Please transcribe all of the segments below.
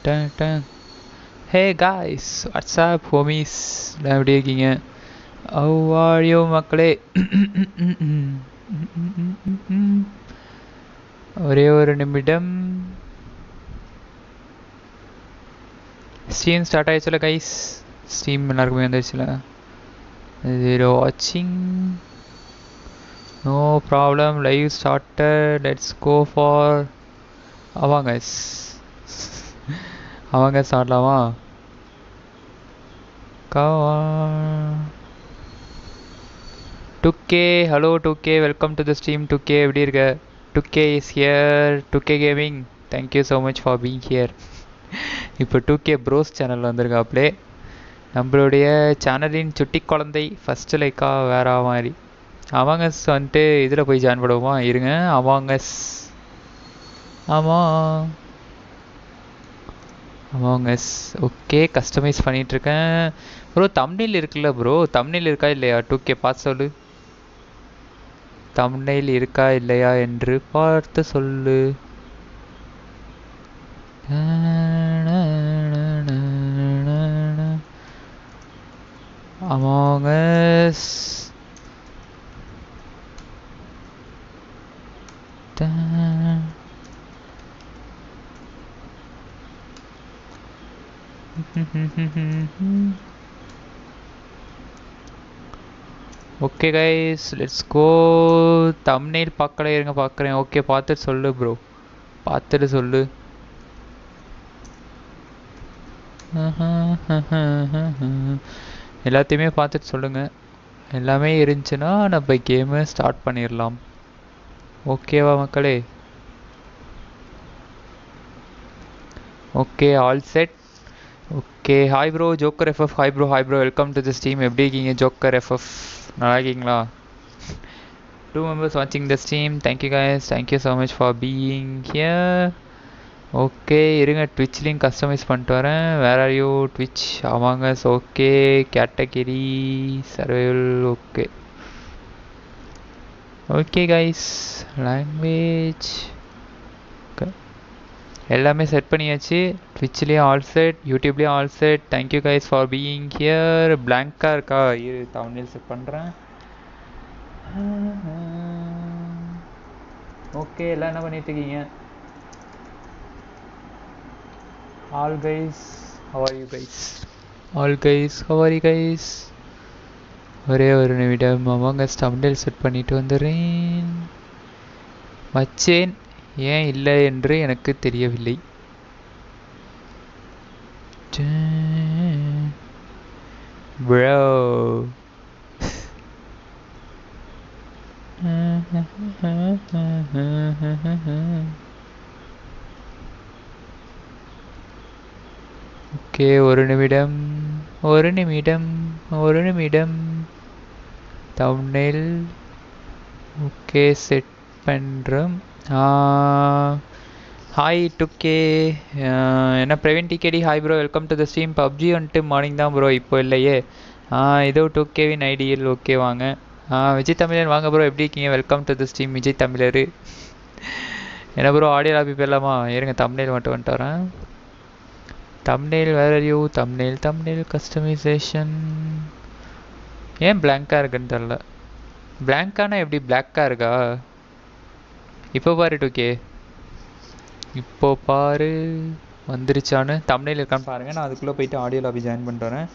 Ton டன் hey guys what's up homies எப்படி இருக்கீங்க அவ்வாழியோ மக்களே ஒரே ஒரு நிமிடம் ஸ்டீம் ஸ்டார்ட் ஆயிடுச்சுல கைஸ் ஸ்டீம் எல்லாருக்குமே வந்துருச்சுல ஜீரோ வாட்சிங் no problem live starter let's go for ஆமாங்க அவங்க ஸ்டார்ட்லாமா கவா two K hello two K welcome to the stream two K எப்படி இருக்க two K is here two K gaming thank you so much for being here இப்போ டூகே ப்ரோஸ் சேனல் வந்திருக்காப்லே நம்மளுடைய சேனலின் சுட்டி குழந்தை ஃபஸ்ட்டு லைக்கா வேற மாதிரி அவாங்கஸ் வந்துட்டு இதில் போய் ஜாயின் பண்ணுவோமா இருங்க அவாங்கஸ் ஆமாம் அவாங்கஸ் ஓகே கஸ்டமைஸ் பண்ணிகிட்ருக்கேன் ப்ரோ தம்னெயில் இருக்குல்ல ப்ரோ தம்னெயில் இருக்கா இல்லையா டூகே பார்த்து சொல்லு தம்னெயில் இருக்கா இல்லையா என்று பார்த்து சொல்லு Among Us. Da. Okay guys let's go thumbnail பார்க்கல இருங்க பார்க்குறேன் ஓகே பார்த்துட்டு சொல்லு ப்ரோ பார்த்துட்டு சொல்லு எல்லாத்தையுமே பார்த்துட்டு சொல்லுங்கள் எல்லாமே இருந்துச்சுன்னா நம்ம கேமை ஸ்டார்ட் பண்ணிடலாம் ஓகேவா மக்களே okay all set okay hi bro joker FF hi bro hi bro welcome to this team எப்படி இருக்கீங்க ஜோக்கர் எஃப்எஃப் நல்லா இருக்கீங்களா டூ மெம்பர்ஸ் வாட்சிங் the stream thank you guys thank you so much for being here okay இருங்க ட்விட்ச்லேயும் customize பண்ணிட்டு வரேன் where are you twitch ஆமாங்க okay category survival okay okay guys language எல்லாமே செட் பண்ணியாச்சு ட்விட்ச்லேயும் ஆல் செட் யூடியூப்லேயும் all set thank you guys for being here பிளாங்காக இருக்கா இரு தமிழில் செட் பண்ணுறேன் ஓகே எல்லாம் என்ன பண்ணிட்டு இருக்கீங்க all guys how are you guys all guys how are you guys ஒரே ஒரு நிமிடம் அவங்க ஸ்டம்டல் செட் பண்ணிட்டு வந்துடுறேன் வச்சேன் ஏன் இல்லை என்று எனக்கு தெரியவில்லை ப்ரோ ஓகே ஒரு நிமிடம் ஒரு நிமிடம் ஒரு நிமிடம் தம்னெயில் ஓகே செட் பண்ணுறோம் ஹாய் டுக்கே என்ன Praveen TKD hi bro welcome to the stream PUBG வந்துட்டு மார்னிங் தான் ப்ரோ இப்போ இல்லையே இதோ டூ கேவின் ஐடியில் ஓகே வாங்க விஜய் தமிழன் வாங்க ப்ரோ எப்படி இருக்கீங்க welcome to the stream Vijay Tamizhar என்ன ப்ரோ ஆடியோ லாபி போயிடலாமா இருங்க தம்னெயில் மட்டும் வந்துட்டு வரேன் thumbnail where are you thumbnail thumbnail customization ஏன் பிளாங்காக இருக்குன்னு தெரில பிளாங்கானா எப்படி பிளாக்காக இருக்கா இப்போ பாரு டூகே இப்போ பாரு வந்துருச்சான்னு தம்னெயில் இருக்கான்னு பாருங்கள் நான் அதுக்குள்ளே போயிட்டு ஆடியோ லாபி ஜாயின் பண்ணிட்டு வரேன்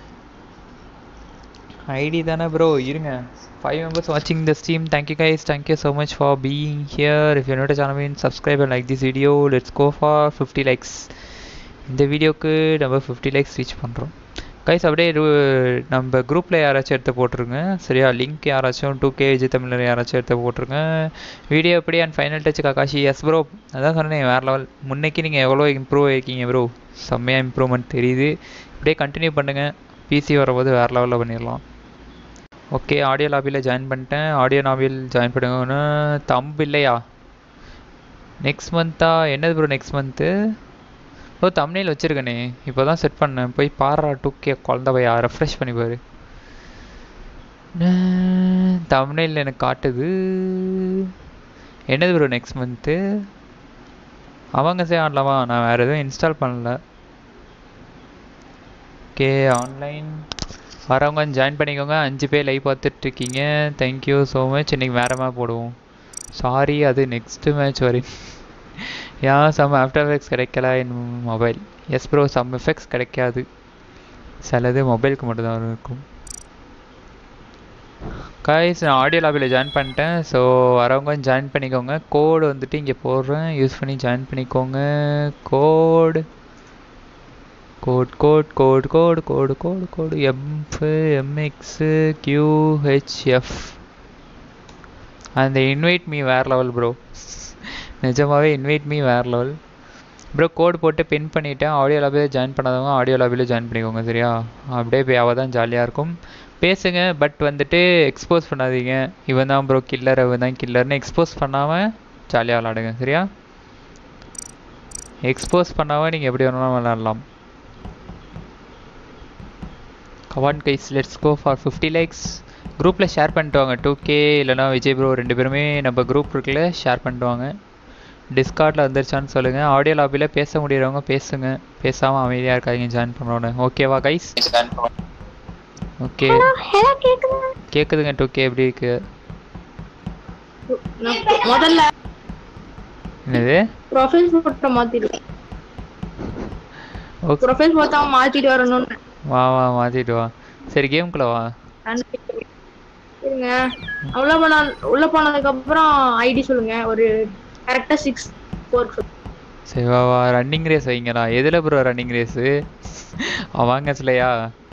ஐடி தானே ப்ரோ இருங்க ஃபைவ் மெம்பர்ஸ் வாட்சிங் the stream thank you guys thank you so much for being here if you note channel mean subscribe and like this video let's go for fifty likes இந்த வீடியோக்கு நம்ம fifty likes reach பண்ணுறோம் guys அப்படியே நம்ம குரூப்பில் யாராச்சும் எடுத்து போட்டுருங்க சரியா லிங்க் யாராச்சும் டூ கே விஜய் தமிழர் யாராச்சும் எடுத்து போட்டுருங்க வீடியோ எப்படி and final touch Kakashi yes bro அதான் சொன்னேன் வேறு லெவல் முன்னைக்கு நீங்கள் எவ்வளோ இம்ப்ரூவ் ஆகிருக்கீங்க ப்ரோ செம்மையாக இம்ப்ரூவ்மெண்ட் தெரியுது இப்படியே கண்டினியூ பண்ணுங்கள் பிசி வரும்போது வேறு லெவலில் பண்ணிடலாம் ஓகே ஆடியோ லாபியில் ஜாயின் பண்ணிட்டேன் ஆடியோ லாபியில் ஜாயின் பண்ணுங்கன்னா தம்பு இல்லையா நெக்ஸ்ட் மந்த்தா என்னது ப்ரோ நெக்ஸ்ட் மந்த்து ஓ தமிழில் வச்சுருக்கனே இப்போ தான் செட் பண்ணேன் போய் பாடுறா டூக்கே குழந்த பையா ரெஃப்ரெஷ் பண்ணி பாரு தமிழில் எனக்கு காட்டுது என்னது ப்ரோ நெக்ஸ்ட் மந்த்து அவங்க சே ஆடலாமா நான் வேறு எதுவும் இன்ஸ்டால் பண்ணல ஓகே ஆன்லைன் வரவங்க ஜாயின் பண்ணிக்கோங்க அஞ்சு பேர் லைவ் பார்த்துட்ருக்கீங்க தேங்க்யூ ஸோ மச் இன்றைக்கி வேறு மேப் போடுவோம் சாரி அது நெக்ஸ்ட்டு மேட்ச் வரும் ஏன் சம் ஆஃப்டர் எஃபெக்ட்ஸ் கிடைக்கல என் mobile yes bro some effects கிடைக்காது சிலது மொபைலுக்கு மட்டும்தான் இருக்கும் காய்ஸ் நான் ஆடியோ லாபியில் ஜாயின் பண்ணிட்டேன் ஸோ வரவங்க ஜாயின் பண்ணிக்கோங்க கோடு வந்துட்டு இங்கே போடுறேன் யூஸ் பண்ணி ஜாயின் பண்ணிக்கோங்க code code code code code code code code MF MX QHF அந்த இன்வைட் மீ வேறு லெவல் ப்ரோ நிஜமாகவே இன்வைட் மீ வேறு லெவல் ப்ரோ கோடு போட்டு பின் பண்ணிவிட்டேன் ஆடியோ லாபியில் ஜாயின் பண்ணாதவங்க ஆடியோ லாபியில் ஜாயின் பண்ணிக்கோங்க சரியா அப்படியே போய் தான் ஜாலியாக இருக்கும் பேசுங்க பட் வந்துட்டு எக்ஸ்போஸ் பண்ணாதீங்க இவன் தான் ப்ரோ கில்லர் இவன் தான் கில்லர்னு எக்ஸ்போஸ் பண்ணாமல் ஜாலியாக விளாடுங்க சரியா எக்ஸ்போஸ் பண்ணாமல் நீங்கள் எப்படி வேணாலும் விளாட்லாம் come on guys let's go for fifty likes குரூப்பில் ஷேர் பண்ணிட்டு வாங்க டூ கே இல்லைனா விஜய் ப்ரோ ரெண்டு பேருமே நம்ம குரூப் இருக்குல்ல ஷேர் பண்ணிட்டு வாங்க டிஸ்கார்டில் வந்துருச்சான்னு சொல்லுங்கள் ஆடியோ லாபியில் பேச முடியறவங்க பேசுங்க பேசாமல் அமைதியாக இருக்காதீங்க ஜாயின் பண்ணோன்னு ஓகேவா கைஸ் ஓகே ஹலோ கேக்குதா கேட்குதுங்க டூ கே எப்படி இருக்கு நான் முதல்ல என்னது ப்ரொஃபைல் போட்டோ மாத்திடுவேன் ஓகே ப்ரொஃபைல் போட்டோ மாத்திட்டு வரணும்னு வா வா மாற்றிட்டு வா சரி கேம்குள்ளே வா இருங்க உள்ள போன உள்ள போனதுக்கு அப்புறம் ஐடி சொல்லுங்க ஒரு கரெக்டா சிக்ஸ் ஃபோர் சரி வா வா ரன்னிங் ரேஸ் வைங்களா எதில் ப்ரோ ரன்னிங் ரேஸு வாங்க சிலையா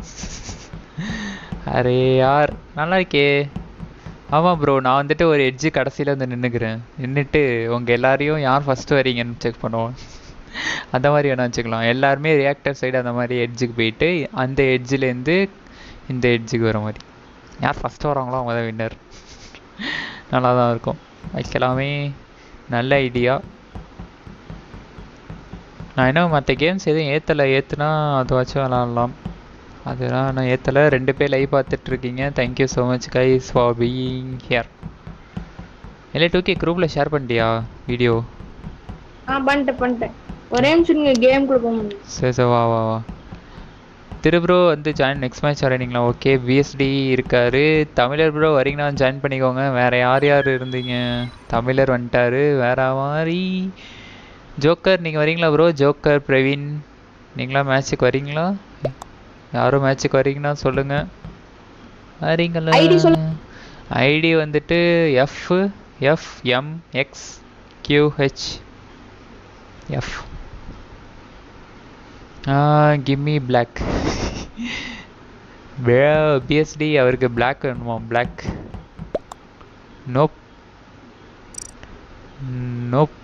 அரே யார் நல்லா இருக்கே ஆமாம் ப்ரோ நான் வந்துட்டு ஒரு எட்ஜு கடைசியில் வந்து நின்றுக்கிறேன் நின்றுட்டு உங்கள் எல்லாரையும் யார் ஃபஸ்ட்டு வரீங்கன்னு செக் பண்ணுவோம் அந்த மாதிரி வேணா வச்சுக்கலாம் எல்லாருமே ரியாக்டர் சைடு அந்த மாதிரி எட்ஜுக்கு போயிட்டு அந்த எட்ஜிலேருந்து இந்த எட்ஜுக்கு வர மாதிரி யார் ஃபஸ்ட்டு வராங்களோ அவங்க தான் வின்னர் நல்லா தான் இருக்கும் வைக்கலாமே நல்ல ஐடியா நான் என்ன மற்ற கேம்ஸ் எதுவும் ஏற்றலை ஏற்றுனா அதை வச்சு விளாட்லாம் அதெல்லாம் நான் ஏற்றலை ரெண்டு பேர் லைவ் பார்த்துட்ருக்கீங்க thank you so much guys for being here இல்லை டூ கே குரூப்பில் ஷேர் பண்ணிட்டியா வீடியோ ஆ பண்ணிட்டேன் பண்ணிட்டேன் ஒரே நிமிஷம் நீங்க கேம் கொடுக்க முடியும் சரி சரி வா வா வா திரு ப்ரோ வந்து ஜாயின் நெக்ஸ்ட் மேட்ச் வரீங்களா ஓகே பிஎஸ்டி இருக்காரு தமிழர் ப்ரோ வரீங்கன்னா ஜாயின் பண்ணிக்கோங்க வேறு யார் யார் இருந்தீங்க தமிழர் வந்துட்டாரு வேற மாதிரி ஜோக்கர் நீங்கள் வரீங்களா ப்ரோ ஜோக்கர் பிரவீன் நீங்களாம் மேட்ச்சுக்கு வரீங்களா யாரும் மேட்ச்சுக்கு வரீங்கன்னா சொல்லுங்கள் வரீங்களா ID சொல்லு. ஐடி வந்துட்டு F F M X QH F gimme black BST அவருக்கு பிளாக் வேணுமா black nope nope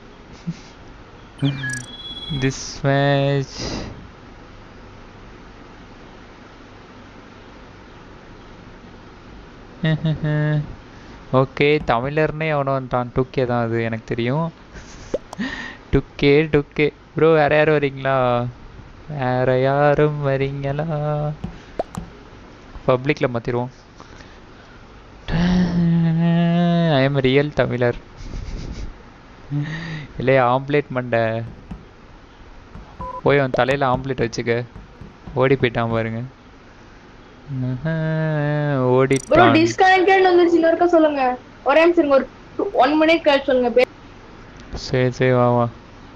this match okay தமிழர்னே எவனோ வந்துட்டான் டுக்கே தான் அது எனக்கு தெரியும் டுக்கே டுக்கே ப்ரோ வேற யாரும் வரீங்களா வேற யாரும் வரீங்களா பப்ளிக்கில் மாற்றிடுவோம் ஐ எம் ரியல் தமிழர் இல்லையா ஆம்லேட் மண்டை போய் அவன் தலையில் ஆம்லேட் வச்சுக்க ஓடி போயிட்டான் பாருங்க ப்ரோ ஓடிட்டான் டிஸ்கனெக்டட் வந்துருச்சு இன்னொருக்கா சொல்லுங்க ஒரே நிமிஷம் இருங்க, ஒரு ஒன் மினிட் கழிச்சு சொல்லுங்க பே- சரி சரி வா வா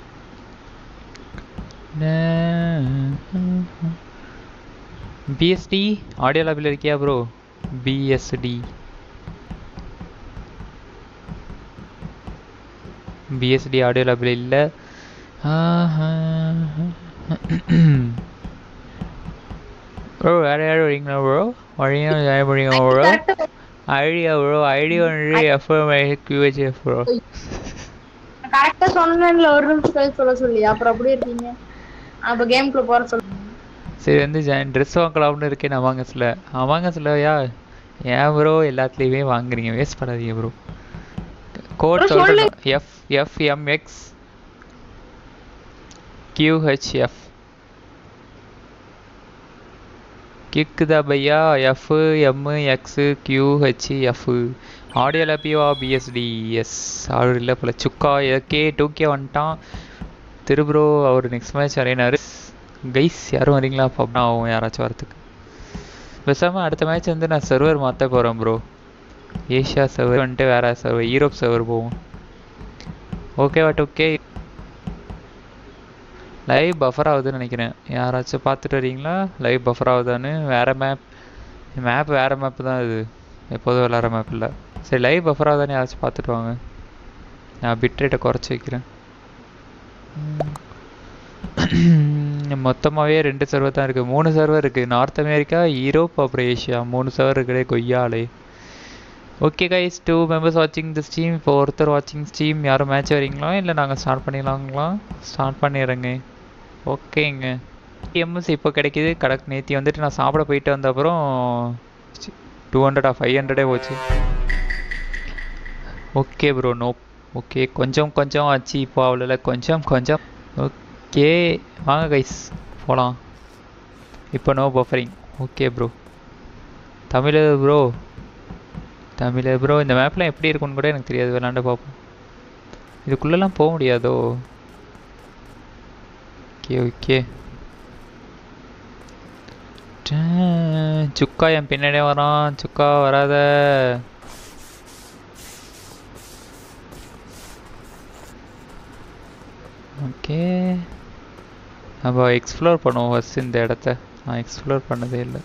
பிஎஸ்டி ஆடியோ லாபில் இருக்கியா ப்ரோ பிஎஸ்டி பிஎஸ்டி ஆடியோ லாபில் இல்லை ப்ரோ வேறு யாரும் வரீங்களா ப்ரோ வரீங்க ஜாயின் பண்ணீங்க ப்ரோ correct ஆ ஐடியா ப்ரோ ஐடி ஒன்று எஃப்எம் கியூஹெச்எஃப் ப்ரோ கரெக்டா சொன்னேன்ல ஒரு நிமிஷம் கழிச்சு சொல்ல சொல்லி அப்புறம் அப்படி இருக்கீங்க அப்ப கேம்குள்ள போற சொல்லு சரி வந்து ஜாயின் ட்ரெஸ் வாங்கலாம்னு இருக்கேன் அமாங்கஸில் அமாங்கஸ்லையா ஏன் ப்ரோ எல்லாத்துலேயுமே வாங்குறீங்க வேஸ்ட் பண்ணாதீங்க ப்ரோ கோட் Bro, சொல்கிறேன் எஃப் எஃப்எம்எக்ஸ் கியூஹெச்எஃப் கிக்குதா பையா F M X Q H F ஆடியோவில் பிஓ பிஎஸ்டி எஸ் ஆடு இல்லை போல சுக்கா கே டூ கே வந்துட்டான் திருப்ரோ அவர் நெக்ஸ்ட் மேட்ச் வரையினாரு கைஸ் யாரும் வரீங்களா பப் ஆகும் யாராச்சும் வரத்துக்கு பேசாமல் அடுத்த மேட்ச் வந்து நான் சர்வர் மாற்ற போகிறேன் ப்ரோ ஏஷியா சர்வர் வந்துட்டு வேற சர்வர் யூரோப் சர்வர் போவோம் okay but okay live buffer ஆகுதுன்னு நினைக்கிறேன் யாராச்சும் பார்த்துட்டு வரீங்களா லைவ் பஃபர் ஆகுதான்னு வேறு மேப் மேப் வேறு மேப் தான் இது எப்போதும் விளாட்ற மேப் இல்லை சரி லைவ் பஃபர் ஆகுதான்னு யாராச்சும் பார்த்துட்டு வாங்க நான் பிட் ரேட்டை குறைச்சி வைக்கிறேன் மொத்தமாகவே ரெண்டு சர்வர் தான் இருக்குது மூணு சர்வர் இருக்குது நார்த் அமெரிக்கா யூரோப் அப்புறம் ஏஷியா மூணு சர்வர் இருக்குதே கொய்யாலே ஓகே கைஸ் டூ மெம்பர்ஸ் வாட்சிங் தி ஸ்டீம் இப்போ ஒருத்தர் வாட்சிங் ஸ்டீம் யாரும் மேட்ச் வரீங்களா இல்லை நாங்கள் ஸ்டார்ட் பண்ணிடலாங்களா ஸ்டார்ட் பண்ணிடுறேங்க ஓகேங்க எம்எஸ் இப்போ கிடைக்கிது கடக் நேத்தி வந்துட்டு நான் சாப்பிட போயிட்டு வந்த அப்புறம் டூ ஹண்ட்ரடா ஃபைவ் ஹண்ட்ரடே போச்சு ஓகே ப்ரோ நோ ஓகே கொஞ்சம் கொஞ்சம் ஆச்சு இப்போ அவ்வளோ கொஞ்சம் கொஞ்சம் ஓகே வாங்க கைஸ் போகலாம் இப்போ no buffering okay bro Tamil bro Tamil bro இந்த மேப்லாம் எப்படி இருக்குன்னு கூட எனக்கு தெரியாது விளாண்டு பார்ப்போம் இதுக்குள்ளெல்லாம் போக முடியாதோ ஓகே ஓகே சுக்கா என் பின்னாடியே வரான் சுக்கா வராத ஓகே நம்ம எக்ஸ்ப்ளோர் பண்ணுவோம் ஃபஸ்ட் இந்த இடத்த நான் எக்ஸ்ப்ளோர் பண்ணதே இல்லை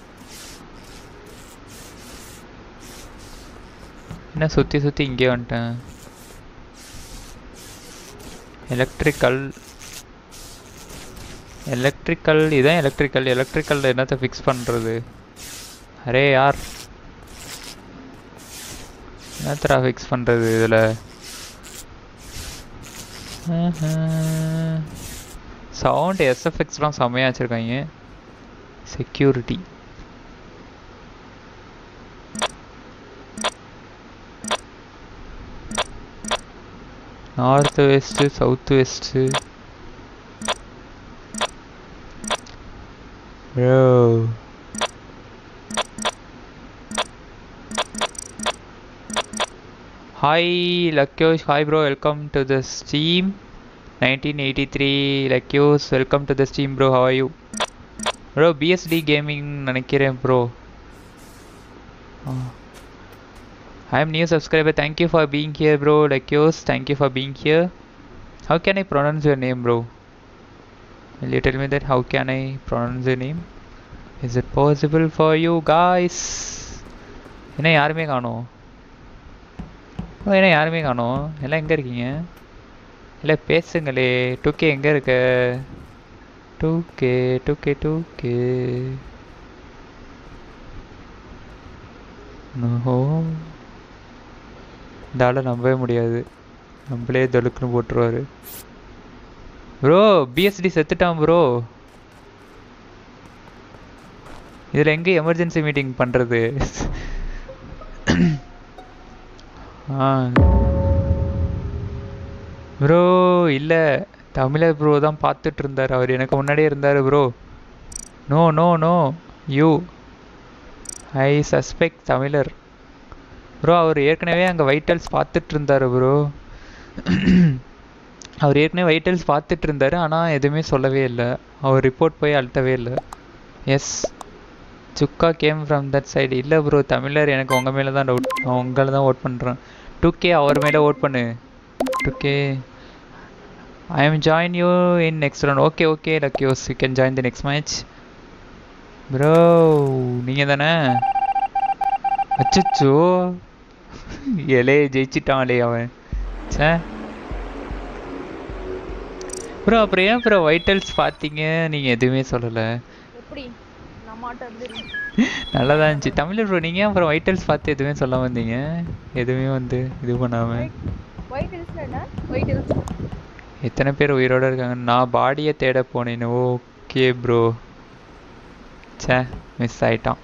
என்ன சுற்றி சுற்றி இங்கே வந்துட்டேன் எலக்ட்ரிக்கல் எலக்ட்ரிக்கல் இதான் எலக்ட்ரிக்கல் எலக்ட்ரிக்கல் என்னத்தை ஃபிக்ஸ் பண்ணுறது அரே யார் என்னத்தரா ஃபிக்ஸ் பண்ணுறது இதில் சவுண்ட் எஸ்எஃப்எக்ஸ்லாம் செம்மையாக வச்சுருக்காங்க security north west south west bro hi லக்யோஷ் hi bro welcome to the stream nineteen eighty three லக்யோஸ் welcome to the stream bro how you bro BST gaming நினைக்கிறேன் bro I am new subscriber thank you for being here bro லக்யோஸ் thank you for being here how can I pronounce your name bro Will you tell me that how can I pronounce your name? Is it possible for you guys? என்ன யாருமே காணோம் ஓ என்ன யாருமே காணோம் எல்லாம் எங்கே இருக்கீங்க இல்லை பேசுங்களே டூ கே எங்கே இருக்க two K two K two K ஓஹோ இந்த ஆளை நம்பவே முடியாது நம்மளே தொழுக்குன்னு போட்டுருவாரு ப்ரோ பிஎஸ்டி செத்துட்டான் ப்ரோ இதில் எங்கே எமர்ஜென்சி மீட்டிங் பண்ணுறது ஆ ப்ரோ இல்லை தமிழர் ப்ரோ தான் பார்த்துட்டு இருந்தார் அவர் எனக்கு முன்னாடியே இருந்தார் bro no no no you I suspect தமிழர் ப்ரோ அவர் ஏற்கனவே அங்கே வைட்டல்ஸ் பார்த்துட்டு இருந்தார் ப்ரோ அவர் ஏற்கனவே வைட்டல்ஸ் பார்த்துட்டு இருந்தார் ஆனால் எதுவுமே சொல்லவே இல்லை அவர் ரிப்போர்ட் போய் அழுத்தவே இல்லை எஸ் சுக்கா கேம் ஃப்ரம் தட் சைடு இல்லை ப்ரோ தமிழர் எனக்கு உங்கள் மேலே தான் டவுட் நான் உங்களை தான் ஓட் பண்ணுறேன் டூ கே அவர் மேலே ஓட் பண்ணு two K I am join you in next round okay okay லக்யூஸ் you can join the next match bro நீங்கள் தானே அச்சோ எலே ஜெயிச்சிட்டான்லே அவன் சே ப்ரோ அப்புறம் ஏன் ப்ரோ வைட்டல்ஸ் பார்த்தீங்க நீங்கள் எதுவுமே சொல்லலை எப்படி நம்மாட்ட இருந்து நல்லா தான் இருந்துச்சு தமிழ் ப்ரோ நீங்கள் அப்புறம் வைட்டல்ஸ் பார்த்து எதுவுமே சொல்ல வந்தீங்க எதுவுமே வந்து இது பண்ணாமல் ஒயிட் ஹில்ஸ் என்ன ஒயிட் ஹில்ஸ் எத்தனை பேர் உயிரோட இருக்காங்க நான் பாடியை தேட போனேன் ஓகே ப்ரோ சே மிஸ் ஆயிட்டான்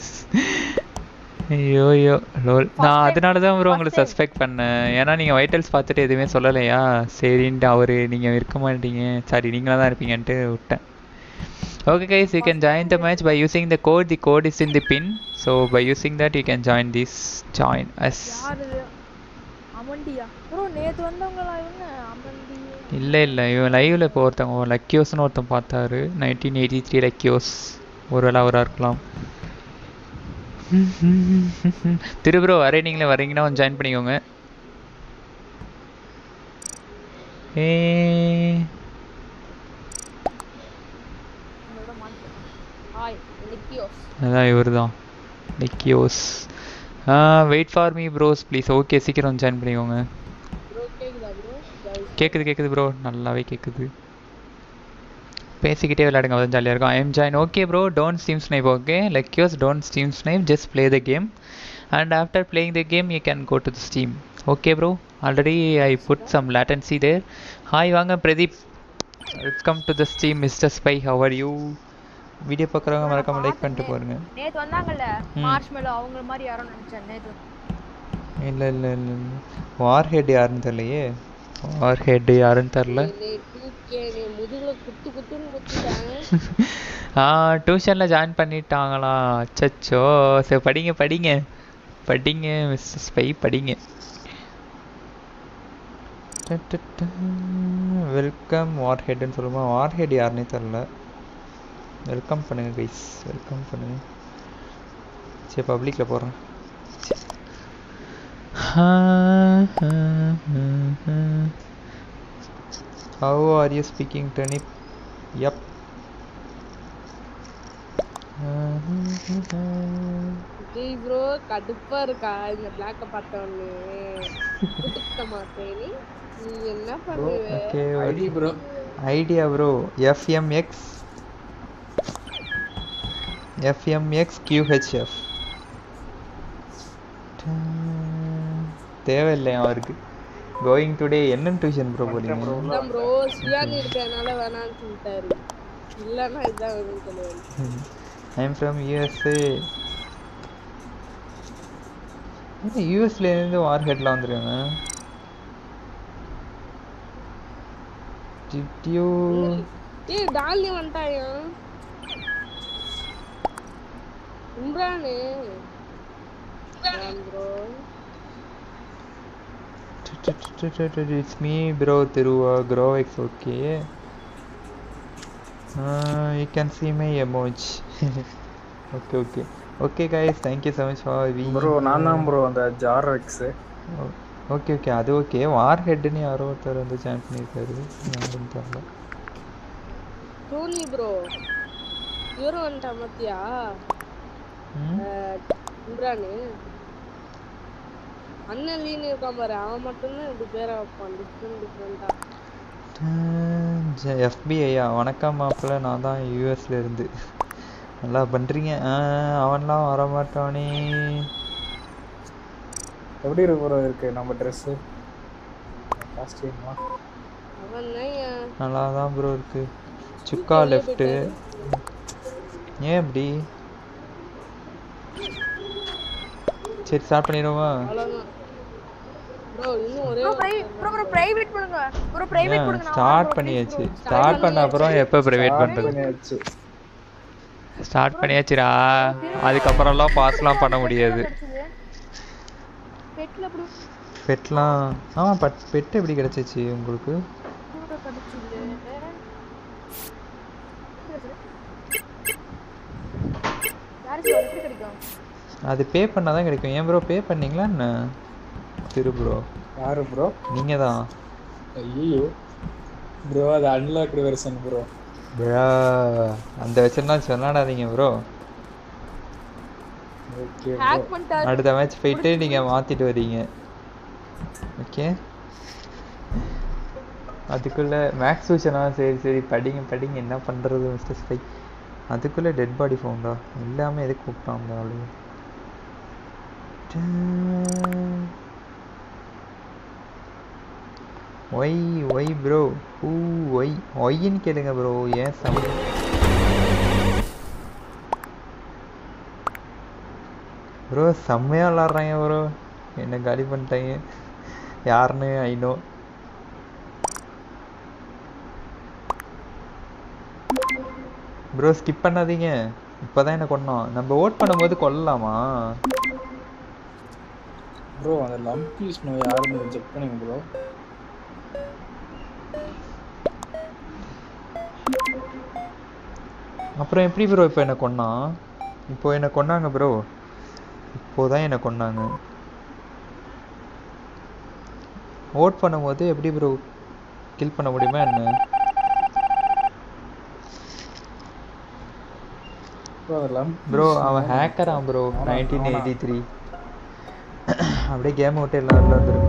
ஐயோ ஐயோ லோல் நான் அதனால தான் ப்ரோ உங்களை சஸ்பெக்ட் பண்ணேன் ஏன்னா நீங்கள் வைட்டல்ஸ் பார்த்துட்டு எதுவுமே சொல்லலையா சரின்ட்டு அவர் நீங்கள் இருக்க மாட்டீங்க சாரி நீங்களாக தான் இருப்பீங்கன்ட்டு விட்டேன் Okay guys, you can join the match by using the code. The code is in the pin. So by using that, you can join this. Join us. யார் இது அமண்டியா ப்ரோ நேத்து வந்தவங்களா இவங்க அமண்டி இல்லை இல்லை இவன் லைவில் இப்போ ஒருத்தவங்க லக்கியோஸ்னு ஒருத்தன் பார்த்தாரு நைன்டீன் எயிட்டி த்ரீ லக்கியோஸ் ஒருவேளை அவராக இருக்கலாம் திரு ப்ரோ வரே நீங்களே வரீங்கன்னா வந்து ஜாயின் பண்ணிக்கோங்க ஏ ஹாய் லிக்கியோஸ் அதான் இவர் தான் லக்கியோஸ் wait for me bros please okay சீக்கிரம் வந்து ஜாயின் பண்ணிக்கோங்க ப்ரோ கேக்குதா ப்ரோ கேட்குது கேட்குது ப்ரோ நல்லாவே கேட்குது பேசிக்கிட்டே விளையாடுங்க அதான் ஜாலியாக இருக்கும் I'm join okay bro don't stream snipe okay லைக் யோஸ் don't stream snipe just play the game and after playing the game you can go to the stream okay bro already I put some latency there hi வாங்க Pradeep welcome to the stream mister spy how are you video பார்க்குறவங்க மறக்காம like பண்ணிட்டு போருங்க நேத்து வந்தாங்கல்ல ம். Marshmallow அவங்கள மாதிரி யாரோ நினைச்சேன் நேத்து இல்லை இல்லை இல்லை வார் ஹெட் யாருன்னு தெரியலையே வார் ஹெட் யாருன்னு தெரில முதுகுல குத்து குத்துன்னு குத்திட்டாங்க ஆ டியூஷனில் ஜாயின் பண்ணிட்டாங்களா அச்சச்சோ சரி படிங்க படிங்க படிங்க மிஸ்ஸஸ் பை படிங்க வெல்கம் வார் ஹெட்னு சொல்லுமா வார் ஹெட் யாருன்னே தெரில வெல்கம் பண்ணுங்க கைஸ் வெல்கம் பண்ணுங்க சரி பப்ளிக்கில் போடுறேன் how are you speaking turnip yup டேய் ப்ரோ கடுப்பா இருக்கா இந்த பிளாக்க பார்த்தவொடனே குடுக்க மாட்டேன் நீ நீ என்ன பண்ணுவ okay ID bro idea bro FMX FMX QHF தேவையில்லை அவருக்கு கோயிங் டுடே என்ன டியூஷன் ப்ரோ போறீங்க அதான் ப்ரோ சியானி இருக்கிறதுனால வேணாம்னு சொல்லிட்டாரு இல்லைன்னா இதுதான் வேணும்னு சொல்லுவேன் ஐம் ஃப்ரம் யூஎஸ்ஏ என்ன யூஎஸ்லேருந்து வார் ஹெட்லாம் வந்துருக்காங்க டியூ ஏய் டால்னி வந்துட்டாயா இம்ரானு bro It's me, bro, Thiruva, Grovex, okay. Uh, you can see my emoji. okay, okay. Okay, guys, thank you so much for being bro நான் தான் here. ப்ரோ அந்த ஜார் எக்ஸ் ஓகே ஓகே அது ஓகே வார் ஹெட்னு யாரோ ஒருத்தர் வந்து ஜாயின் பண்ணியிருக்காரு யாருன்னு தெரியல டோனி ப்ரோ இவரும் வந்துட்டான் மத்தியா ம்? இம்ரானு அண்ணன் லீனு இருக்கான் பாரு அவன் மட்டும்தான் இப்படி பேரை வைப்பான் டிஃப்ரெண்ட் டிஃப்ரெண்டா எஃபிஐயா வணக்கம் மாப்பிள்ள நான் தான் யூஎஸ்ல இருந்து நல்லா பண்ணுறீங்க அவன்லாம் வரமாட்டானே எப்படி இருக்கு ப்ரோ இருக்கு நம்ம ட்ரெஸ்ஸு காஸ்டியூமா அவன் தான் நல்லா தான் ப்ரோ இருக்கு சுக்கா லெஃப்ட்டு ஏன் இப்படி சரி ஸ்டார்ட் பண்ணிடுவோமா அவ்வளோதான் ப்ரோ இன்னும் ஒரே ப்ரோ ப்ரோ ப்ரோ பிரைவேட் பண்ணுங்க ப்ரோ பிரைவேட் பண்ணுங்க நான் ஸ்டார்ட் பண்ணியாச்சு ஸ்டார்ட் பண்ண அப்புறம் எப்போ ப்ரைவேட் பண்ணுறது பண்ணியாச்சு ஸ்டார்ட் பண்ணியாச்சுடா அதுக்கப்புறம்லாம் பாஸ்லாம் பண்ண முடியாது பெட்ல ப்ரோ பெட்லாம் ஆமாம் பட் பெட் எப்படி கிடச்சிச்சு உங்களுக்கு ப்ரோ கிடைச்சது யாருக்கு எப்படி கிடைக்கும் அது பே பண்ணால் தான் கிடைக்கும் ஏன் ப்ரோ பே பண்ணீங்களா என்ன திரு ப்ரோ யாரு ப்ரோ நீங்கள் தான் ஐயோ ப்ரோ அது அன்லாக்டு வெர்ஷன் ப்ரோ ப்ரோ அந்த வச்சுருந்தா சொல்லாடாதீங்க ப்ரோ ஓகே ஹேக் பண்ணிட்டாரு அடுத்த மேட்ச் போயிட்டு நீங்கள் மாற்றிட்டு வரீங்க ஓகே அதுக்குள்ளே மேக்ஸ் டியூஷனா சரி சரி படிங்க படிங்க என்ன பண்ணுறது மிஸ்டர் ஸ்பை அதுக்குள்ளே டெட் பாடி ஃபவுண்டா இல்லாமல் எதுக்கு கூப்பிட்டான் அந்த ஆளு why why bro who why ஒய்ன்னு கேளுங்க ப்ரோ ஏன் சம ப்ரோ செம்மையாக விளாட்றாங்க ப்ரோ என்ன காலி பண்ணிட்டாங்க யாருன்னு ஐநோ ப்ரோ ஸ்கிப் பண்ணாதீங்க இப்போதான் என்ன கொன்னோம் நம்ம ஓட் பண்ணும்போது கொல்லலாமா ப்ரோ அந்த லம்பி ஸ்னோ யாருன்னு செக் பண்ணுங்க ப்ரோ அப்புறம் எப்படி ப்ரோ இப்போ என்ன கொன்னான் இப்போ என்ன கொன்னாங்க ப்ரோ இப்போதான் என்ன கொன்னாங்க ஓட் பண்ணும்போது எப்படி ப்ரோ கில் பண்ண முடியுமா என்ன ப்ரோ அதெல்லாம் ப்ரோ அவன் ஹேக்கரான் ப்ரோ நைன்டீன் எயிட்டி த்ரீ அப்படியே கேம் விட்டு எல்லாம் வெளில வந்துருக்கு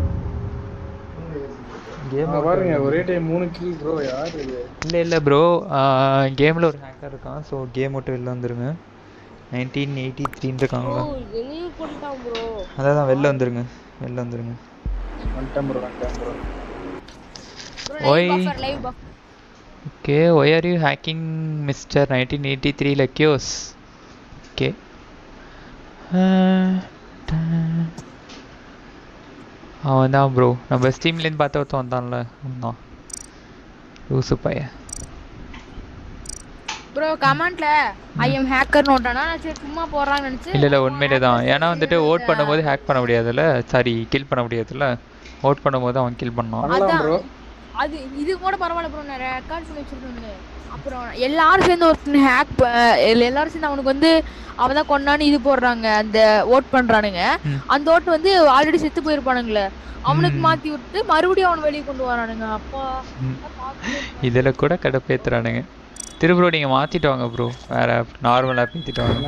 கேம் அங்க பாருங்க ஒரே டைம் மூணு கில் ப்ரோ யார் இது இல்லை இல்லை ப்ரோ கேமில் ஒரு ஹேக்கர் இருக்கான் ஸோ கேம் விட்டு வெளில வந்துருங்க நைன்டீன் எயிட்டி த்ரீன்னு இருக்காங்க ப்ரோ என்னையும் கொண்டுட்டான் ப்ரோ அதான் வெளில வந்துருங்க வெளில வந்துருங்க வந்துட்டேன் ப்ரோ வந்துட்டேன் bro bro Why? Live buffer live buff okay why are you hacking mister nineteen eighty three லக்கியோஸ் ஓகே அவன் தான் ப்ரோ நம்ம ஸ்டீம்லேருந்து பார்த்து ஒருத்தன் வந்தான்ல அவன்தான் லூசு பையன் ப்ரோ கமெண்ட்ல ஐ எம் ஹேக்கர்னு ஓட்டானா நான் சரி சும்மா போடுறாங்கன்னு நினைச்சு இல்லை இல்லை உண்மையிலே தான் ஏன்னா வந்துட்டு ஓட் பண்ணும்போது ஹேக் பண்ண முடியாதுல்ல சாரி கில் பண்ண முடியாதுல்ல ஓட் பண்ணும்போது அவன் கில் பண்ணான் பண்ணலாம் அதான். ப்ரோ அது இது கூட பரவாயில்ல ப்ரோ நான் ரெக்கார்ட் பண்ணி வச்சிருக்கேன் அப்புறம் எல்லாரும் சேர்ந்து ஒருத்தன் ஹேக் எல்லாரும் சேர்ந்து அவனுக்கு வந்து அவன் தான் கொண்டான்னு இது போடுறாங்க அந்த ஓட் பண்றானுங்க ம். அந்த ஓட்டு வந்து ஆல்ரெடி செத்து போயிருப்பானுங்களே அவனுக்கு ம். மாத்தி விட்டு மறுபடியும் அவன் வெளியே கொண்டு வரானுங்க அப்பா ம். பார்க்கவே இதில் கூட கடுப்பேத்துறானுங்க திரு ப்ரோ நீங்கள் மாற்றிட்டு வாங்க ப்ரோ வேற நார்மலாக பேத்திட்டு வாங்க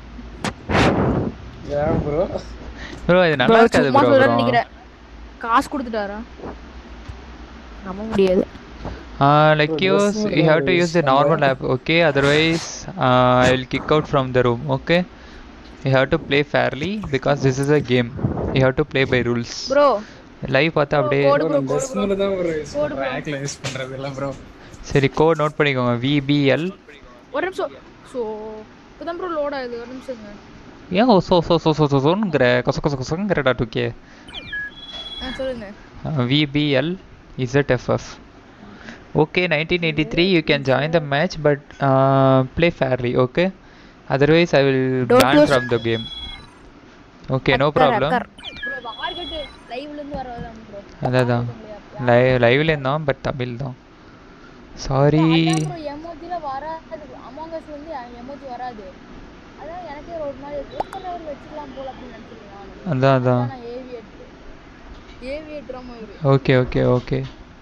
ஏன் ப்ரோ ப்ரோ இது நல்லா Bro, இருக்காது சும்மா ப்ரோ சொல்றேன்னு அப்புறம் நினைக்கிறேன் காசு கொடுத்துட்டாரா நம்ப முடியாது Uh, like Bro, yours, just you have to use use the normal the- app, okay? Otherwise, uh, I will kick out from the room, okay? You have to play fairly because this is a game. You have to play by rules. Bro live பார்த்தா அப்படியே code bro இந்த smell தான் bro use பண்றேன் ஆக்ல use பண்றது இல்ல bro சரி code note பண்ணிக்கோங்க விபிஎல் ஒரு நிமிஷம் ஸோ இப்போதான் ப்ரோ லோட் ஆகுது ஒரு நிமிஷங்க ஏன் ஓ சோ சோ சோ சோ சோ சோங்கிற கொச கொச கொசங்கிற டாட்டுக்கே ஆ சொல்லுங்க VPL ZFF okay 1983 you can join the match but uh, play fairly okay otherwise i will Don't ban use- from the game okay no problem bro வார்கட்டு லைவ்ல இருந்து வரதான் ப்ரோ அதான் லைவ் லைவ்ல இருந்தோம் பட் தமிழ் தான் சாரி ப்ரோ எமோஜில வராது among as வந்து எமோஜி வராது அதான் எனக்கே ஒரு மாதிரி எப்போ வச்சுக்கலாம் போல அப்படின்னு நினைச்சிருக்கேன் அதான் அதான் நான் ஏவியேட் ஏவியேட்ரா மாதிரி okay okay okay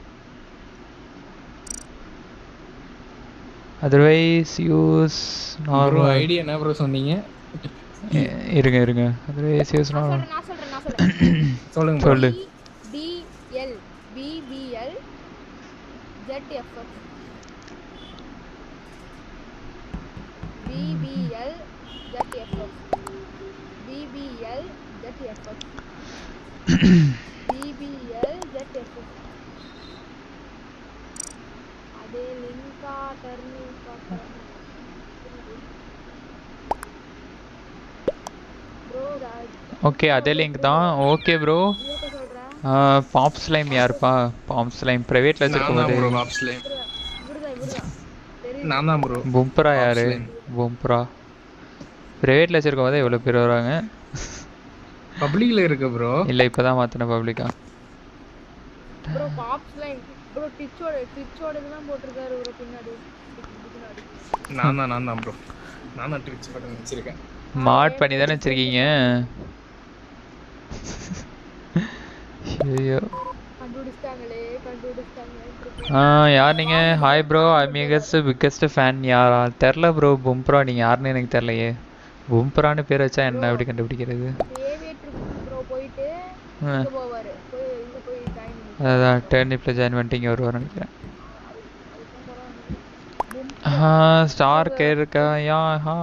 otherwise use bro normal ID என்ன ப்ரோ சொன்னீங்க இருங்க இருங்க அதர்வைஸ் யூஸ் நான் நார்மல் சொல்றேன் நான் சொல்றேன் நான் சொல்றேன் சொல்லுங்க bro. சொல்லு DL BPL ZFF BPL ZFF BPL ZFF BPL ZFF அதே லிங்கா டர்னிங்கா ப்ரோ ராஜ் ஓகே அதே லிங்க் தான் ஓகே ப்ரோ உங்களுக்கு சொல்றேன் பாப் ஸ்லைம் யாருப்பா பாப் ஸ்லைம் ப்ரைவேட்டில் வச்சிருக்கும் நான் தான் ப்ரோ போது வாப்ஸ்ல இவருதான் இவருதான் தெரியும் நான் தான் ப்ரோ பும்ப்ரா யாரு Slime. பும்ப்ரா ப்ரைவேட்டில் வச்சிருக்கும் போது எவ்வளோ பேர் வராங்க பப்ளிக்ல இருக்கு ப்ரோ இல்லை இப்போ தான் மாற்றின பப்ளிக்கா ப்ரோ பாப்ஸ் லைன் ப்ரோ டிச்சோட டிச்சோட இதெல்லாம் போட்டிருக்காரு ப்ரோ பின்னாடி பின்னாடி நான் தான் நான் தான் ப்ரோ நான் தான் ட்விட்ச் பட்டன் வச்சிருக்கேன் மாட் பண்ணி தானே வச்சிருக்கீங்க ஐயோ கண்டுபிடிச்சிட்டாங்களே கண்டுபிடிச்சிட்டாங்களே ஆ யார் நீங்கள் hi bro I biggest biggest fan யாரா தெரில ப்ரோ பும்ப்ரா நீங்கள் யாருன்னு எனக்கு தெரிலையே பும்ப்ரான்னு பேர் வச்சா என்ன எப்படி கண்டுபிடிக்கிறது ஏவியேட்டர் ப்ரோ போயிட்டு ஆ, இங்க போவாரு போய் இங்க போய் டைம் அதான் டேர்னிப்பில் ஜாயின் பண்ணிட்டு இங்கே வருவார் நினைக்கிறேன் ஸ்டார் கேர் இருக்கா யா ஹா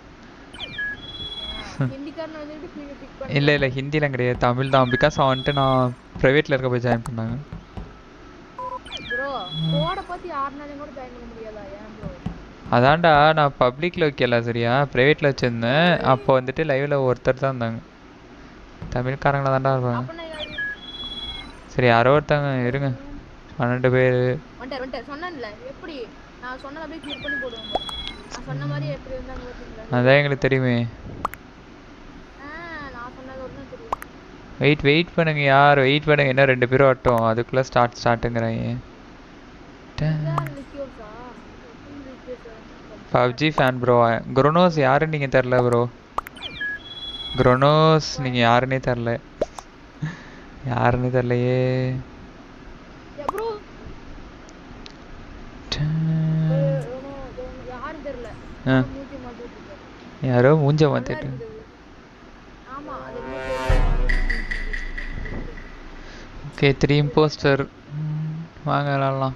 ஹிந்திக்காரன் வந்துட்டு பிக் பண்ணி இல்லை இல்லை ஹிந்திலாம் கிடையாது தமிழ் தான் பிகாஸ் அவன் வந்துட்டு நான் ப்ரைவேட்டில் இருக்க போய் ஜாயின் பண்ணாங்க ப்ரோ கோட பத்தி யாருனாலும் கூட ஜாயின் பண்ண முடியாதா ஏன் ப்ரோ அதான்டா நான் பப்ளிக்கில் வைக்கல சரியா ப்ரைவேட்டில் வச்சுருந்தேன் அப்போ வந்துட்டு லைவில் ஒருத்தர் தான் இருந்தாங்க தமிழ்காரங்களா தான்டா இருப்பாங்க அப்ப நான் யாரு- சரி யாரோ ஒருத்தங்க இருங்க பன்னெண்டு பேர் வந்துட்டார் வந்துட்டார் சொன்னேன்ல எப்படி நான் சொன்னதை அப்படியே கிளிக் பண்ணி போடுவாங்க நான் சொன்ன மாதிரி எப்படி இருந்தாங்க பார்த்தீங்களா அதான் எங்களுக்கு தெரியுமே ஆ நான் சொன்னது ஒன்றும் தெரியும் வெயிட் வெயிட் பண்ணுங்க யார் வெயிட் பண்ணுங்க என்ன ரெண்டு பேரும் ஆட்டும் அதுக்குள்ளே ஸ்டார்ட் ஸ்டார்ட்டுங்கிறாங்க இதான் லிக்யூர்ஸா லிக்யூர்ஸ் பப்ஜி ஃபேன் ப்ரோ குரோனோஸ் யாருன்னு நீங்கள் தெரில ப்ரோ குரோனோஸ் நீங்கள் யாருன்னே தெரில யாருன்னு தெரிலையே ப்ரோ யாரும் தெரியல ஆ மூஞ்சி மாட்டிட்டு இருக்காரு. யாரோ மூஞ்ச நல்லா மாற்றிட்டு இருக்குது. ஆமா அது என்னமோ தெரியல. ஓகே த்ரீ இம்போஸ்டர் வாங்க விளாட்லாம்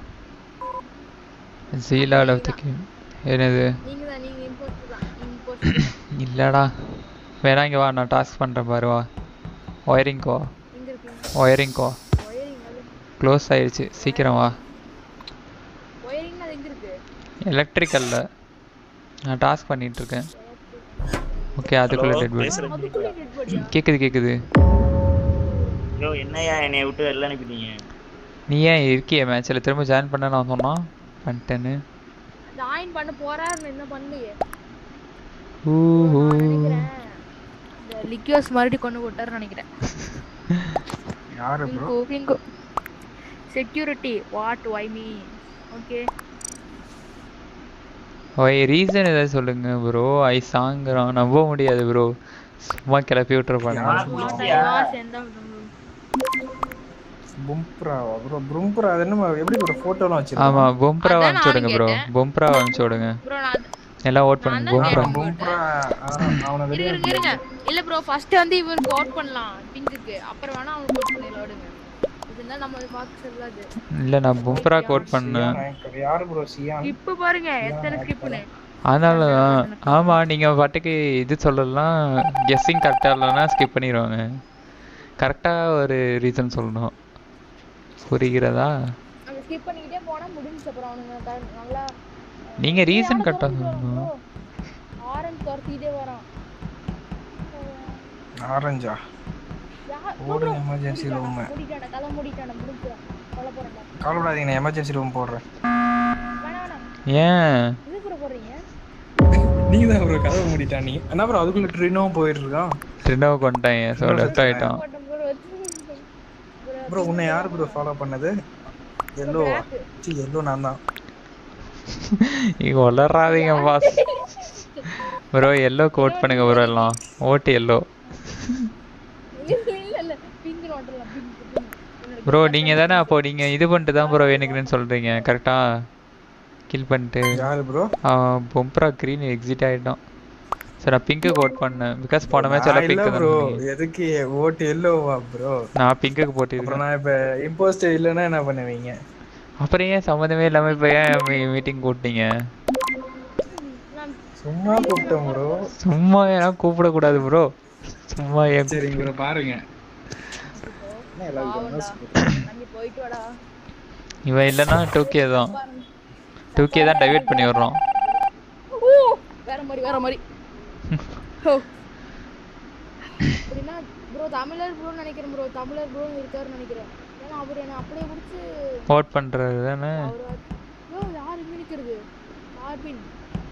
ஜீலா லவ் தி கேம் என்னது நீங்க தான் நீங்க இம்போஸ்டர் தான் இம்போஸ்டர் இல்லைடா வேணா இங்கே வா நான் டாஸ்க் பண்ணுறேன் பாரு வா ஒயரிங் வா எங்க இருக்கீங்க ஒயரிங் வா ஒயரிங் அது க்ளோஸ் ஆயிடுச்சு சீக்கிரம் வா ஒயரிங் அது எங்க இருக்கு எலக்ட்ரிக்கல்ல நான் டாஸ்க் பண்ணிட்டு இருக்கேன் ஓகே அதுக்குள்ள டெட் பாடி அதுக்குள்ள டெட் பாடியா கேக்குது கேக்குது ப்ரோ என்னையா என்னைய விட்டு வெளில அனுப்பிட்டீங்க நீ ஏன் இருக்கிய மேட்ச்சில் திரும்ப ஜாயின் பண்ண நான் சொன்னான் பண்ணிட்டேன்னு ஜாயின் பண்ண போறாரு என்ன பண்ணலையே ஊஹூ. நான் நினைக்கிறேன் இந்த லிக்யூஸ் மறுபடியும் கொண்டு போட்டாருன்னு நினைக்கிறேன் யாரு bro pink pink security what why me okay ஓய் ரீசன் ஏதாவது சொல்லுங்க ப்ரோ ஐ சாங்கிறான் நம்ப முடியாது ப்ரோ சும்மா கிளப்பி விட்டுருப்பாங்க வாட் ஐ வாஸ் எந்த பும்ப்ராவா ப்ரோ பும்ப்ரா அது என்ன எப்படி ப்ரோ போட்டோலாம் வச்சிருக்கோம் ஆமா பொம்ப்ரா அதான் அனுப்பிச்சு விடுங்க நானும் ப்ரோ கேட்டேன். பொம்ப்ரா அனுப்பிச்சு விடுங்க ப்ரோ நான் எல்லாம் ஓட் பண்ணுங்க நான் தான் பொம்ப்ரா பும்ப்ரா அவனை வெளியே இருங்க இருங்க இல்ல ப்ரோ ஃபர்ஸ்ட் வந்து இவருக்கு ஓட் பண்ணலாம் பிங்குக்கு அப்புறம் வேணா அவனுக்கு ஓட் பண்ணிடலாம் விடுங்க இதுனா நம்ம பார்க்க சொல்லாது இல்லை நான் பொம்ப்ரா கோட் பண்ணேன் சியான் யாரு ப்ரோ சியான் இப்ப பாருங்க எத்தனை ஸ்கிப்னு அதனால தான் ஆமாம் நீங்கள் பாட்டுக்கு இது சொல்லலாம் கெஸ்ஸிங் கரெக்டாக இல்லைன்னா ஸ்கிப் பண்ணிடுவாங்க கரெக்டாக ஒரு ரீசன் சொல்லணும் புரிகிறதா நம்ம ஸ்கிப் பண்ணிக்கிட்டே போனா முடிஞ்சு அப்புறம் அவனுங்க க- நல்லா நீங்கள் ரீசன் கரெக்டாக சொல்லணும் ஆரஞ்சு துரத்திக்கிட்டே வரான் ஆரஞ்சா யார் ஓடுங்க எமர்ஜென்சி ரூம் மூடிட்டான கதை மூடிட்டான முடிஞ்சு கொல்ல போறேன்டா கவலைப்படாதீங்க நான் எமர்ஜென்சி ரூம் போடுறேன் வேணாம் வேணாம் ஏன் இது கூட போடுறீங்க நீங்க தான் ப்ரோ கதவை மூடிட்டா நீ என்ன ப்ரோ அதுக்குள்ள ட்ரெயினும் போயிட்டு இருக்கான் ட்ரெண்டாக கொண்டாங்க ஸோ லெஃப்ட் ஆகிட்டான் போட்ட ப்ரோ வச்சு ப்ரோ உன்னை யாரு ப்ரோ ஃபாலோ பண்ணது எல்லோவா சி எல்லோ நான் தான் இங்க வளராதீங்க பாஸ் ப்ரோ எல்லோ கோட் பண்ணுங்க ப்ரோ எல்லாம் ஓட்டு எல்லோ இல்ல இல்ல இல்ல பிங்க் நோட்டலாம் பிங்க் பிங்க் ப்ரோ நீங்கள் தானே அப்போ நீங்கள் இது பண்ணிட்டு தான் ப்ரோ வேணுக்குன்னு சொல்கிறீங்க கரெக்டாக கில் பண்ணிட்டு யாரு ப்ரோ அவன் பொம்ப்ரா க்ரீன் எக்ஸிட் ஆகிட்டான் சரி நான் பிங்க்கு கோட் பண்ணேன் பிகாஸ் போன மேட்ச் எல்லாம் இல்ல பிங்க் ப்ரோ தான் எதுக்கு ஓட்டு எல்லோவா ப்ரோ நான் பிங்க்குக்கு போட்டிருக்கேன் அப்புறம் நான் இப்ப இம்போஸ்ட் இல்லைன்னா என்ன பண்ணுவீங்க அப்புறம் ஏன் சம்மந்தமே இல்லாமல் இப்போ ஏன் மீட்டிங் கூப்பிட்டீங்க நான் சும்மா கூப்பிட்டேன் ப்ரோ சும்மா ஏன் கூப்பிடக்கூடாது ப்ரோ சும்மா ஏன் சரிங்க ப்ரோ பாருங்க என்ன எல்லாரும் நம்பி போயிட்டு வாடா இவன் இல்லைன்னா டூகே தான் டூகே தான் டைவர்ட் பண்ணி விடுறோம் ஓ வேற மாதிரி வேற மாதிரி ஓ அப்படின்னா ப்ரோ தமிழர் ப்ரோ நினைக்கிறேன் ப்ரோ தமிழர் ப்ரோ இருக்காருன்னு நினைக்கிறேன் ஏன்னா அவர் என்ன அப்படியே பிடிச்சி ஓட் பண்ணுறது தானே அவர் ப்ரோ யார் இங்க நிக்கிறது கார்பின்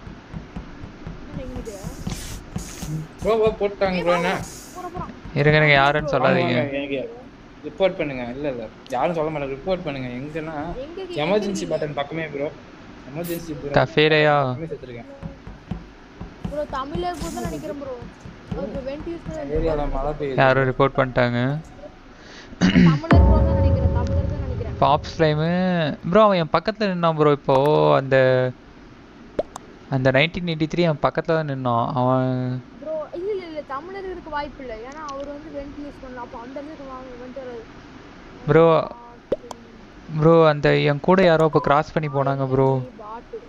எங்க நிக்கிற ப்ரோ ப்ரோ போட்டாங்க ப்ரோ என்ன போற போறான் இருங்க எனக்கு யாருன்னு சொல்லாதீங்க ஆமாங்க, எனக்கு ரிப்போர்ட் பண்ணுங்க இல்ல இல்ல யாரும் சொல்ல மாட்டாங்க ரிப்போர்ட் பண்ணுங்க எங்கன்னா எங்க எமர்ஜென்சி பட்டன் பக்கமே ப்ரோ எமர்ஜென்சி கஃபேலையா செத்துருக்கேன் ப்ரோ தமிழர் ப்ரோ தான் நினைக்கிறேன் ப்ரோ அவர் வெண்ட் யூஸ் பண்ணி ஏரியால மழை பெய்யுது யாரோ ரிப்போர்ட் பண்ணிட்டாங்க தமிழர் ப்ரோ தான் நினைக்கிறேன் தமிழர் தான் நினைக்கிறேன் பாப் ஸ்லைமு ப்ரோ அவன் என் பக்கத்தில் நின்னான் ப்ரோ இப்போ அந்த அந்த நைன்டீன் எயிட்டி த்ரீ அவன் பக்கத்தில் தான் நின்னான் அவன் ப்ரோ இல்ல இல்ல இல்ல தமிழர் இருக்க வாய்ப்பு இல்லை ஏன்னா அவர் வந்து வெண்ட் யூஸ் பண்ணலாம் அப்போ அந்த இடத்துக்கு வாங்க வெண்ட் வராது ப்ரோ ப்ரோ அந்த என் கூட யாரோ இப்போ கிராஸ் பண்ணி போனாங்க ப்ரோ பாட்டு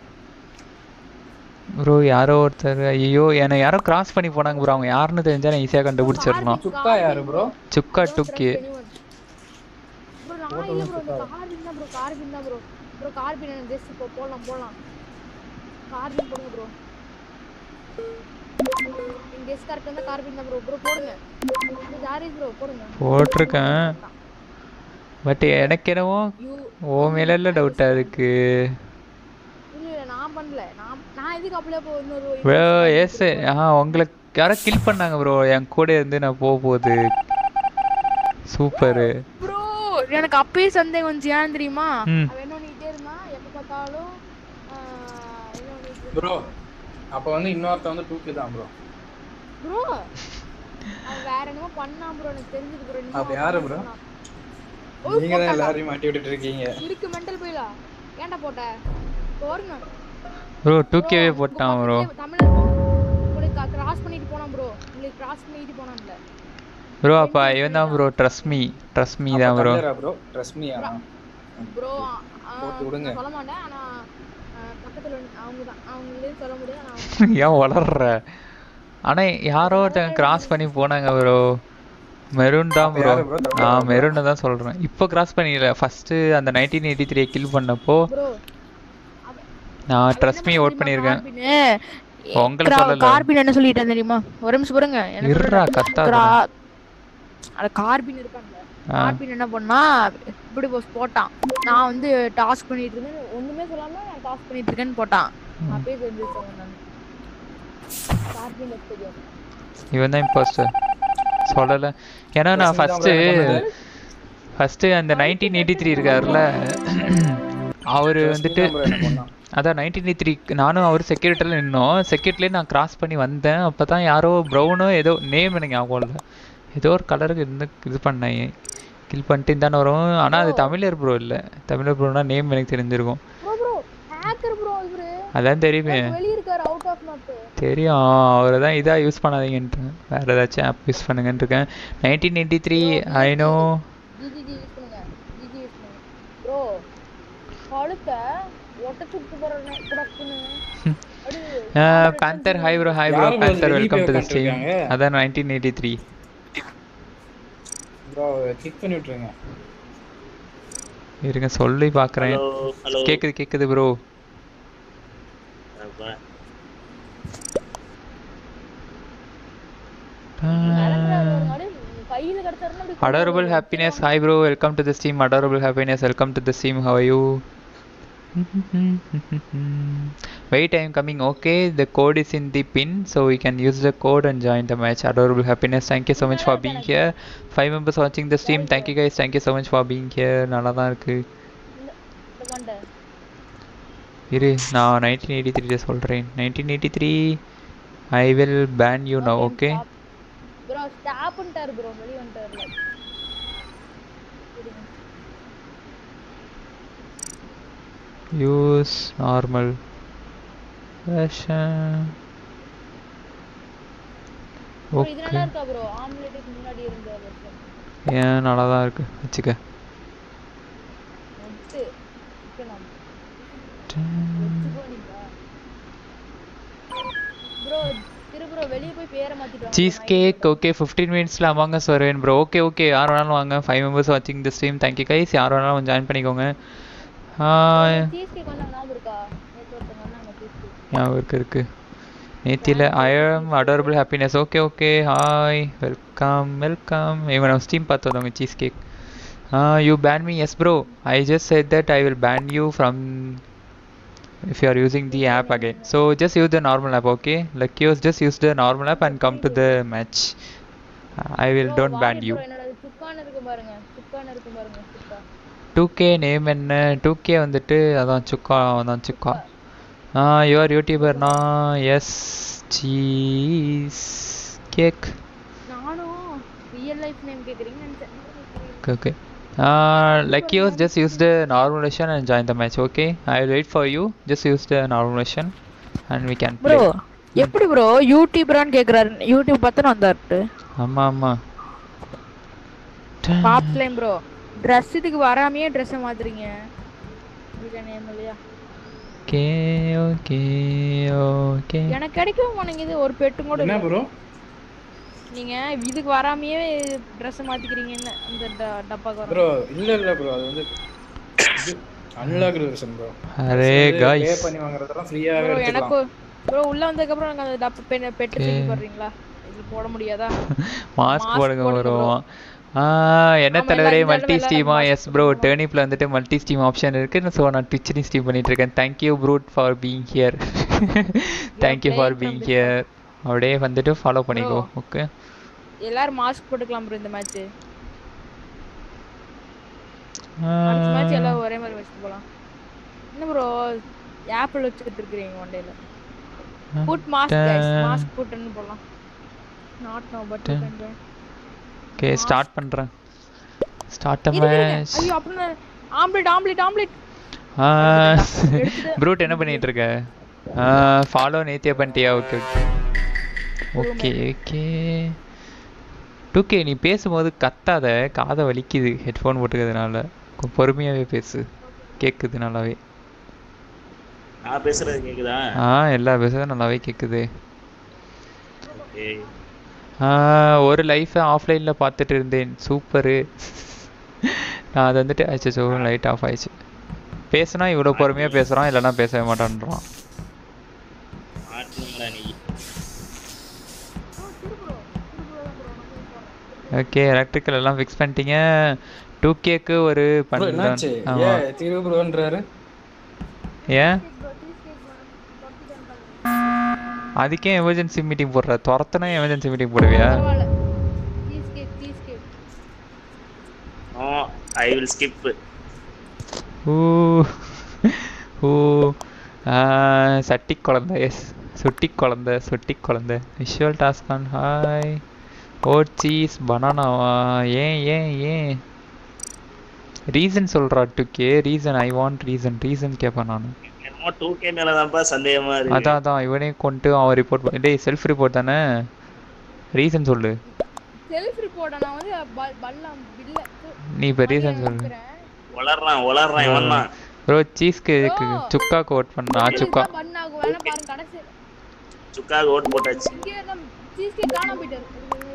ப்ரோ யாரோ ஒருத்தர் ஐயோ என்னை யாரோ கிராஸ் பண்ணி போனாங்க ப்ரோ அவங்க யாருன்னு தெரிஞ்சா நான் ஈஸியாக கண்டுபிடிச்சிடலாம் சுக்கா யாரு ப்ரோ சுக்கா டுக்கி ப்ரோ நான் இல்ல ப்ரோ இந்த கார்பின் தான் ப்ரோ கார்பின் தான் ப்ரோ ப்ரோ கார்பின் எனக்கு ஜஸ்ட் இப்போ போடலாம் போடலாம் கார்பின் போடுங்க ப்ரோ எங்க கெஸ் கரெக்டாக இருந்தால் கார்பின் தான் ப்ரோ ப்ரோ போடுங்க ஜாரி ப்ரோ போடுங்க போட்டிருக்கேன் பட் எனக்கு என்னவோ யூ ஓ மேல டவுட்டாக இருக்கு இல்ல இல்ல நான் பண்ணல நான் நான் எதுக்கு அப்படியே போ இன்னொரு ப்ரோ எஸ் ஆ உங்களுக்கு யாரோ கில் பண்ணாங்க ப்ரோ என் கூட இருந்து நான் போக போகுது சூப்பரு ப்ரோ எனக்கு அப்பயே சந்தேகம் வந்துச்சு ஏன் தெரியுமா ம். அவன் என்ன பண்ணிட்டே இருந்தான் எப்ப பார்த்தாலும் ஆஹ், என்ன ப்ரோ அப்ப வந்து இன்னொருத்த வந்து டூ தான் ப்ரோ ப்ரோ அவன் வேற என்னமோ பண்ணான் ப்ரோ எனக்கு தெரிஞ்சது ப்ரோ அப்ப யாரு bro? நீங்க தான் எல்லாரையும் மாட்டி விட்டுட்டு இருக்கீங்க இருக்கு மெண்டல் போயிலா ஏன்டா போட்ட போருங்க ப்ரோ டூ கேவே போட்டான் ப்ரோ தமிழ் உங்களுக்கு கிராஸ் பண்ணிட்டு போனான் ப்ரோ உங்களுக்கு கிராஸ் பண்ணிட்டு போனான்ல ப்ரோ அப்போ இவன் தான் bro trust me trust me தான் bro bro trust me bro போட்டு விடுங்க. சொல்ல மாட்டேன் ஆனா அஹ், பக்கத்துல அவங்க தான் அவங்களே சொல்ல முடியாது ஆனா ஏன் வளர்ற ஆனா யாரோ ஒருத்தங்க கிராஸ் பண்ணி போனாங்க ப்ரோ மெரூன் தான் ப்ரோ யாரு bro? நான் மெரூன் தான் சொல்றேன் இப்போ கிராஸ் பண்ணிடல ஃபர்ஸ்ட் அந்த நைன்டீன் எயிட்டி த்ரீ கில் பண்ணப்போ ப்ரோ நான் ட்ரஸ்ட் மீ ஓட் பண்ணியிருக்கேன் உங்களை சொல்லல. கார்பின் என்ன சொல்லிட்டேன் தெரியுமா ஒரு நிமிஷம் பாருங்க என்ன இருடா, சொல்லிட்டேன்? கத்தாத. கிரா- அந்த கார்பின் இருக்கான்ல ஆ. கார்பின் என்ன பண்ணா இப்படி போஸ்ட் போட்டான் நான் வந்து டாஸ்க் பண்ணிட்டு இருக்கேன் ஒண்ணுமே சொல்லாம நான் டாஸ்க் பண்ணிட்டு இருக்கேன்னு போட்டான் அப்பயே தெரிஞ்சிருச்சேன் நான் கார்பின் தெரியும் இவன் தான் இம்போஸ்டர் சொல்லல ஏன்னா நான் ஃபர்ஸ்ட் ஃபர்ஸ்ட் அந்த நைன்டீன் எயிட்டி த்ரீ இருக்காருல்ல அவர் வந்துட்டு அதான் நைன்டீன் எயிட்டி த்ரீ நானும் அவர் செக்யூரிட்டியில் நின்னோம் செக்யூரிட்டிலே நான் கிராஸ் பண்ணி வந்தேன் அப்போ தான் யாரோ ப்ரௌனோ ஏதோ நேம் எனக்கு ஞாபகம் இல்லை ஏதோ ஒரு கலருக்கு இருந்து இது பண்ணேன் கில் பண்ணிட்டு தானே வரும் ஆனால் அது தமிழர் ப்ரோ இல்லை தமிழர் ப்ரோனா நேம் எனக்கு தெரிஞ்சிருக்கும் ப்ரோ ப்ரோ ஹேக்கர் ப்ரோ இவரு அதான் தெரியுமே வெளிய இருக்காரு அவுட் ஆஃப் மேப் தெரியும் அவரை தான் இதாக யூஸ் பண்ணாதீங்கன்ட்டு வேறு ஏதாச்சும் ஆப் யூஸ் பண்ணுங்கன்னு இருக்கேன் nineteen eighty three I know GGG use பண்ணுங்க ஜிஜி யூஸ் பண்ணுங்க ப்ரோ கழுத்த ஒட்டச்சு விட்டு போறேன் குடக்குன்னு panther hi bro hi bro யாரு bro பேந்தர் இது வெல்கம் டு த வெளிய ஸ்ட்ரீம் உட்காந்துருக்காங்க? அதான் nineteen eighty three bro click பண்ணி விட்டுருங்க இருங்க சொல்லி பார்க்குறேன் ஹலோ ஹலோ கேட்குது கேட்குது ப்ரோ கையில கிடைச்சாருன்னா அப்படி Adorable happiness. Hi bro, welcome to the stream. Adorable happiness, welcome to the stream. How are you? Wait, I am coming. Okay, the code is in the pin, so we can use the code and join the match. Adorable happiness. Thank you so much for being here. Five members watching the stream. Thank you guys. Thank you so much for being here. நல்லா தான் இருக்கு இந்த மண்டை இரு நான் nineteen eighty த்ரீல சொல்கிறேன் nineteen eighty three I will ban you now okay bro ஸ்டாப்ன்ட்டாரு ப்ரோ வெளிய வந்துட்டாருல யூஸ் நார்மல் version ப்ரோ இது ஓகே நல்லா இருக்கா ப்ரோ ஆம்லெட்டுக்கு முன்னாடி இருந்த version. ஏன் நல்லா தான் இருக்கு வச்சுக்க நட்டு வைக்கலாம் வச்சுக்கோ நீங்க ப்ரோ திரு ப்ரோ வெளிய போய் பேரை மாத்திட்டு வாங்க சீஸ் கேக் ஓகே ஃபிஃப்டீன் மினிட்ஸில் அமாங்க வருவேன் ப்ரோ ஓகே ஓகே யார் வேணாலும் வாங்க ஃபைவ் மெம்பர்ஸ் வாட்சிங் தி ஸ்ட்ரீம் தேங்க்யூ கைஸ் யார் வேணாலும் ஜாயின் பண்ணிக்கோங்க சீஸ் கேக் வந்தாங்க ஞாபகம் இருக்கா நேத்து ஒருத்தங்க வந்தாங்க சீஸ் கேக் ஞாபகம் இருக்கு இருக்கு நேத்தியில் I'm adorable happiness okay okay hi welcome welcome இவன் நம்ம ஸ்டீம் பார்த்து வந்தவங்க cheese cake you ban me yes bro I just said that I will ban you from if you are using the app again so just use the normal app okay like yours just use the normal app and come to the match i will don't ban you என்னோட சுக்கான இருக்கு பாருங்க சுக்கான இருக்கு பாருங்க சுக்கா 2k name என்ன 2k வந்துட்டு அதான் சுக்கா அதான் சுக்கா ஆ யுவர் யூடியூபர்னா எஸ் சீஸ் கேக் நானும் ரியல் லைஃப் நேம் கேக்குறீங்கன்னு நினைச்சேன் okay okay uh, like yours just use the normal version and join the match okay i will wait for you just use the normal version and we can play bro எப்படி bro யூடியூபரான்னு கேக்குறாரு YouTube பார்த்து வந்தாரு ஆமா ஆமா பாப்ஸ்லைம் bro dress இதுக்கு வராமையே ட்ரெஸ்ஸை மாத்துறீங்க இதுக்கு நேம் இல்லையா ஓகே ஓகே ஓகே எனக்கு கிடைக்கவே மாட்டேங்குது ஒரு பெட்டும் கூட என்ன இல்ல. ப்ரோ நீங்க இதுக்கு வராமையே ட்ரெஸ் மாத்திக்கிறீங்க என்ன இந்த ட- டப்பாக்கு ப்ரோ வர இல்ல இல்ல ப்ரோ அது வந்து அன்லாக்டு வெர்ஷன் ப்ரோ அரே பே காய்ஸ் பண்ணி வாங்குறதெல்லாம் ஃப்ரீயாவே ப்ரோ எடுத்துக்கலாம் எனக்கு ப்ரோ உள்ள வந்ததுக்கு அப்புறம் எனக்கு அந்த டப்ப பென் பெட்டு Okay. தூக்கி போடுறீங்களா இது போட முடியாதா மாஸ்க் Mask போடுங்க போடுங்க bro. வரும் ஆ என்ன ஆமா, தலைவரே எல்லா- இந்த மல்டி தடவை ஸ்டீமா எல்லாரும் எஸ் ப்ரோ டேர்னிப்ல வந்துட்டு மல்டி ஸ்டீம் ஆப்ஷன் இருக்கு ஸோ நான் ட்விட்ச்லையும் ஸ்டீம் பண்ணிட்டு இருக்கேன் தேங்க்யூ ப்ரூட் for being here thank you for playing being from here அப்படியே வந்துட்டு ஃபாலோ பண்ணிக்கோ Bro. ஓகே எல்லாரும் மாஸ்க் போட்டுக்கலாம் ப்ரோ இந்த மேட்ச் அடுத்த மேட்ச் எல்லாம் ஒரே மாதிரி வச்சுட்டு போலாம் என்ன ப்ரோ ஆப்பிள் வச்சுட்டு இருக்கிறீங்க ஒன் டேல புட் மாஸ்க் கைஸ் மாஸ்க் புட்னு போடலாம் not no but you can join okay start பண்ணுறேன் ஸ்டார்ட் இருங்க மேட்ச் ஐயோ அப்படின்னா ஆம்லெட் ஆம்லெட் ஆம்லெட் ப்ரூட் என்ன பண்ணிட்டு இருக்க ஃபாலோ நேத்தியா பண்ணிட்டியா ஓகே ஓகே ஓகே டூகே நீ பேசும்போது கத்தாத காதை வலிக்குது ஹெட்ஃபோன் போட்டுக்கிறதுனால கொஞ்சம் பொறுமையாகவே பேசு கேட்குது நல்லாவே நான் பேசுறது கேக்குதா ஆ எல்லா பேசுறதும் நல்லாவே கேட்குது ஓகே ஒரு லைஃப்பை ஆஃப்லைனில் பார்த்துட்டு இருந்தேன் சூப்பரு நான் அது வந்துட்டு அச்சோ லைட் ஆஃப் ஆயிடுச்சு பேசுனா இவ்வளோ பொறுமையாக பேசுகிறான் இல்லைன்னா பேசவே மாட்டான்றான் மாட்டணும்டா நீ ஓகே எலக்ட்ரிக்கல் எல்லாம் ஃபிக்ஸ் பண்ணிட்டீங்க டூ கேக்கு ஒரு ப்ரோ என்னாச்சு ஆமா ஏன் திரு ப்ரோன்றாரு ஏன் அதுக்கே எமர்ஜென்சி மீட்டிங் போடுற துரத்துனா எமர்ஜென்சி மீட்டிங் போடுவியா பரவாயில்ல cheese cake cheese cake no I will skip ஊ ஊ ஆ, சட்டி குழந்தை எஸ் சுட்டி குழந்தை சுட்டி குழந்தை visual task on hi oh cheese பனானாவா ஏன் ஏன் ஏன் ரீசன் சொல்கிறா டுக்கே reason I want reason reason கேட்பேன் நான் என்னமோ டூ கே மேலதான்ப்பா சந்தேகமா இருக்கு அதான் அதான் இவனே கொண்டு அவன் ரிப்போர்ட் டேய் செல்ஃப் ரிப்போர்ட் தானே ரீசன் சொல்லு செல்ஃப் ரிப்போர்ட்டை நான் வந்து பல்- பல்லாம் இல்ல நீ இப்போ ரீசன் சொல்லு வளர்றான் வளர்றான் இவன் தான் ப்ரோ சீஸ்க்கு சுக்காக்கு ஓட் பண்ணா சுக்கா பண்ண ஆகும் வேணா பாருங்க கடைசி சுக்காக ஓட்டு போட்டாச்சு இங்கே தான் சீஸ் கேக் காணாம போயிட்டாரு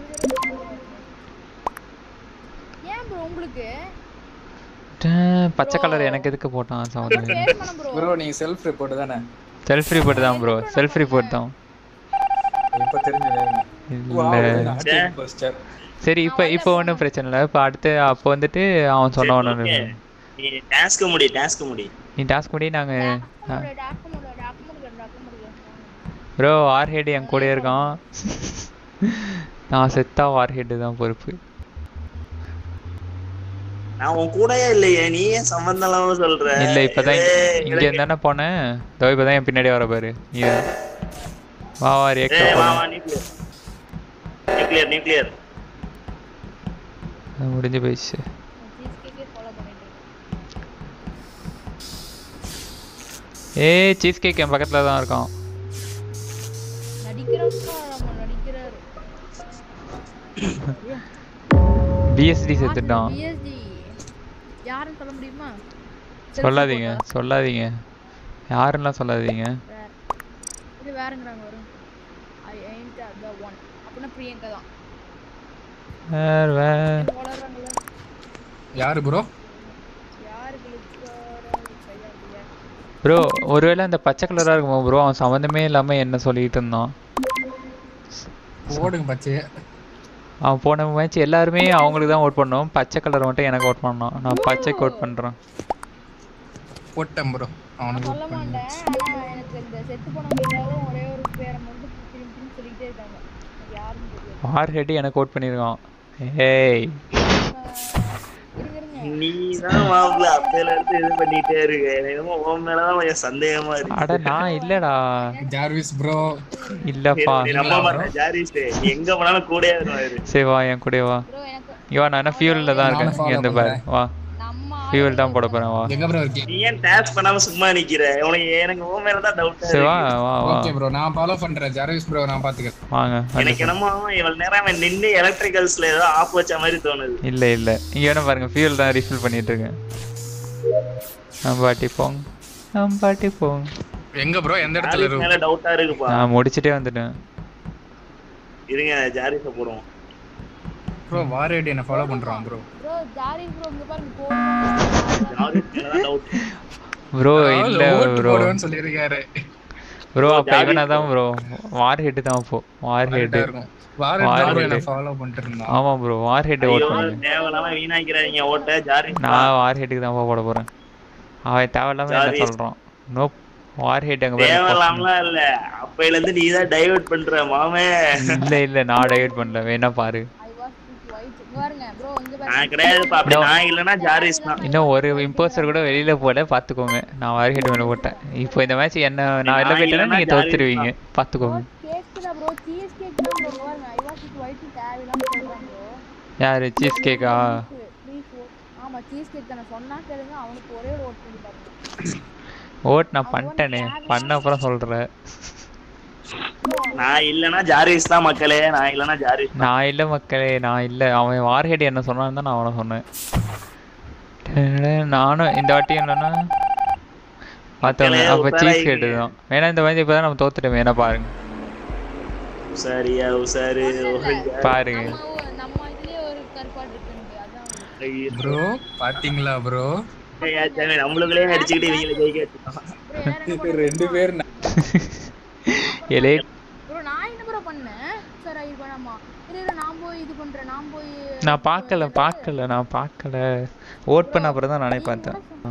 ஏன் ப்ரோ உங்களுக்கு பச்சை கலர் எனக்கு எதுக்கு போட்டான் சவுண்ட் பேஸ் பண்ண ப்ரோ ப்ரோ நீங்க செல்ஃப் ரிப்போர்ட் தானே செல்ஃப் ரிப்போர்ட் தான் ப்ரோ செல்ஃப் ரிப்போர்ட் தான் இப்ப தெரிஞ்சது இல்ல போஸ்டர் சரி இப்போ இப்போ ஒன்றும் பிரச்சனை இல்லை இப்போ அடுத்து அப்போ வந்துட்டு அவன் சொன்ன ஒன்று நீ டாஸ்க் முடி டாஸ்க் முடி நீ டாஸ்க் முடி நாங்கள் டாக்க முடியல டாக்க முடியல டாக்க முடியல ப்ரோ வார் ஹெட் என் கூட இருக்கான் நான் செத்தா வார் ஹெட்டு தான் பொறுப்பு நான் உன் கூடயே இல்லையே நீ ஏன் சம்பந்தம் இல்லாம சொல்ற இல்லை இப்போதான் ஏய், இங்கே இருந்தானே போனேன் இதோ இப்போ தான் என் பின்னாடி வர பாரு நீ தான். வா வா ஏய், ரியாக்ட் வா போகலாம் வா நியூக்ளியர் நியூக்ளியர் நியூக்ளியர் முடிஞ்சு போயிடுச்சு சீஸ் கேக்கே ஃபாலோ பண்ணிட்டு இருக்கேன் ஏய் சீஸ் கேக் என் பக்கத்தில் தான் இருக்கான் நடிக்கிறப்பா நம்ம நடிக்கிறாரு பிஎஸ்டி செத்துட்டான் பிஎஸ்டி யாருன்னு சொல்ல முடியுமா சொல்லாதீங்க சொல்லாதீங்க யாருன்னெலாம் சொல்லாதீங்க வேற இது வேறங்கிறாங்க வரும் ஐ ain't the ஒன் அப்படின்னா பிரியங்கா தான் வேற வேற வளர்றாங்கல்ல யாரு ப்ரோ யாருக்கு ப்ரோ ஒருவேளை அந்த பச்சை கலராக இருக்குமா ப்ரோ அவன் சம்மந்தமே இல்லாமல் என்ன சொல்லிட்டு இருந்தான் ஓடுங்க பச்சைய அவன் போன மேட்ச் எல்லாருமே அவங்களுக்கு தான் ஓட் பண்ணோம் பச்சை கலர் மட்டும் எனக்கு ஓட் பண்ணான் நான் பச்சைக்கு ஓட் பண்ணுறேன் போட்டேன் ப்ரோ அவனுக்கு சொல்ல மாட்டேன் ஆனா எனக்கு இந்த செத்து போனவங்க எல்லாரும் ஒரே ஒரு பேரை மட்டும் திரும்பி திரும்பி சொல்லிக்கிட்டே இருக்காங்க எனக்கு யாருன்னு தெரியாது வார் ஹெட் எனக்கு ஓட் பண்ணியிருக்கான் ஏய் இருங்க இருங்க நீ தான் மாப்பிள்ள அப்பையில இருந்து இது பண்ணிட்டே இருக்க எனக்கு என்னமோ உன் மேலதான் கொஞ்சம் சந்தேகமா இருக்கு அட நான் இல்லடா ஜார்விஸ் ப்ரோ இல்லப்பா நீ நம்ப மாட்டேன் ஜாரிஸ் நீ எங்க போனாலும் கூடயே வருவாரு சரி வா என் கூட வா ப்ரோ எனக்கு இங்க வா நான் என்ன ஃபியூலில் தான் இருக்கேன் இங்கே இருந்து பாரு வா நம்ம ஃபியூல் தான் போட போகிறேன் வா எங்க ப்ரோ இருக்கீங்க நீ ஏன் டாஸ்க் பண்ணாம சும்மா நிக்கிற உனக்கு எனக்கு உன் மேலதான் டவுட்டா சரி வா இருக்கு வா வா ஓகே ப்ரோ நான் ஃபாலோ பண்றேன் ஜார்விஸ் ப்ரோ நான் பாத்துக்கிறேன் வாங்க எனக்கு என்னமோ இவ்வளவு நேரம் அவன் நின்னு எலக்ட்ரிக்கல்ஸ்ல ஏதோ ஆஃப் வச்ச மாதிரி தோணுது இல்லை இல்லை இங்கே வேணா பாருங்க ஃபியூல் தான் ரீஃபில் பண்ணிட்டு இருக்கேன் நம்ம பாட்டி போங்க நம்ம பாட்டி போங்க எங்க ப்ரோ எந்த இடத்துல ஜாரிஸ் இருக்கு மேல டவுட்டா இருக்குப்பா நான் முடிச்சிட்டே வந்துட்டேன் இருங்க ஜாரிஸ போடுவோம் ப்ரோ வாரேடி என்ன ஃபாலோ பண்றான் ப்ரோ ப்ரோ ஜாரி ப்ரோ இங்க பாருங்க போடுவாங்க ஜாரிஸ் மேலதான் டவுட் ப்ரோ இல்லை ப்ரோ போடுவேன்னு சொல்லியிருக்காரு ப்ரோ அப்போ இவனா தான் ப்ரோ வார் ஹெட் தான் அப்போ வார் ஹெட் கரெக்டா இருக்கும் வாரேடி வாரேடி. ப்ரோ என்ன ஃபாலோ பண்ணிட்டு இருந்தான் ஆமாம் ப்ரோ வார் ஹெட் ஓட் ஐயோ பண்ணுங்க தேவையில்லாம வீணாக்கிறாங்க ஓட்ட ஜாரிஸ் நான் வார் ஹெட்டுக்கு தான் போட போகிறேன் அவன் தேவையில்லாம என்ன ஜாரி. சொல்கிறான் நோ வார் ஹெட் அங்கே பாருங்க தேவையில்லாமலாம் இல்ல அப்பையில இருந்து நீ தான் டைவர்ட் பண்ற மாமே இல்லை இல்லை நான் டைவர்ட் பண்ணல வேணா பாரு ஐ வாஸ் ஒயிட் இங்க பாருங்க ப்ரோ இங்க நான் கிடையாதுப்பா அப்படி நான் இல்லைன்னா ஜாரிஸ் தான் இன்னும் ஒரு இம்போஸ்டர் கூட வெளியில போல பாத்துக்கோங்க நான் வாரிஹெட் மேல போட்டேன் இப்போ இந்த மேட்ச் என்ன நான் வெளில நான் போயிட்டேன்னா இல்லைன்னா நீங்க ஜாலி தோத்துருவீங்க பாத்துக்கோங்க கேக்குதா ப்ரோ சீஸ் கேக் தான் ப்ரோ பாருங்க ஐவாசிக்கு ஒயிட் தேவையில்லாம சொல்றாங்க ப்ரோ யாரு சீஸ் கேக்கா ப்ளீஸ் ஆமா சீஸ் கேக் தானே சொன்னா கேளுங்க அவனுக்கு ஒரே ஒரு ஓட் பண்ணி பாருங்க ஓட் நான் பண்ணிட்டேனே பண்ண அப்புறம் சொல்றேன் நான் இல்லைன்னா ஜாரிஸ் தான் மக்களே நான் இல்லைன்னா ஜாரிஸ் நான் இல்ல மக்களே நான் இல்ல அவன் வார்ஹெட் என்ன சொன்னான்னு தான் நான் அவனை சொன்னேன் டேடே, நானும் இந்த வாட்டியும் இல்லைன்னா பார்த்தவங்க மக்களே, அப்போ சீஸ் உஷாராயிங்க. கேட்டு தான் வேணா இந்த மாதிரி இப்போதான் நம்ம தோத்துட்டோம் வேணா பாருங்க உசாரியா உசாரு ஓஹையா. பாருங்க நம்ம ஊ- நம்ம இதுலயே ஒரு கருப்பாடு இருக்கு அதான் ஐயோ. ப்ரோ பாத்தீங்களா ப்ரோ ஐயா, சாமி, நம்மளுக்குள்ளே அடிச்சுக்கிட்டு இவங்களை ஜெயிக்க வச்சுட்டோம் ப்ரோ எல்லாரும் என்ன பண்ண ரெண்டு பேர் ந- எலே ப்ரோ நான் என்ன ப்ரோ பண்ணேன் சார் இது பண்ணாமா இரு இரு, நான் போய் இது பண்றேன் நான் போய் நான் பார்க்கல பார்க்கல நான் பார்க்கல ஓட் பண்ண அப்புறம் தான் நானே பார்த்தேன் ஆ.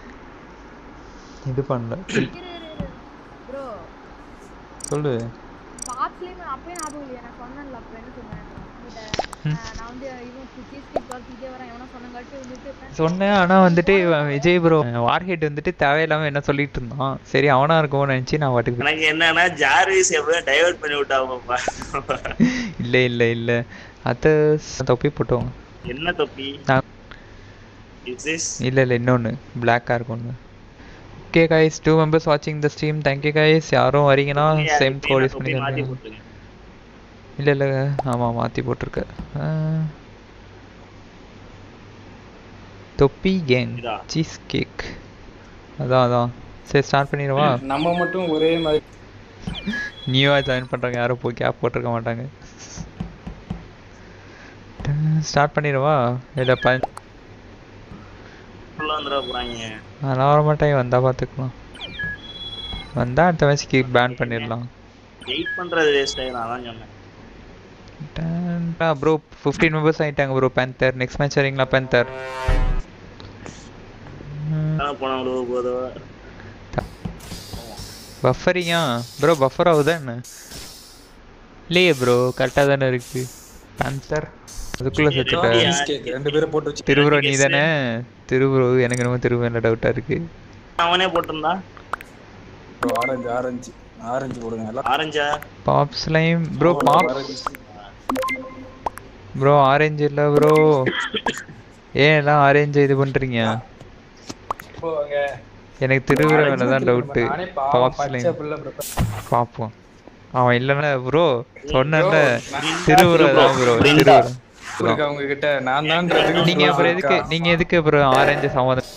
இது பண்ணல ப்ரோ சொல்லு பாட்ஸ்லயே நான் அப்பயே ஞாபகம் இல்லையா நான் சொன்னேன்ல அப்ப என்ன சொன்னேன் உன்கிட்ட, அஹ், நான் வந்து இவன் சீஸ் கேக் பார்த்துட்டே வரேன் எவனா சொன்னங்காட்டி வந்துட்டு சொன்னேன் ஆனா வந்துட்டு இவன் விஜய் ப்ரோ வார்ஹெட் வந்துட்டு தேவையில்லாம என்ன சொல்லிட்டு இருந்தான் சரி அவனா இருக்கும்னு நினைச்சு நான் வாட்டுக்கு எனக்கு என்னன்னா ஜார்விஸ் எப்படியோ டைவர்ட் பண்ணி விட்டாங்கப்பா இல்ல இல்ல இல்ல அத தொப்பி போட்டோம் என்ன தொப்பி நான் இஸ் திஸ் இல்ல இல்ல இன்னொன்னு பிளாக்கா இருக்கும் ஒன்று ஓகே கைஸ் டூ மெம்பர்ஸ் வாட்சிங் த ஸ்ட்ரீம் தேங்க்யூ கைஸ் யாரும் வரீங்கன்னா சேம் கோட் யூஸ் தொப்பி மாத்தி பண்ணிக்கிறேன் போட்டுருங்க இல்ல இல்ல ஆமா மாத்தி போட்டிருக்க ஆ. தொப்பி கேங் இதா. சீஸ் கேக் அதான் அதான் சரி ஸ்டார்ட் பண்ணிடவா நம்ம மட்டும் ஒரே மாதிரி நியூவாக ஜாயின் பண்ணுறவங்க யாரும் போய் கேப் போட்டிருக்க மாட்டாங்க ஸ்டார்ட் பண்ணிடவா இல்லை ப உள்ள வந்துட போறாங்க அதெல்லாம் வர மாட்டேன் வந்தால் பார்த்துக்கலாம் வந்தால் அடுத்த மேட்ச்க்கு பேன் பண்ணிடலாம் வெயிட் பண்றது வேஸ்ட் ஆயிடும் அதான் சொன்னேன் ப்ரோ ஃபிஃப்டீன் மெம்பர்ஸ் ஆகிட்டாங்க ப்ரோ பேந்தர் நெக்ஸ்ட் மேட்ச் வரீங்களா பேந்தர் அதான் போனவங்களுக்கு போதும் பஃபரிங்கா ப்ரோ பஃபர் ஆகுதா என்ன இல்லையே ப்ரோ கரெக்டாக தானே இருக்கு பேந்தர் அதுக்குள்ளே செத்துட்டேன் அப்படியா? கேக் ரெண்டு பேரும் போட்டு வச்சு திருபுரோ நீ தானே திருபுரோ எனக்கு என்னமோ திருபுரம் டவுட்டாக இருக்கு அவனே போட்டிருந்தா ப்ரோ ஆரஞ்சு ஆரஞ்சு ஆரஞ்சு போடுங்க எல்லாம் ஆரஞ்சா pop slime bro pop orange bro orange இல்லை ப்ரோ ஏன் எல்லாம் ஆரஞ்சு இது பண்ணுறீங்க போவாங்க எனக்கு திருவிழா மேலே தான் டவுட்டு நானே பாவம் பாப் பச்சை ஸ்லைம் புள்ள bro. பார்ப்போம் அவன் இல்லைன்னா ப்ரோ சொன்னேன்ல நான் திருவுரா தான் ப்ரோ திருவுரா இருக்கு அவங்க கிட்ட நான் தான் நீங்க அப்புறம் எதுக்கு நீங்க எதுக்கு அப்புறம் ஆரஞ்சு சம்மதம்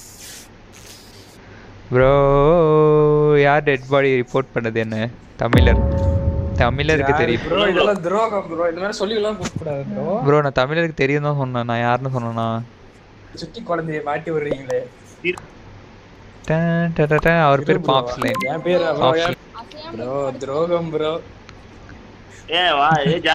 ப்ரோ யார் டெட் பாடி ரிப்போர்ட் பண்ணது என்ன தமிழர் தமிழருக்கு தெரியும் ப்ரோ இதெல்லாம் துரோகம் ப்ரோ இந்த மாதிரி சொல்லி எல்லாம் கூடாது ப்ரோ ப்ரோ நான் தமிழருக்கு தெரியும் தான் சொன்னேன் நான் யாருன்னு சொன்னேனா சுட்டி குழந்தைய மாட்டி விடுறீங்களே டன் டன் டன் டன். அவர் பேர் பாப் ஸ்லைம் என் பேர் பாப் ப்ரோ துரோகம் ப்ரோ ஏ வா ஏ ஜா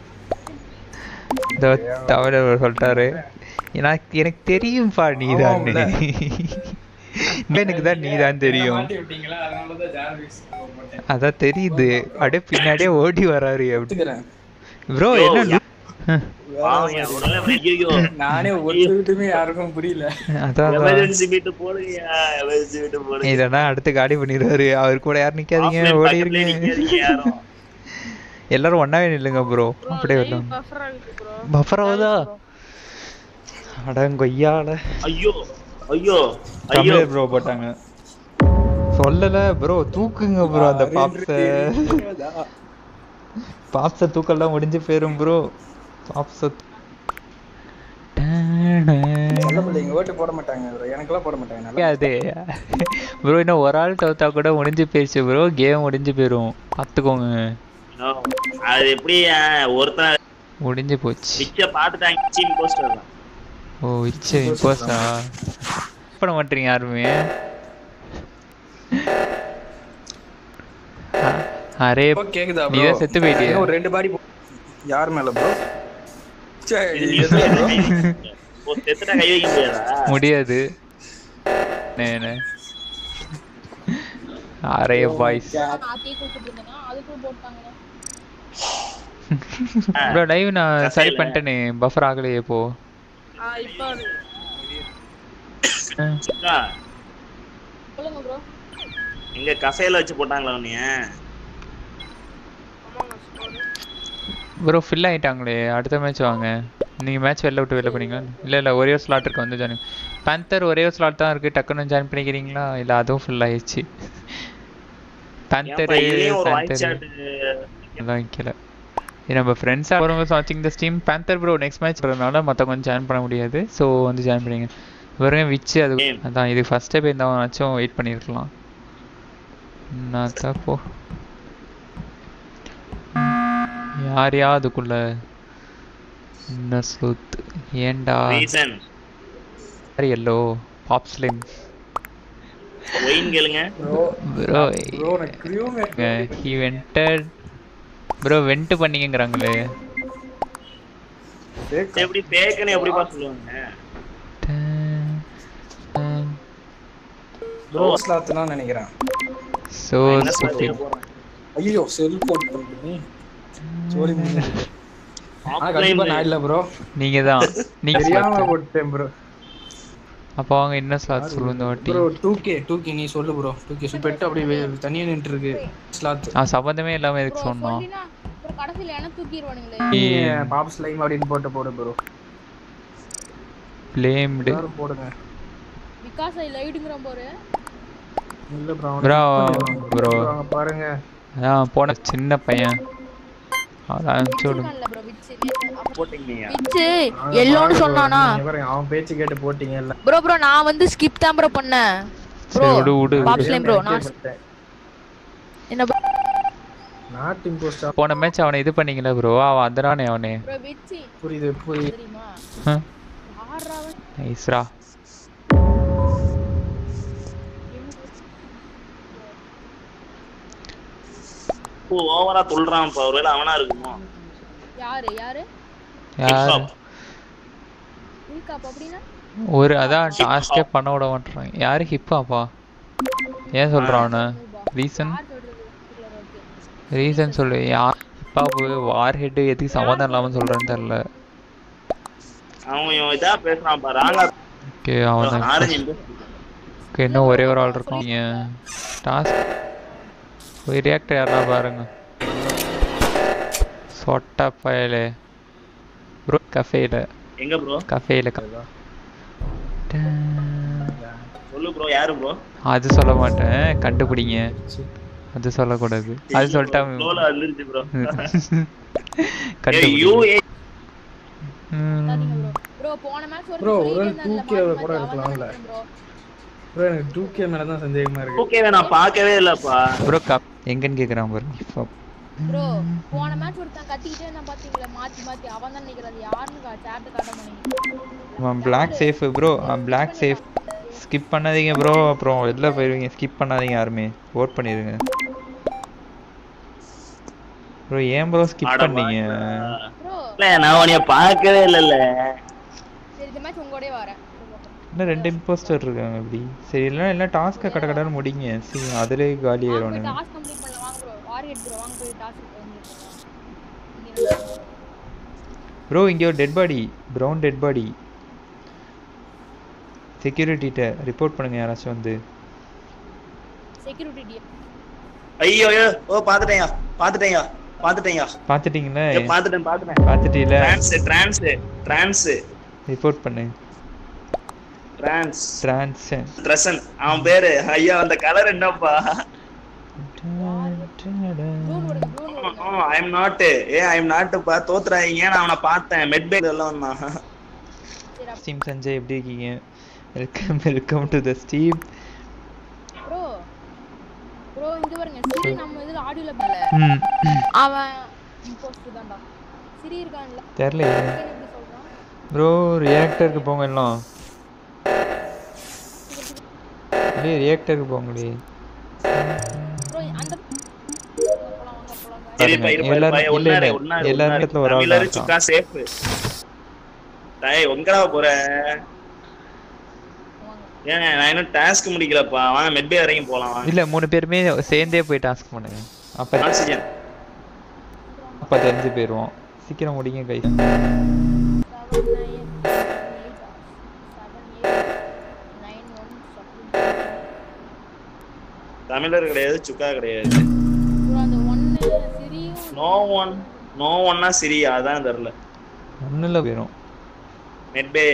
இந்த தமிழர் சொல்லிட்டாரு எனக்கு எனக்கு தெரியும்பா நீதான் எனக்கு தான் நீதான் தெரியும் மாட்டி விட்டீங்களா அதனால தான் ஜார்விஸ் போட்டேன் அதான் தெரியுது அப்படியே பின்னாடியே ஓடி வராரு அப்படி எடுத்துக்கிறேன் ப்ரோ என்ன லூ- பாவம் என் உடனே ஐயோ நானே ஒருத்தருக்குமே யாருக்கும் புரியல அதான் அதான். எமர்ஜென்சி மீட்டு போடுங்கயா எமர்ஜென்சி மீட்டு போடுங்க இதெல்லாம் அடுத்து காலி பண்ணிடுவாரு அவர் கூட யாரும் நிக்காதீங்க Offline ஓடி பக்கத்துலயே இருங்க நிக்காதீங்க யாரும் எல்லாரும் ஒன்னாவே நில்லுங்க ப்ரோ அப்படியே வரலாம் பஃபர் ஆகுது ப்ரோ பஃபர் ஆகுதா அடங்கொய்யால ஐயோ ஐயோ ஐயோ தமிழர் ப்ரோ போட்டாங்க சொல்லல ப்ரோ தூக்குங்க ப்ரோ அந்த பாப்ஸ பாப்ஸ தூக்கெல்லாம் முடிஞ்சு போயிரும் ப்ரோ பாப்ஸ நல்ல பிள்ளைங்க ஓட்டு போட மாட்டாங்க bro. எனக்கெல்லாம் போட மாட்டாங்க நல்லா அது ப்ரோ இன்னும் ஒரு ஆள் தோத்தா கூட முடிஞ்சு போயிடுச்சு ப்ரோ கேம் முடிஞ்சு போயிரும் பார்த்துக்கோங்க No. அது எப்படி அஹ், ஒருத்தன் முடிஞ்சு போச்சு பிச்சை பார்த்துட்டாங்க சீம் போஸ்டர் தான் ஓ இச்சு இம்போஸ்டா பண்ண மாட்டீங்க யாருமே அ- அரே Bro, கேக்குதா நீ bro? தான் செத்து போயிட்டியா இன்னும் ஒரு ரெண்டு பாடி யார் மேல ப்ரோ ஓ செத்துட்டா கை வைக்க முடியாதா முடியாது நேனே அரே பாய்ஸ் ஆத்தியே கூப்பிட்டு இருந்தேன்னா அதுக்குள்ள போட்டாங்க ப்ரோ லைவ் நான் சரி பண்ணிட்டேனே பஃபர் ஆகலையே இப்போ ஆ இப்போ வருது. அக்கா, சொல்லுங்க ப்ரோ எங்க கஃபேல வச்சு போட்டாங்களா உன்னைய ஆமாங்க ஸ்கோர் ப்ரோ ஃபில் ஆயிட்டாங்களே அடுத்த மேட்ச் வாங்க நீங்க மேட்ச் வெளில விட்டு வெளில போனீங்களா இல்ல இல்ல ஒரே ஒரு ஸ்லாட் இருக்கு வந்து ஜாயின் பேந்தர் ஒரே ஒரு ஸ்லாட் தான் இருக்கு டக்குன்னு ஜாயின் பண்ணிக்கிறீங்களா இல்ல அதுவும் ஃபில் ஆயிடுச்சு பேந்தர் ஏன்ப்பா, இதுலயும் ஒரு வாய்ஸ் பேந்தர் சாட் எல்லாம் வைக்கல இது நம்ம ஃப்ரெண்ட்ஸாக வரவங்க வாட்சிங் the stream panther bro next match வரதுனால மற்றவங்க ஜாயின் பண்ண முடியாது ஸோ வந்து ஜாயின் பண்ணிங்க வெறும் விச்சு அது Game. அதான் இது ஃபஸ்ட்டே போய் இருந்தாச்சும் வெயிட் பண்ணியிருக்கலாம் என்னத்த போ யார் யா அதுக்குள்ள என்ன சொத்து ஏன்டா ரீசன் யார் எல்லோ பாப் ஸ்லிம் ஒயின் கேளுங்க ப்ரோ ப்ரோ ப்ரோ நான் crew he vented bro vent பண்ணீங்கங்கிறாங்களே எப்படி பேக்குன்னு எப்படிப்பா சொல்லுவாங்க ப்ரோ ஸ்லாத்னா நினைக்கிறேன் ஸோ என்ன slot ஸ்டூபிட் செய்ய போறேன்? ஐயோ செல் போட் பண்ணிட்டு சோரி ஆனா Offline கண்டிப்பா நான் இல்ல ப்ரோ நீங்க தான் நீங்க தெரியாம slot. போட்டேன் ப்ரோ அப்போ அவங்க என்ன ஸ்லாட் சொல்லுங்க இந்த வாட்டி ப்ரோ 2k 2k நீ சொல்லு ப்ரோ 2k சுப்பெட் அப்படியே வே- தனியா நின்று இருக்கு ஸ்லாத் ஆ சம்பந்தமே இல்லாம எதுக்கு ப்ரோ சொன்னோம் சொல்லினா அப்புறம் கடைசியில என்ன தூக்கிடுவானுங்களே நீ பாப் ஸ்லைம் அப்படின்னு போட்டு போடு ப்ரோ பிளேம்டு எல்லாரும் போடுங்க பிகாஸ் ஐ லைடுங்கிற போரு இல்ல ப்ரோ Bro, bro. பாருங்க அதான் போன சின்ன பையன் அவன் அனுப்பிச்சு விடுங்க இல்ல ப்ரோ விச்சு நேத்து போட்டீங்க நீங்க. விச்சு எல்லோன்னு சொன்னானா நீங்க பாருங்க, அவன் பேச்சு கேட்டு போட்டீங்க இல்ல ப்ரோ ப்ரோ நான் வந்து ஸ்கிப் தான் ப்ரோ பண்ணேன் ப்ரோ சரி விடு விடு பாப் ஸ்லைம் ப்ரோ நான் என்ன bro? நாட் இம்போஸ்டா போன மேட்ச் அவனை இது பண்ணீங்களா ப்ரோ அவன் அதனானே அவனே ப்ரோ விச்சு புரியுது புரியுது தெரியுமா ஹம், யாரா அவன்? நைஸ்ரா ஓ ஓவரா துள்றான் ஒருவேளை அவனா இருக்குமோ யாரு யாரு யார் Hip-hop. இருக்காப்பா அப்படின்னா ஒரு அதான் டாஸ்கே பண்ண விட மாட்டான் யாரு ஹிப்பாப்பா ஏன் சொல்றான் அவனை ரீசன் யார் சொல்றது தெரியல, okay. ரீசன் சொல்லு யார் ஹிப்பாப்பு வார் ஹெட் எதுக்கு சம்மந்தம் இல்லாம சொல்றேன்னு தெரியல அவன் இவன் இதா பேசுறான் பாரு ராங்கா ஓகே அவன் ஆரஞ்சு ஓகே இன்னும் ஒரே ஒரு ஆள் இருக்கும் நீங்க டாஸ்க் போய் ரியாக்டர் யாரா பாருங்க சொட்ட பயலே ப்ரோ கஃபேல எங்க ப்ரோ கஃபேல சொல்லு ப்ரோ யாரு ப்ரோ அது சொல்ல மாட்டேன் கண்டுபிடிங்க அது சொல்லக்கூடாது அது சொல்லிட்டா ஃப்ளோல வந்துருச்சு ப்ரோ கண்டுபிடி யூ ம், பாத்தீங்க ப்ரோ ப்ரோ போன மேட்ச் ஒரு Bro, சொல்லிட்டு ஒரு இருந்தான்ல, 2K மாத்தி கூட மாத்தி அவன் இருக்கலாம்ல. தான் bro. ப்ரோ எனக்கு 2k மேல தான் சந்தேகமா இருக்கு ஓகேவே நான் பார்க்கவே இல்லப்பா ப்ரோ கப் எங்கன்னு கேக்குறான் பாருங்க இப்போ ப்ரோ போன மேட்ச் ஒருத்தன் கத்திக்கிட்டே இருந்தான் பாத்தீங்களா மாத்தி மாத்தி அவன் தான் நிக்கிறது யாருன்னு சேட்டு காட்ட மாட்டேங்குது அவன் black safe bro black safe skip பண்ணாதீங்க ப்ரோ அப்புறம் வெளில போயிடுவீங்க ஸ்கிப் பண்ணாதீங்க யாருமே ஓட் பண்ணிடுங்க ப்ரோ ஏன் ப்ரோ ஸ்கிப் அட பண்ணீங்க ப்ரோ இல்ல நான் உன்னைய பார்க்கவே இல்லல்ல சரி இந்த மேட்ச் உங்களோடய வரேன் இன்னும் ரெண்டு இம்போஸ்டர் இருக்காங்க இப்படி சரி இல்லைன்னா எல்லாம் டாஸ்க்கை கட கடன்னு முடிங்க சரி அதிலே காலி வாங்க போய் ஆயிடுவானுங்க டாஸ்க் கம்ப்ளீட் பண்ணலாம் வாங்க ப்ரோ வாரியட் ப்ரோ வாங்க போய் டாஸ்க் ப்ரோ இங்கே ஒரு dead body brown dead body செக்யூரிட்டிகிட்ட ரிப்போர்ட் பண்ணுங்க யாராச்சும் வந்து செக்யூரிட்டி ஐயோ ஐயோ ஓ பாத்துட்டேயா பாத்துட்டேயா பாத்துட்டேயா பார்த்துட்டீங்களா ஏய், பாத்துட்டேன் பாத்துட்டேன் பார்த்துட்டீங்களா டிரான்ஸ் டிரான்ஸ் டிரான்ஸ் ரிப்போர்ட் பண்ணு டிரான்ஸ் ட்ரான்ஸ் ட்ரெசன் அவன் பேரு ஐயா அந்த கலர் என்னப்பா ப்ளூன் விடுங்க ப்ளூன் விடுங்க I am not a I am நாட்டுப்பா தோத்துறாதீங்க நான் அவனை பார்த்தேன் மெட்பேக் எல்லாம் வந்தான் சரி அப்ப- ஸ்டீம் சஞ்சய் எப்படி இருக்கீங்க welcome welcome to the stream bro bro இங்க பாருங்க சிரி நம்ம இதுல ஆடியோல பண்ணல ம் அவன் இம்போஸ்டர் தான்டா சிரி இருக்கான்ல தெரில அவன் எப்படி சொல்றான் ப்ரோ ரியாக்டருக்கு போங்க எல்லாம் அப்படியே ரியாக்டருக்கு போங்கடி ப்ரோ அந்த போலாம் வாங்க போலாம் வாங்க. சரிப்பா இருப்பா எல்லாரும் இருப்பா இல்ல, ஒன்னாரு இல்ல. ஒன்னாரு எல்லா ஒன்னாரு. இடத்துல ஒரு ஆள் தமிழரு தான் சுக்கா சேஃப் டேய் எங்கடா போற வாங்க ஏன் நான் இன்னும் டாஸ்க் முடிக்கலப்பா வாங்க மெட்பே வரைக்கும் போலாம் வாங்க இல்ல மூணு பேருமே சேர்ந்தே போய் டாஸ்க் பண்ணுங்க அப்ப ஆக்சிஜன் அப்ப தெரிஞ்சு போயிருவோம் சீக்கிரம் முடிங்க கை seven, nine, eight, தமிழர் கிடையாது சுக்கா கிடையாது ப்ரோ அந்த ஒன்னு சிரியும் நோ ஒன் நோ ஒன்னா சிரியா அதான் தெரியல ஒன்றில் போயிடும் மெட்பே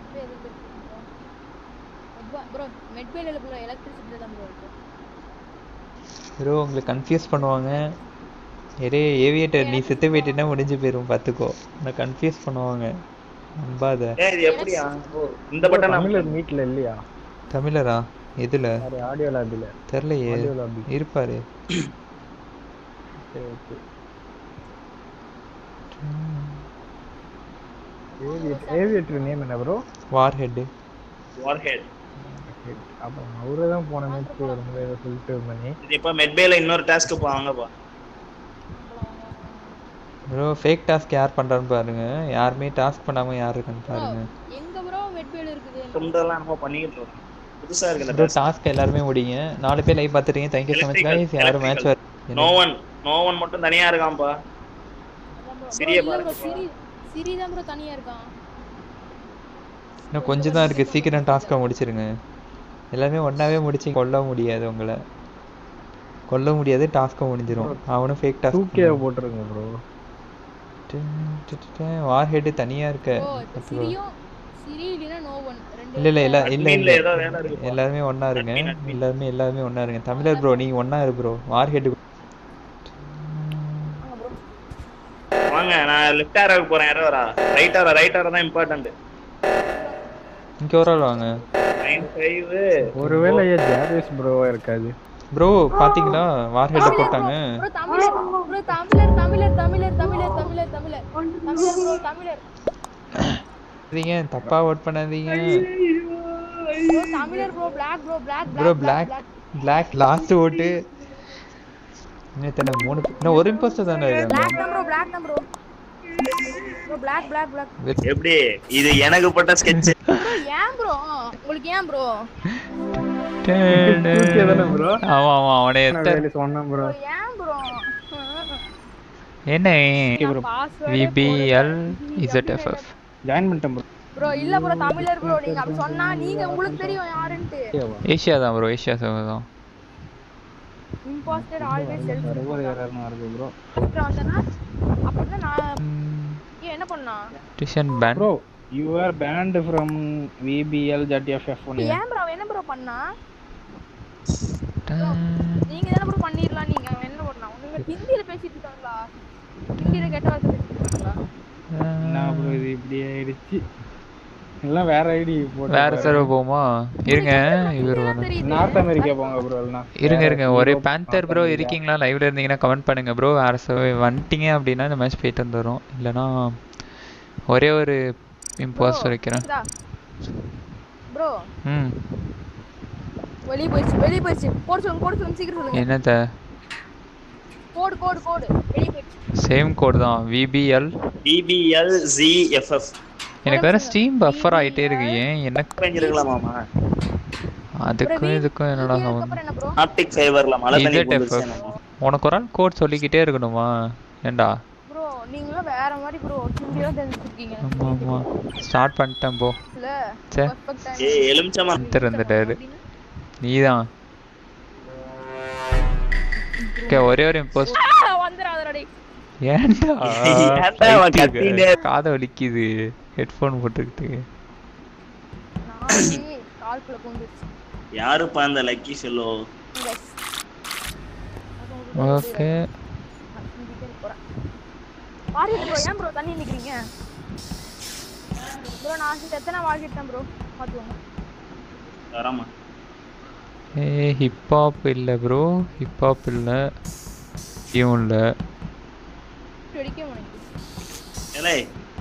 ப்ரோ மெட்பேல ப்ரோ எலக்ட்ரிசிட்டி தான் ப்ரோ இருக்கு ப்ரோ உங்களுக்கு கன்ஃபியூஸ் பண்ணுவாங்க எரே ஏவியேட்டர் நீ செத்து போயிட்டேன்னா முடிஞ்சு போயிடும் பார்த்துக்கோ உன்னை கன்ஃபியூஸ் பண்ணுவாங்க நம்பாத ஏன் இது எப்படியா ஓ, இந்த பட்டன் தமிழர் மீட்ல இல்லையா தமிழரா எதுல சாரி ஆடியோ லாபில தெரிலையே ஆடியோ லாபி இருப்பாரு சரி ஓகே ஏவியேட்டர் ஏவியேட்டர் நேம் என்ன ப்ரோ வார் ஹெட்டு வார்ஹெட் அப்போ அவரே தான் போன மேட்ச் வரும்போது ஏதோ சொல்லிட்டு பண்ணி இது இப்ப மெட்பேல இன்னொரு டாஸ்க் போவாங்கப்பா ப்ரோ ஃபேக் டாஸ்க் யார் பண்ணுறான்னு பாருங்க யாருமே டாஸ்க் பண்ணாமல் யார் இருக்கான்னு பாருங்க எங்க ப்ரோ மெட்பேல இருக்குது துண்டெல்லாம் நம்ம பண்ணிக்கிட்டு இருக்கோம் புதுசா இருக்கு இந்த ப்ரோ task. டாஸ்க் எல்லாருமே முடிங்க நாலு பேர் லைவ் பார்த்துட்டீங்க thank you so much Electrical, guys யாரும் மேட்ச் வர நோ ஒன் நோ ஒன் மட்டும் தனியா இருக்கான்ப்பா சிறிய ப்ரோ பாருங்க சிரி சிரி தான் ப்ரோ தனியா இருக்கான் இன்னும் கொஞ்சம் தான் இருக்குது சீக்கிரம் டாஸ்க்கை முடிச்சிருங்க எல்லாருமே ஒன்றாவே முடிச்சு கொல்ல முடியாது உங்களை கொல்ல முடியாது டாஸ்க்கை முடிஞ்சிரும் அவனும் ஃபேக் டூ டாஸ்க் கே போட்டுருங்க ப்ரோ வார் ஹெட்டு தனியாக இருக்க ஓ இப்போ பார்த்துக்கோ சிரியும் சிரி இல்லைன்னா நோ ஒன் ரெண்டு இல்ல இல்ல இல்ல இல்ல Admin ல இல்ல ஏதோ வேலை இருக்குப்பா. எல்லாருமே ஒண்ணா இருங்க Admin, admin. எல்லாருமே எல்லாருமே ஒண்ணா இருங்க தமிழர் ப்ரோ நீங்க ஒண்ணா இரு ப்ரோ வார் ஹெட் வாங்க நான் லெஃப்ட் ஆரோக்கு போறேன் யாரோ வரா ரைட் ஆரோ ரைட் ஆரோ தான் இம்பார்ட்டன்ட் இங்க ஒரு ஆள் வாங்க நைன் ஃபைவ் ஒருவேளை ஏன் ஜாவேஸ் ப்ரோவா இருக்காது ப்ரோ பாத்தீங்களா வார் ஹெட் போட்டாங்க ப்ரோ தமிழர் ப்ரோ தமிழர் தமிழர் தமிழர் தமிழர் தமிழர் தமிழர் தமிழர் ப்ரோ தமிழர் நீங்க தப்பா ஓட் பண்ணாதீங்க ப்ரோ தமிழர் bro black bro black bro black black last vote இன்னும் எத்தனை மூணு பே- இன்னும் ஒரு இம்போஸ்டர் தானே இருக்காங்க பிளாக் தான் ப்ரோ பிளாக் தான் bro bro black black black எப்படி இது எனக்கு போட்ட ஸ்கெட்ச் ப்ரோ ஏன் ப்ரோ உங்களுக்கு ஏன் ப்ரோ தானே ப்ரோ ஆமா ஆமா அவனே எத்த சொன்னேன் ப்ரோ ஏன் ப்ரோ என்ன பாஸ்வேர்ட் விபிஎல் இசட்எஃப்எஃப் ஜாயின் பண்ணிட்டேன் ப்ரோ ப்ரோ இல்ல ப்ரோ தமிழர் ப்ரோ நீங்க அப்படி சொன்னா நீங்க உங்களுக்கு தெரியும் யாருன்ட்டு ஏஷியா தான் ப்ரோ ஏஷியா தான் இம்போஸ்டர் ஆல்வேஸ் செல்ஃப் சர்வர் யாரும் இருக்கு ப்ரோ வந்தனா அப்படின்னா நான் ஏன் என்ன பண்ணா டிஷன் ban bro you are banned from VPL JDFF one ஏன் ப்ரோ அவன் என்ன ப்ரோ பண்ணா நீங்க தானே ப்ரோ பண்ணிரலாம் நீங்க அவன் என்ன பண்ணா உங்க ஹிந்தில பேசிட்டு இருக்காங்களா ஹிந்தில கெட்ட வார்த்தை பேசிட்டு இருக்காங்களா என்ன ப்ரோ இது இப்படி ஆயிடுச்சு எல்லாம் வேற ஐடி போட்டு வேற சர்வர் போமா இருங்க இவர் இதெல்லாம் வந்து தெரியுது நார்த் அமெரிக்கா போங்க ப்ரோ இல்லைனா இருங்க இருங்க ஒரே பேந்தர் ப்ரோ இருக்கீங்களா லைவ்ல இருந்தீங்கன்னா கமெண்ட் பண்ணுங்க ப்ரோ வேற சர்வர் வந்துட்டீங்க அப்படின்னா இந்த மேட்ச் போயிட்டு வந்துடும் இல்லைன்னா ஒரே ஒரு இம்போஸ்டர் வைக்கிறேன் ப்ரோ ம் வெளிய போயிடுச்சு வெளிய போயிடுச்சு போட சொல்லுங்க போட சொல்லுங்க சீக்கிரம் சொல்லுங்க என்னத்த கோடு கோடு கோடு வெளிய போயிடுச்சு சேம் கோட் தான் விபிஎல் பிபிஎல் ஜிஎஃப்எஃப் எனக்கு வேற ஸ்டீம் பஃபர் ஆயிட்டே இருக்கு ஏன் எனக்கு ரேஞ்ச் இருக்கலாமாமா அதுக்கும் இதுக்கும் என்னடா சம்பந்தம் அப்புறம் என்ன ப்ரோ ஆப்டிக் ஃபைபர்ல மழை தண்ணி ZFF. போந்துச்சு உனக்கு ஒரு ஆள் கோட் சொல்லிக்கிட்டே இருக்கணுமா ஏண்டா ப்ரோ நீங்களும் வேற மாதிரி ப்ரோ ஹிந்தியா தெரிஞ்சிருக்கீங்க ஆமா ஆமா ஸ்டார்ட் பண்ணிட்டேன் போ இல்ல சே பெர்ஃபெக்ட் டைம் ஏய் எலுமிச்சமா திறந்துட்டாரு நீதான் ஓகே ஒரே ஒரு இம்போஸ்ட் வந்துராதடா ஏன்டா ஏன்டா அவன் பைத்தியக்கார. கத்தினே காதை வலிக்குது ஹெட்ஃபோன் போட்டுக்கிட்டு நானே கால்குள்ள கொண்டுச்சு யாருப்பா அந்த லக்கி ஃபெல்லோ ஓகே வாரிட்டு ப்ரோ ஏன் ப்ரோ தண்ணி நிக்கிறீங்க ப்ரோ நான் எத்தனை வாங்கிட்டேன் ப்ரோ பாத்துக்கோங்க வராமா ஏ ஹிப்ஹாப் இல்லை ப்ரோ ஹிப்ஹாப் இல்லை இவன் இல்லை வெடிக்க முடியும் ஏலே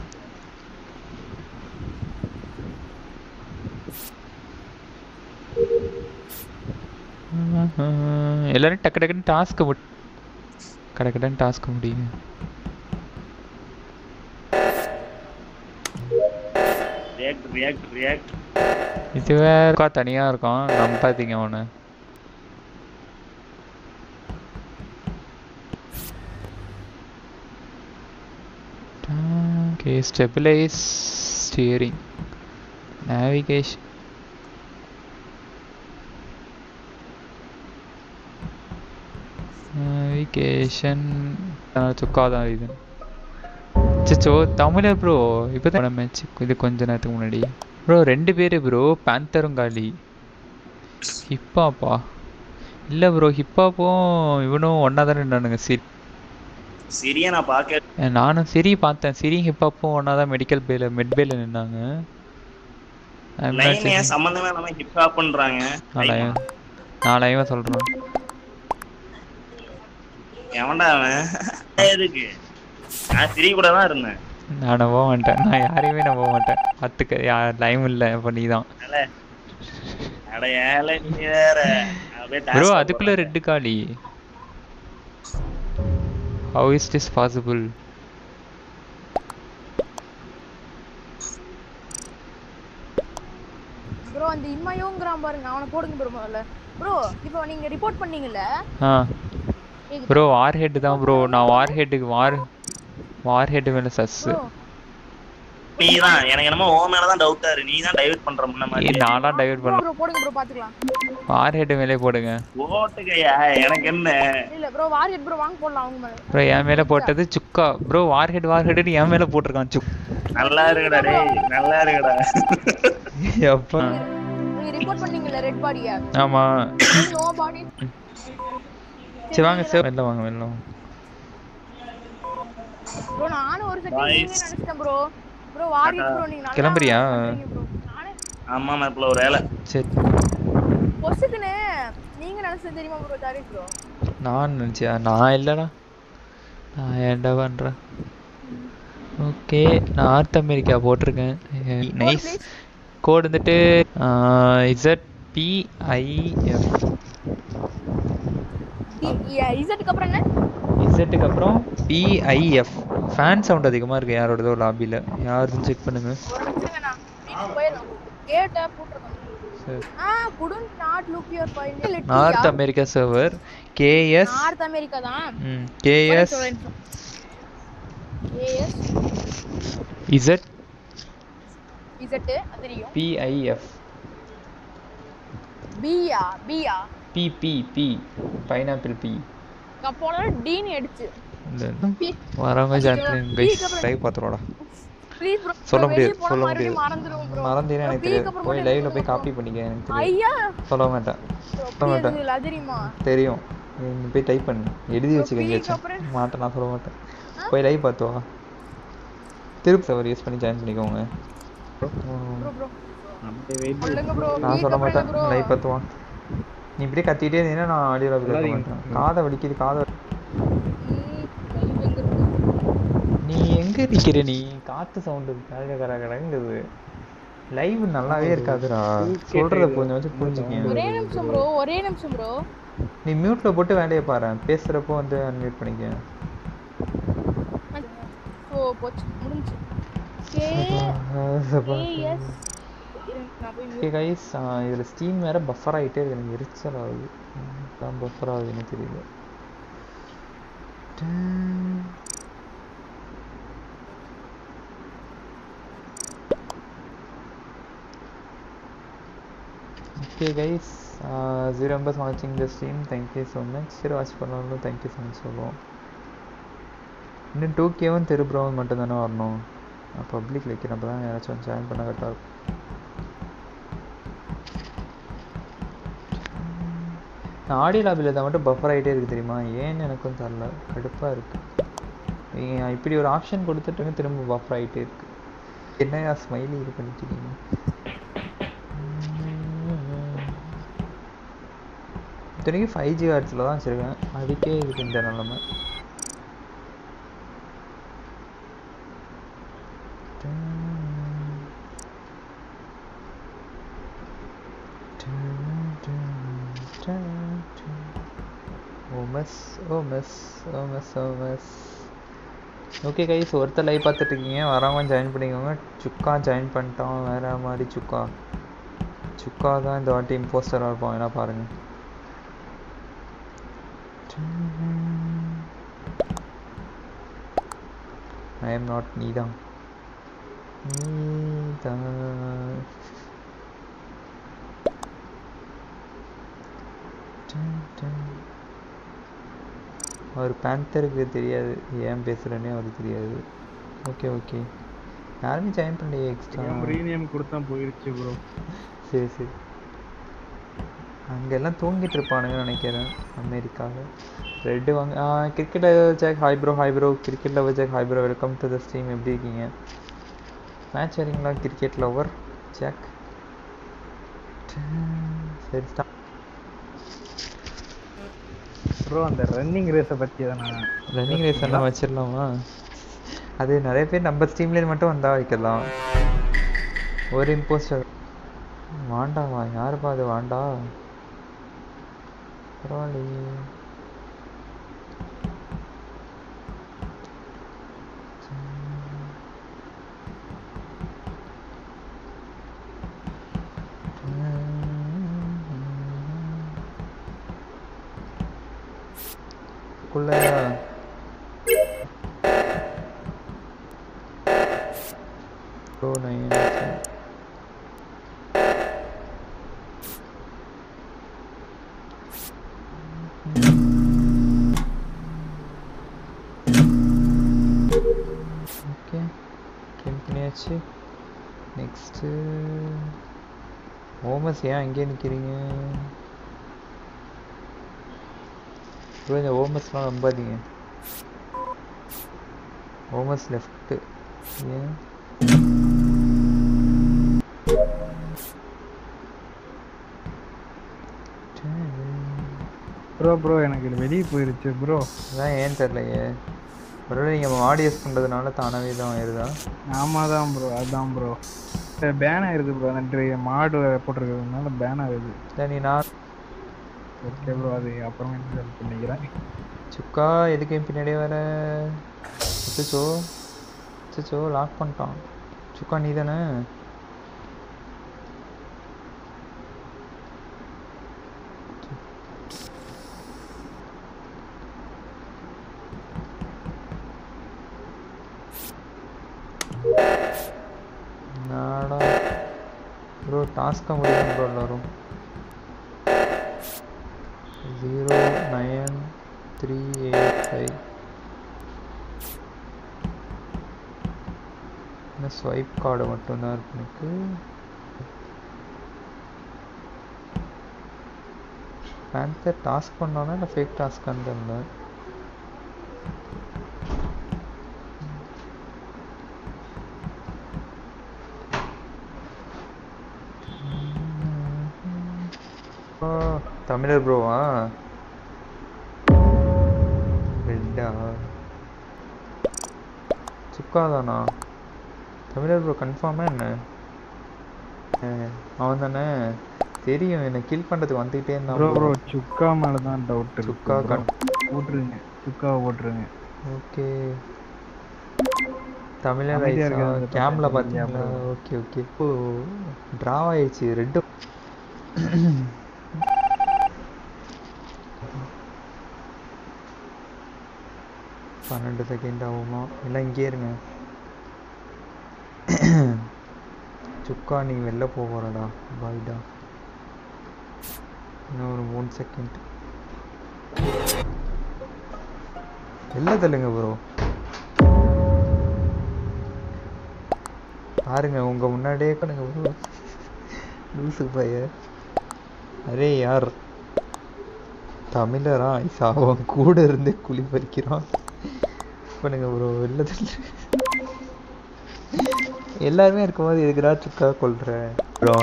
எல்லாரும் டக்கு டக்குன்னு டாஸ்க்கு முடி கடை கடன் டாஸ்க்கு முடியுங்க ரியாக்ட் ரியாக்ட் ரியாக்ட் இது வேற தனியாக இருக்கும் நம்பாதீங்க அவனை Okay, stabilize steering navigation notification சுக்கா தான் இது சச்சோ தமிழர் ப்ரோ இப்போ தான் மேட்ச் இது கொஞ்ச நேரத்துக்கு முன்னாடி ப்ரோ ரெண்டு பேர் ப்ரோ பேந்தரும் காலி ஹிப்பாப்பா இல்லை ப்ரோ ஹிப்பாப்பும் இவனும் ஒன்றா தானே இருந்தானுங்க சரி சரியா நான் பார்க்க நானும் சிரி பார்த்தேன் சிரி ஹிப்பாப்பும் ஒன்றா தான் மெடிக்கல் பேல மெட் பேல நின்னாங்க I'm not லைன் saying- ஏன் சம்பந்தமே இல்லாம ஹிப் ஹாப் பண்றாங்க நாளையன் நாளையவன் சொல்கிறான் எவன்டா அவன் எதுக்கு நான் சிரி கூட தான் இருந்தேன் நான் போக மாட்டேன் நான் யாரையுமே நான் போக மாட்டேன் பார்த்துக்க யார் டைம் இல்லை இப்போ நீ தான் அட ஏல நீ வேற அப்படியே ப்ரோ task அதுக்குள்ள போடுறாங்க. ரெட்டு காலி how is this possible bro அந்த இம்மையோங்கிறான் பாருங்க அவனை போடுங்க ப்ரோ முதல்ல ப்ரோ இப்போ நீங்க ரிப்போர்ட் பண்ணீங்கல்ல ஆ ப்ரோ வார் ஹெட் தான் ப்ரோ நான் வார் ஹெட்டுக்கு வார் வார் ஹெட் மேலே சஸ்ஸு ப்ரோ நீ தான் எனக்கு என்னமோ ஓ மேல தான் டவுட்டா இருக்கு நீ தான் டைவர்ட் பண்ற முன்ன மாதிரி நான்லாம் டைவர்ட் பண்ண ப்ரோ போடுங்க ப்ரோ பாத்துக்கலாம் வார் ஹெட் மேலே போடுங்க ஓட்டுக்கையா எனக்கு என்ன இல்ல ப்ரோ வாரியட் ப்ரோ வாங்க போடலாம் அவங்க மேல ப்ரோ என் மேலே போட்டது சுக்கா ப்ரோ வார் ஹெட் வார் ஹெட்னு என் மேலே போட்டிருக்கான் சுக் நல்லா இருக்குடா டேய் நல்லா இருக்குடா அப்பா நீங்க ரிப்போர்ட் பண்ணீங்கல்ல ரெட் பாடிய ஆமாம் நோ பாடி சரி வாங்க சார் வெளில வாங்க வெளில வாங்க ப்ரோ நானும் ஒரு செகண்ட் Guys. நீங்க நினைச்சிட்டேன் ப்ரோ ப்ரோ வாரியட் ப்ரோ நீங்க நல்லா கிளம்புறியா? பண்றீங்க bro. நானே ஆமா மேப்ல ஒரு வேலை சரி பொசுக்குனே நீங்க நினைச்சது தெரியுமா ப்ரோ தாரிக் ப்ரோ நான் நினச்சியா நான் இல்லைடா நான் ஏன்டா பண்ணுறேன் ஓகே நார்த் அமெரிக்கா போட்டிருக்கேன் நைஸ் கோட் வந்துட்டு இசட் பிஐஎஃப் இசட்டுக்கு அப்புறம் என்ன இசட்டுக்கு அப்புறம் பிஐஎஃப் ஃபேன் சவுண்ட் அதிகமாக இருக்குது யாரோடதோ லாபியில் யாருன்னு செக் பண்ணுங்க ஒரு நிமிஷம் நான் வீட்டுக்கு போயிடலாம் கேட்ட போட்டுருக்கோம் சரி ஆ could not look your file North America server KS North America தான் ம் கேஎஸ் ஏஎஸ் இசட் இசட்டு அது தெரியும் பிஐஎஃப் பியா பியா B B B pineapple B அப்போல டீன் எடுச்சு இந்த வரவங்க ஜாயின் கைஸ் லைவ் பார்த்துருவாடா ப்ளீஸ் ப்ரோ சொல்ல முடியாது சொல்ல மறுபடியும் முடியாது மறந்துருவோம் ப்ரோ மறந்தீங்கன்னா எனக்கு தெரியாது போய் லைவ்ல போய் காப்பி பண்ணிக்க எனக்கு தெரியாது ஐயா சொல்ல மாட்டேன் சொல்ல மாட்டேன் இல்ல தெரியுமா தெரியும் நீ போய் டைப் பண்ணு எழுதி வச்சுக்க எங்கேயாச்சும் அப்புறம்? மாட்டேன் நான் சொல்ல மாட்டேன் போய் லைவ் பார்த்து வா திருப்பி சவர் யூஸ் பண்ணி ஜாயின் பண்ணிக்கோங்க ப்ரோ ப்ரோ அப்படியே வெயிட் சொல்லுங்க ப்ரோ நான் சொல்ல மாட்டேன் லைவ் பார்த்து வா நீ இப்படியே கத்திட்டே இருந்தீங்கன்னா நான் ஆடியோவில் பேச சொல்லாதீங்க. மாட்டேன் காதை வலிக்குது காதை நீ எங்க நிக்கிற நீ காத்து சவுண்டு கரக கர கடங்குது லைவ் நல்லாவே இருக்காதுடா சொல்றத கொஞ்சம் கொஞ்சம் புரிஞ்சுக்கேன் ஒரே நிமிஷம் ப்ரோ ஒரே நிமிஷம் ப்ரோ நீ மியூட்ல போட்டு வேலையை பாரு பேசுறப்போ வந்து அன்மியூட் பண்ணிக்க ஓ போச்சு முடிஞ்சு கே ஏஎஸ் நான் போய் ஓகே கைஸ் இதில் ஸ்டீம் வேற பஃபர் ஆகிட்டே இருக்கு எனக்கு எரிச்சல் ஆகுது தான் பஃபர் ஆகுதுன்னு தெரியல ஓகே கைஸ் ஜீரோ மெம்பர்ஸ் வாட்சிங் the stream thank you so much சரி வாட்ச் பண்ணாலும் தேங்க்யூ ஸோ மச் சொல்லுவோம் இன்னும் டூ கேவும் திருப்புறவும் மட்டும் தானே வரணும் நான் பப்ளிக் வைக்கிறேன் அப்போ தான் யாராச்சும் ஜாயின் பண்ண கரெக்டாக இருக்கும் நான் ஆடியோ லாபியில் இருந்தால் மட்டும் பஃபர் ஆகிட்டே இருக்கு தெரியுமா ஏன்னு எனக்கும் தெரில கடுப்பாக இருக்கு நீங்க இப்படி ஒரு ஆப்ஷன் கொடுத்துட்டு திரும்ப பஃபர் ஆகிட்டே இருக்கு என்னையா ஸ்மைலி இது பண்ணிட்டு இருக்கீங்க இத்தனைக்கும் ஃபைவ் ஜி ஹார்ட்ஸில் தான் வச்சுருக்கேன் அதுக்கே இதுக்கு இந்த நிலமை ஓ மெஸ் ஓ மெஸ் ஓ மெஸ் ஓ மெஸ் ஓகே கைஸ் ஒருத்தர் லைவ் பார்த்துட்டு இருக்கீங்க வரவங்க ஜாயின் பண்ணிக்கோங்க சுக்கா ஜாயின் பண்ணிட்டான் வேற மாதிரி சுக்கா சுக்கா தான் இந்த வாட்டி இம்போஸ்டராக இருப்பான் என்ன பாருங்க ஐ எம் நாட் நீதான் நீதான் அவர் பேந்தருக்கு தெரியாது ஏன் பேசுகிறேன்னே அவருக்கு தெரியாது ஓகே ஓகே யாருமே ஜாயின் பண்ணலையே எக்ஸ்ட்ரா ப்ரீமியம் கொடுத்தா போயிருச்சு ப்ரோ சரி சரி அங்கெல்லாம் தூங்கிட்டு இருப்பானுங்கன்னு நினைக்கிறேன் அமெரிக்காவில் ரெட்டு வாங்க ஆ cricket Jack hi bro hi bro cricket lover Jack hi bro welcome to the stream எப்படி இருக்கீங்க மேட்ச் வரீங்களா கிரிக்கெட் லவர் ஜாக் சரி ஸ்டா ப்ரோ அந்த ரன்னிங் ரேஸை பற்றி தானே ரன்னிங் ரேஸ் எல்லாம் வச்சிடலாமா அது நிறைய பேர் நம்ம ஸ்ட்ரீம்லேயே மட்டும் வந்தா வைக்கலாம் ஒரு இம்போஸ்டர் வாண்டாவா யாருப்பா அது வாண்டா பரவாயில்லையே குள்ள ப்ரோ நைன் ஓகே ட்ரிம் பண்ணியாச்சு நெக்ஸ்ட்டு ஓமஸ் ஏன் அங்கேயே நிற்கிறீங்க ப்ரோ இந்த ஓமஸ்லாம் நம்பாதீங்க ஓமஸ் லெஃப்ட்டு ஏன் ப்ரோ ப்ரோ எனக்கு இது வெளியே போயிருச்சு ப்ரோ அதான் ஏன் தெரிலையே ஒருவேளை நீங்கள் ஆடியஸ் பண்ணுறதுனால தானாகவே தான் ஆயிருதா ஆமாம் தான் ப்ரோ அதான் ப்ரோ பேன் ஆயிருது ப்ரோ அந்த மாடு போட்டிருக்கிறதுனால பேன் ஆகுது இல்லை நீ நான் ஓகே ப்ரோ அது அப்புறமே ஹெல்ப் பண்ணிக்கிறேன் சுக்கா எதுக்கு என் பின்னாடியே வர அச்சோ அச்சோ லாக் பண்ணிட்டான் சுக்கா நீ தானே நாடா ப்ரோ டாஸ்க்காக முடியும் ப்ரோ எல்லாரும் zero nine three eight five இன்னும் ஸ்வைப் கார்டு மட்டும்தான் இருக்கு எனக்கு பேந்தர் டாஸ்க் பண்ணானா இல்லை ஃபேக் டாஸ்க்கான்னு தெரியல ஆ, தமிழர் ப்ரோவா ரெட்டா சுக்காதானா தமிழர் ப்ரோ கன்ஃபார்மாக என்ன அவன் தானே தெரியும் என்னை கில் பண்ணுறதுக்கு வந்துக்கிட்டே இருந்தான் ப்ரோ ப்ரோ சுக்கா மேலே தான் டவுட் சுக்கா கன் போட்டுருங்க சுக்காவை போட்டுருங்க ஓகே தமிழர் அமைதியா ரைஸா இருக்கிறத கேம்ல பார்த்தா பார்த்தீங்களா தெரியும் ஓகே ஓகே இப்போ ட்ராவ் ஆயிடுச்சு ரெண்டு பன்னெண்டு செகண்ட் ஆகுமா இல்லை இங்கே இருங்க சுக்கா நீ வெளில போக போறடா பாய்டா இன்னும் ஒரு மூணு செகண்ட் வெளில தள்ளுங்க ப்ரோ பாருங்க உங்க முன்னாடியே கணுங்க ப்ரோ லூசு பைய அரே யார் தமிழரா ஐசா அவன் கூட இருந்து குழி பறிக்கிறான் பண்ணுங்க ப்ரோ வெளில தள்ளு எல்லாருமே இருக்கும்போது எதுக்குடா சுக்கா கொள்ற ப்ரோ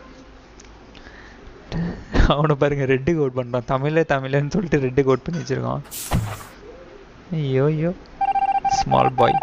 அவனை பாருங்க ரெட்டு கோட் பண்றான் தமிழே தமிழன்னு சொல்லிட்டு ரெட்டு கோட் பண்ணி வச்சிருக்கான் ஐயோ ஐயோ ஸ்மால் பாய்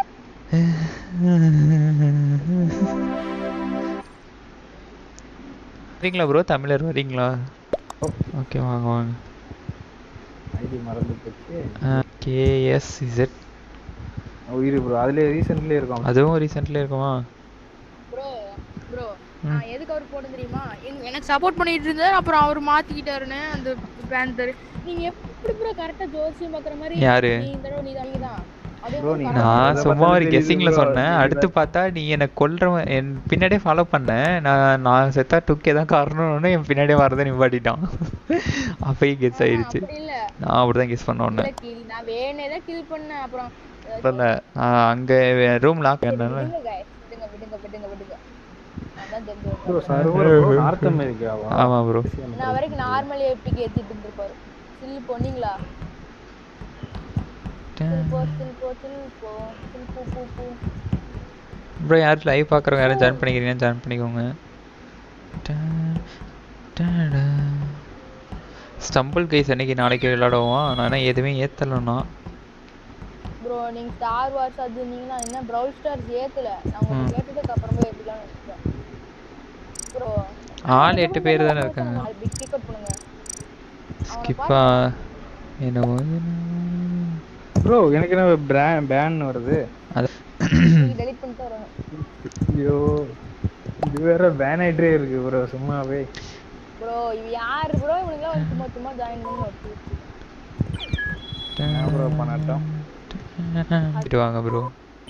வரீங்களா ப்ரோ தமிழர் வரீங்களா ஓகே வாங்க வாங்க ஐடி மறந்து போச்சு கேஎஸ் இசட் உயிர் ப்ரோ அதுல ரீசெண்ட்லேயே இருக்கும் அதுவும் ரீசெண்ட்ல இருக்குமா ப்ரோ ப்ரோ நான் எதுக்கு அவர் போட தெரியுமா எங்க- எனக்கு சப்போர்ட் பண்ணிட்டு இருந்தாரு அப்புறம் அவர் மாத்திக்கிட்டாருன்னு அந்த பேந்தர் நீங்க எப்படி ப்ரோ கரெக்டா ஜோசியம் பாக்குற மாதிரி யாரு? நீ இந்த தடவை நீ தான் நீங்க தான் ப்ரோ நீ நான் சும்மா ஒரு கெஸ்ஸிங்ல சொன்னேன் அடுத்து பார்த்தா நீ என்னை கொல்றவன் என் பின்னாடியே ஃபாலோ பண்ண நான் நான் செத்தா டுக்கே தான் காரணம்னு என் பின்னாடியே வரதை நிப்பாட்டிட்டான் அப்பயே கெஸ் ஆயிடுச்சு அப்படி இல்ல நான் அப்படிதான் கெஸ் பண்ண உடனே இல்ல kill- நான் வேணே தான் கில் பண்ணேன் அப்புறம் இல்ல நான் அங்க ரூம் லாக் பண்ணல விடுங்க guys. விடுங்க விடுங்க விடுங்க விடுங்க அதான் தெரிஞ்சு ப்ரோ சர்வர் ப்ரோ நார்த் அமெரிக்காவா ஆமா ப்ரோ நான் வரைக்கும் நார்மல் எப்பிக்கு ஏத்திட்டு இருந்திருப்பாரு சில் போனீங்களா சில் போ சில் போ சில் போ சில் பூ பூ பூ ப்ரோ யாரும் லைவ் பார்க்குறவங்க யாரும் ஜாயின் பண்ணிக்கிறீங்கன்னா ஜாயின் பண்ணிக்கோங்க ஸ்டம்பிள் கைஸ் அன்னைக்கு நாளைக்கு விளையாடுவோம் நான் எதுவுமே ஏத்தலைன்னா ப்ரோ நீங்க ஸ்டார் வார்ஸ் அது நீங்க என்ன ப்ரௌல் ஸ்டார்ஸ் ஏத்தல நான் உங்களுக்கு கேட்டதுக்கு அப்புறமா ஏத்தலாம்னு நினைச்சேன் ப்ரோ ஆள் எட்டு பேர் தானே இருக்காங்க பிக் டிக்கெட் பண்ணுங்க ஸ்கிப்பா என்னவோ ப்ரோ எனக்கு என்ன பேன் வருது அது டெலிட் பண்ணிட்டு வரணும் ஐயோ இது வேற பேன் ஆயிட்டே இருக்கு ப்ரோ சும்மாவே ப்ரோ இவ யாரு ப்ரோ இவனுங்களாம் வந்து சும்மா சும்மா ஜாயின் பண்ணி வச்சு என்ன ப்ரோ பண்ணட்டும் விட்டு வாங்க ப்ரோ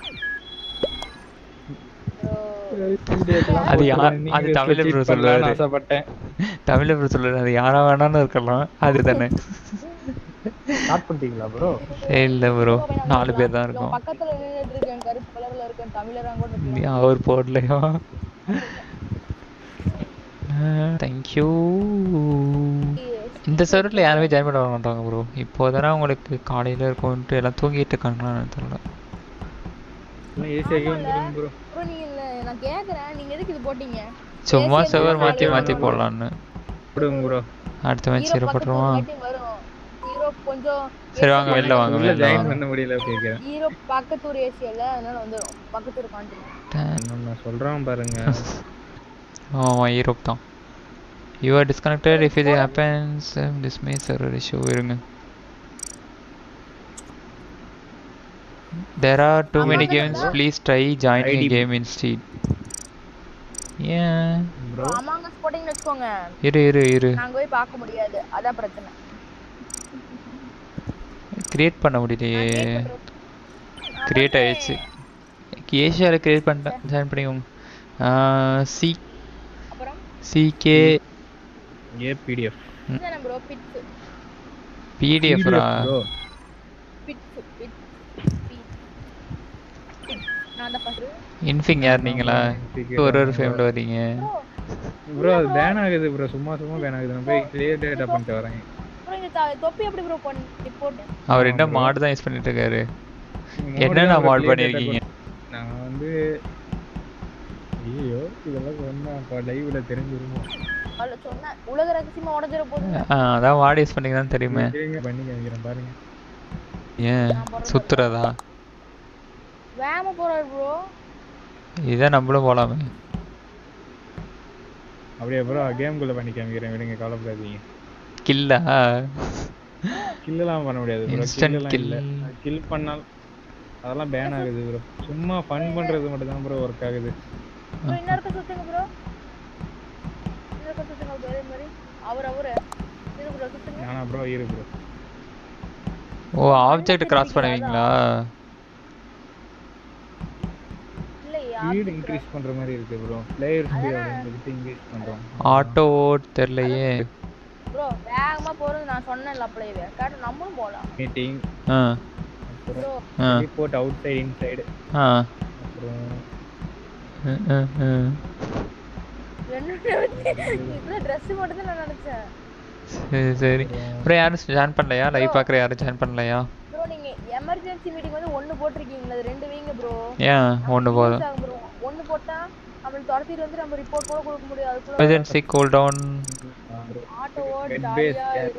ப்ரோ அது யார் அது தமிழ்ல ப்ரோ சொல்லுவாரு ஆசைப்பட்டேன் தமிழ்ல ப்ரோ சொல்லுவாரு அது யாரா வேணாலும் இருக்கலாம் அது தானே ஸ்டார்ட் பண்ணிட்டீங்களா ப்ரோ இல்ல ப்ரோ நாலு பேர் தான் இருக்கோம் பக்கத்துல நின்னுட்டு இருக்கேன் கருப்பு கலர்ல இருக்கேன் தமிழரா கூட நீ இருக்கலாம் அவர் போடலையா தேங்க்யூ இந்த சர்வரில் யாருமே ஜாயின் பண்ண வர மாட்டாங்க ப்ரோ இப்போதானே உங்களுக்கு காலையில் இருக்கும்ன்ட்டு எல்லாம் தூங்கிட்டு இருக்காங்களான்னு தெரியல ஈஸியாகவே வந்துடும் ப்ரோ ப்ரோ நீங்க இல்ல நான் கேக்குறேன் நீங்க எதுக்கு இது போட்டீங்க சும்மா ACM சர்வர் மாற்றி நாலு மாற்றி போடலான்னு போடுங்க ப்ரோ அடுத்த மேட்ச் ஹீரோ ஹீரோ பக்கத்துல போட்டுருவோம் ஒரு வாட்டி வரும் ஹீரோ கொஞ்சம் சரி வாங்க வெளில வாங்க உள்ள வெளில ஜாயின் வாங்க பண்ண முடியல கேட்குறேன் ஹீரோ பக்கத்தூர் ஏசியல்ல அதனால வந்துரும் பக்கத்தூர் கான்டினென்ட் நான் சொல்றேன் பாருங்க ஆமாம் ஈரோப் தான் யூ ஆர் டிஸ்கனெக்டட் இஃப் இது ஹேப்பன்ஸ் டிஸ்மே சர்வர் இஷ்யூ இருங்க There are too many games. Please try joining a ID. game instead. ஏன் அமாங்க போட்டீங்கன்னு வச்சுக்கோங்க இரு இரு இரு நாங்க போய் பார்க்க முடியாது அதான் பிரச்சனை கிரியேட் பண்ண முடியலையே கிரியேட் ஆயிடுச்சு ஏஷியாவில் கிரியேட் பண்ணிட்டேன் ஜாயின் பண்ணிக்கோங்க சி அப்புறம் சிகே ஏ பிடிஎஃப் என்ன ப்ரோ பிட்ஸ் பிடிஎஃப்ரா ப்ரோ பிட்ஸ் பிட் நான் தான் ஃபர்ஸ்ட் இன்ஃபிங் யார் நீங்களா ஒரு ஒரு ஃபேமில் வரீங்க ப்ரோ அது பேன் ஆகுது ப்ரோ சும்மா சும்மா பேன் ஆகுது நான் போய் கிளியர் டேட்டா பண்ணிட்டு வரேன் அப்புறம் இந்த த- தொப்பி எப்படி ப்ரோ பண்ணி போட்டு அவர் என்ன மாடு தான் யூஸ் பண்ணிட்டு இருக்காரு என்னென்ன mod பண்ணிருக்கீங்க? நான் வந்து ஐயோ இதெல்லாம் சொன்னா இப்போ லைவ்ல தெரிஞ்சிருமோ அதுல சொன்னேன் உலக ரகசியமா உடஞ்சிட போகுது ஆ, அதான் மாடு யூஸ் பண்ணீங்க தான் தெரியுமே இருங்க, பண்ணி காமிக்கிறேன் பாருங்க ஏன் சுத்துறதா வேம போறாரு ப்ரோ இதான் நம்மளும் போலாமே அப்படியே ப்ரோ கேம்குள்ள பண்ணி காமிக்கிறேன் விடுங்க கவலைப்படாதீங்க கில்லா கில்லாம் பண்ண முடியாது ப்ரோ Instant கில்லாம் kill. இல்ல கில் பண்ணால் அதெல்லாம் பேன் ஆகுது ப்ரோ சும்மா ஃபன் பண்றது மட்டும் தான் ப்ரோ ஒர்க் ஆகுது ப்ரோ இன்னொருக்க சுத்துங்க ப்ரோ இன்னொருக்க சுத்துங்க அதே மாதிரி அவர் அவரு இது ப்ரோ சுத்துங்க ஆனா ப்ரோ இரு ப்ரோ ஓ ஆப்ஜெக்ட் கிராஸ் பண்ணுவீங்களா இல்லையா ஸ்பீட் இன்க்ரீஸ் பண்ற மாதிரி இருக்கு ப்ரோ பிளேயர் ஸ்பீட் அப்படின்னு இன்க்ரீஸ் பண்றோம் ஆட்டோ தெரியலையே ப்ரோ வேகமா போறது நான் சொன்னேன்ல அப்படியே கேட்டு நம்மளும் போலாம் மீட்டிங் ஆ ப்ரோ ஆ ரிப்போர்ட் அவுட் சைடு இன்சைடு ஆ அப்புறம் ம், ம், ம். இப்ப ட்ரெஸ் மட்டும் தான் நான் நினைச்சேன் சரி சரி அப்புறம் யாரும் ஜாயின் பண்ணலையா லைவ் பார்க்குற யாரும் ஜாயின் பண்ணலையா ப்ரோ நீங்க எமர்ஜென்சி மீட்டிங் வந்து ஒண்ணு போட்டிருக்கீங்களா அது ரெண்டு வீங்க ப்ரோ ஏன் ஒன்று போதும் ப்ரோ ஒண்ணு போட்டா நம்மளுக்கு துரத்திட்டு வந்து நம்ம ரிப்போர்ட் கூட கொடுக்க முடியாது அதுக்குள்ள எமர்ஜென்சி கூல் டவுன் ஆட்டோவோட Bed ஜாலியா based.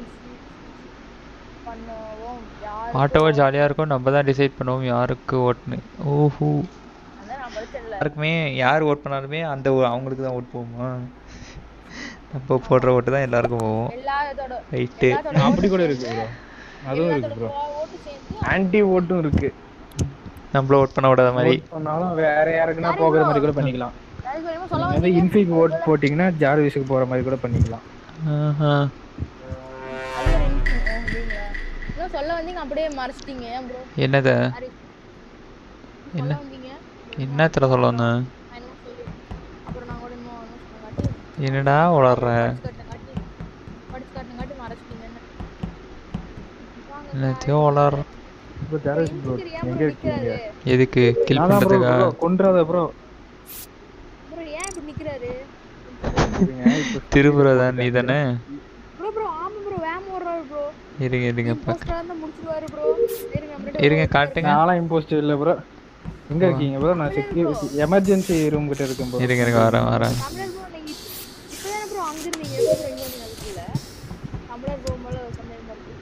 பண்ணுவோம் யாரு ஆட்டோவை ஜாலியாக இருக்கும் நம்ம தான் டிசைட் பண்ணுவோம் யாருக்கு ஓட்டுன்னு ஓஹோ அதான் நான் படிச்சேன்ல யாருக்குமே யார் ஓட் பண்ணாலுமே அந்த ஓ- அவங்களுக்கு தான் ஓட் போகுமா நம்ம போடுற ஓட்டு தான் எல்லாருக்கும் போகும் எல்லாத்தோட ரைட்டு எல்லாத்தோட அப்படி கூட இருக்கு ப்ரோ அதுவும் இருக்கு ப்ரோ ஓட்டு சேர்த்து ஆன்டி ஓட்டும் இருக்கு நம்மள ஓட் பண்ண விடாத மாதிரி Vote பண்ணாலும் வேற யாருக்குன்னா போகிற மாதிரி கூட பண்ணிக்கலாம் யாருக்கு வேணுமோ சொல்ல நீங்க வந்து இன்ஃபிக் ஓட் போட்டிங்கன்னா ஜார்விஸுக்கு போற மாதிரி கூட பண்ணிக்கலாம் ஆஹா. அது ஒரு இன்ஃபி- ஓ, அப்படிங்களா? இன்னும் சொல்ல சொல்ல வந்தீங்க அப்படியே மறைச்சிட்டீங்க ஏன் ப்ரோ என்னத சொல்ல என்ன வந்தீங்க என்னத்துல சொல்ல வந்தேன் நான் என்ன சொல்லி அப்புறம் நான் கூட இன்னும் announce பண்ணங்காட்டி என்னடா உளர்ற படிச்சு காட்டினங்காட்டி படிச்சு காட்டினங்காட்டி மறைச்சிட்டீங்கன்னு வாங்க என்னத்தையோ உளர்ற ப்ரோ டேரஸ் ப்ரோ இன்ஃபிங்கர் ஏன் எங்க ப்ரோ இருக்கீங்க நிக்கிறாரு எதுக்கு கில் நான் தான் ப்ரோ பண்றதுக்கா கொன்றாத ப்ரோ ப்ரோ ஏன் இப்படி நிக்கிறாரு இருங்க இப்போ திருபுரதான் நீ தானே ப்ரோ ப்ரோ ஆமா ப்ரோ வேம் ஓடுறாரு ப்ரோ இருங்க இருங்க பாக்க போஸ்டரா இருந்தா முடிச்சிடுவாரு ப்ரோ இருங்க நம்மகிட்ட இருங்க காட்டுங்க நான்லாம் இம்போஸ்ட் இல்ல ப்ரோ எங்க இருக்கீங்க ப்ரோ நான் செக்யூரிட்டி எமர்ஜென்சி ரூம் கிட்ட இருக்கேன் ப்ரோ இருங்க இருங்க வரேன் வரேன் தமிழர் ப்ரோ நீங்க இப்பதானே ப்ரோ அங்க இருந்தீங்க எப்போ ப்ரோ இங்க வந்தீங்க அதுக்குள்ள தமிழர் ப்ரோ மேல சந்தேகமா இருக்கு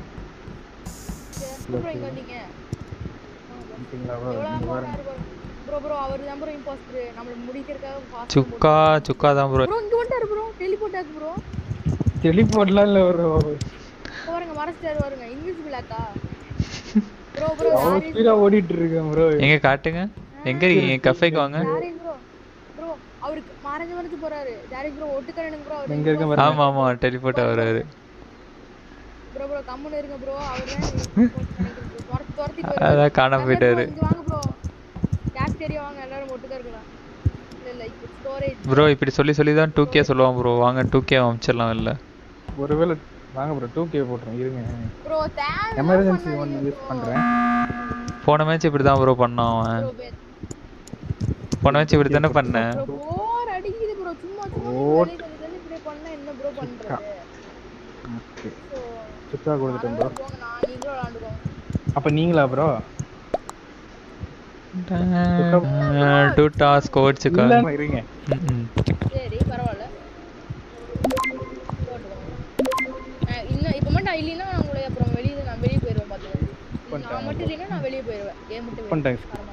சரி, ப்ரோ இங்க வந்தீங்க இருக்கீங்களா ப்ரோ எவ்வளவு போறாரு ப்ரோ ப்ரோ அவர் தான் ப்ரோ இம்போஸ்டர் நம்மள முடிக்கிறதுக்காக ஃபாஸ்ட் சுக்கா சுக்கா தான் ப்ரோ ப்ரோ இங்க வந்துட்டாரு ப்ரோ டெலிபோர்ட் ஆக்கு ப்ரோ டெலிபோர்ட்லாம் இல்ல ப்ரோ பாருங்க மறைச்சிட்டாரு பாருங்க இன்விசிபிள் ஆக்கா ப்ரோ ப்ரோ அவ்வளவு ஸ்பீடா ஓடிட்டு இருக்கேன் ப்ரோ எங்க காட்டுங்க எங்க இருக்கீங்க கஃபேக்கு வாங்க யாரின் ப்ரோ ப்ரோ அவருக்கு மறைஞ்சு மறைஞ்சு போறாரு டேரக்ட் ப்ரோ ஒட்டுக்கரனுங்க ப்ரோ எங்க இருக்க பாருங்க ஆமா ஆமா டெலிபோர்ட் வராரு ப்ரோ ப்ரோ கம்முன்னு இருங்க ப்ரோ அவர் தான் துரத்தி துரத்தி அதான் காணாம போயிட்டாரு இங்க வாங்க ப்ரோ கேப்டேரியா வாங்க எல்லாரும் ஒட்டுக்கா இருக்கலாம் இல்ல இல்ல இப்போ ஸ்டோரேஜ் ப்ரோ இப்படி சொல்லி சொல்லி தான் டூ கே சொல்லுவான் ப்ரோ வாங்க டூ கே அமைச்சிடலாம் இல்ல ஒருவேளை வாங்க ப்ரோ டூ கே போட்டுறேன் இருங்க ப்ரோ தேவை எமர்ஜென்சி ஒன்று யூஸ் பண்றேன் போன மேட்ச் இப்படி தான் ப்ரோ பண்ணான் அவன் போன மேட்ச் இப்படி தானே பண்ணேன் ப்ரோ போர் அடிக்குது ப்ரோ சும்மா சும்மா வெளிய தள்ளி தள்ளி இப்படி பண்ணா என்ன ப்ரோ பண்றது ஓகே சோ சுத்தா கொடுத்துட்டேன் ப்ரோ போங்க நான் நீங்களும் விளையாண்டுக்கோங்க அப்ப நீங்களா ப்ரோ டூ டாஸ்க் கோச்சுக்கா இல்ல இருங்க சரி பரவாயில்ல போட்டுக்கோங்க அஹ் இன்னும் இப்போ மட்டும் நான் இல்லைன்னா நான் உங்களை அப்புறம் வெளியே நான் வெளியே போயிடுவேன் பார்த்துக்கோங்க நான் மட்டும் இல்லைன்னா நான் வெளியே போயிடுவேன் ஏன் மட்டும் வெளியே பண்ணிட்டேன் வரமாட்டேன்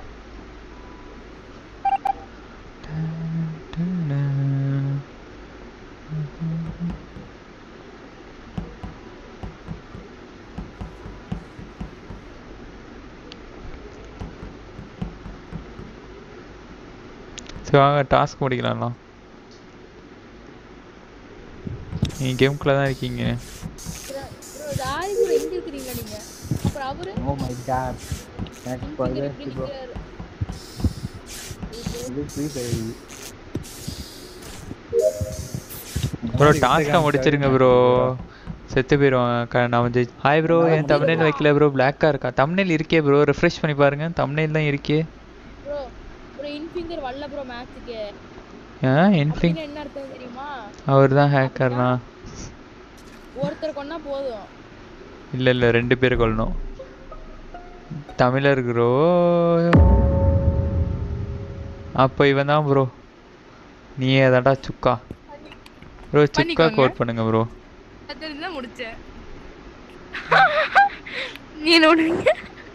சரி வாங்க டாஸ்க் முடிக்கலாம்லாம் நீங்க கேம்குள்ள தான் இருக்கீங்க ப்ரோ ஜாலி ப்ரோ எங்க இருக்கிறீங்க நீங்க அப்புறம் அவரு ஓ மை காட் எனக்கு இங்க பழைய இப்படி ப்ரோ நிக்கிறாரு இது ஃப்ரீ ஃபயர் ப்ரோ டாஸ்க்கை முடிச்சிருங்க ப்ரோ செத்து போயிடுவாங்க க- நான் வந்து ஹாய் ப்ரோ என் தமிழில் வைக்கல ப்ரோ பிளாக்காக இருக்கா தமிழில் இருக்கே ப்ரோ ரெஃப்ரெஷ் பண்ணி பாருங்க தமிழில் தான் இருக்கே ப்ரோ ப்ரோ இன்ஃபிங்கர் வரல ப்ரோ மேட்ச்சுக்கு ஆ இன்ஃபிங் அப்படின்னு என்ன அர்த்தம் தெரியுமா அவர் தான் ஹேக்கர்னா ஒருத்தர் கொன்னா போதும் இல்லை இல்லை ரெண்டு பேர் கொள்ளணும் தமிழர் ப்ரோ அப்போ இவன் தான் ப்ரோ நீயே தான்டா சுக்கா ப்ரோ சுக்கா பண்ணிக்கோங்க. கோட் பண்ணுங்க ப்ரோ அது தெரிஞ்சு தான் முடிச்சேன் நீ என்ன பண்ணுவீங்க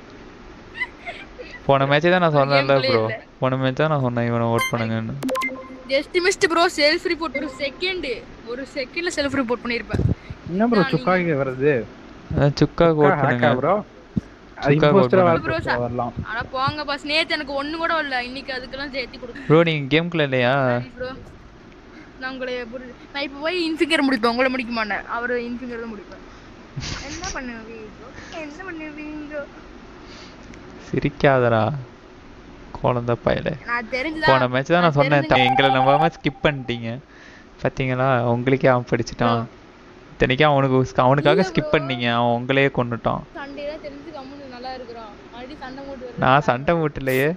போன மேட்ச்சே தான் நான் சொன்னேன்ல gameplay ப்ரோ இல்ல. போன மேட்ச் தான் நான் சொன்னேன் இவனை ஓட் பண்ணுங்கன்னு just missed bro self report ஒரு செகண்ட் ஒரு செகண்ட்ல செல்ஃப் ரிப்போர்ட் பண்ணிருப்பேன் என்ன ப்ரோ சுக்காக வருது அதான் சுக்கா கோட் பண்ணுங்க ப்ரோ அது சுக்கா இம்போஸ்டரா கோட் Bro, ச- வரலாம் ஆனா போங்க பாஸ் நேத்து எனக்கு ஒண்ணு கூட வரல இன்னைக்கு அதுக்கெல்லாம் சேர்த்து கொடுக்க ப்ரோ நீங்கள் கேம்குள்ள இல்லையா ப்ரோ நான் உங்களை புரியுது நான் இப்போ போய் இன்ஃபிங்கர் முடிப்பேன் உங்களை முடிக்க மாட்டேன் அவர் இன்ஃபிங்கர் தான் முடிப்பேன் என்ன பண்ணுவீங்க என்ன பண்ணுவீங்க சிரிக்காதடா குழந்த பயல நான் தெரிஞ்சுதான் போன மேட்ச் தான் நான் சொன்னேன் த- எங்களை நம்பாம ஸ்கிப் பண்ணிட்டீங்க பார்த்தீங்களா உங்களுக்கே அவன் படிச்சிட்டான் இத்தனைக்கும் அவனுக்கு ஸ்- அவனுக்காக ஸ்கிப் பண்ணீங்க அவன் உங்களையே கொண்டுட்டான் சண்டையெல்லாம் தெரிஞ்சு கம்முன்னு நல்லா இருக்கிறோம் மறுபடியும் சண்டை மூட்டு வருது நான் சண்டை மூட்டலையே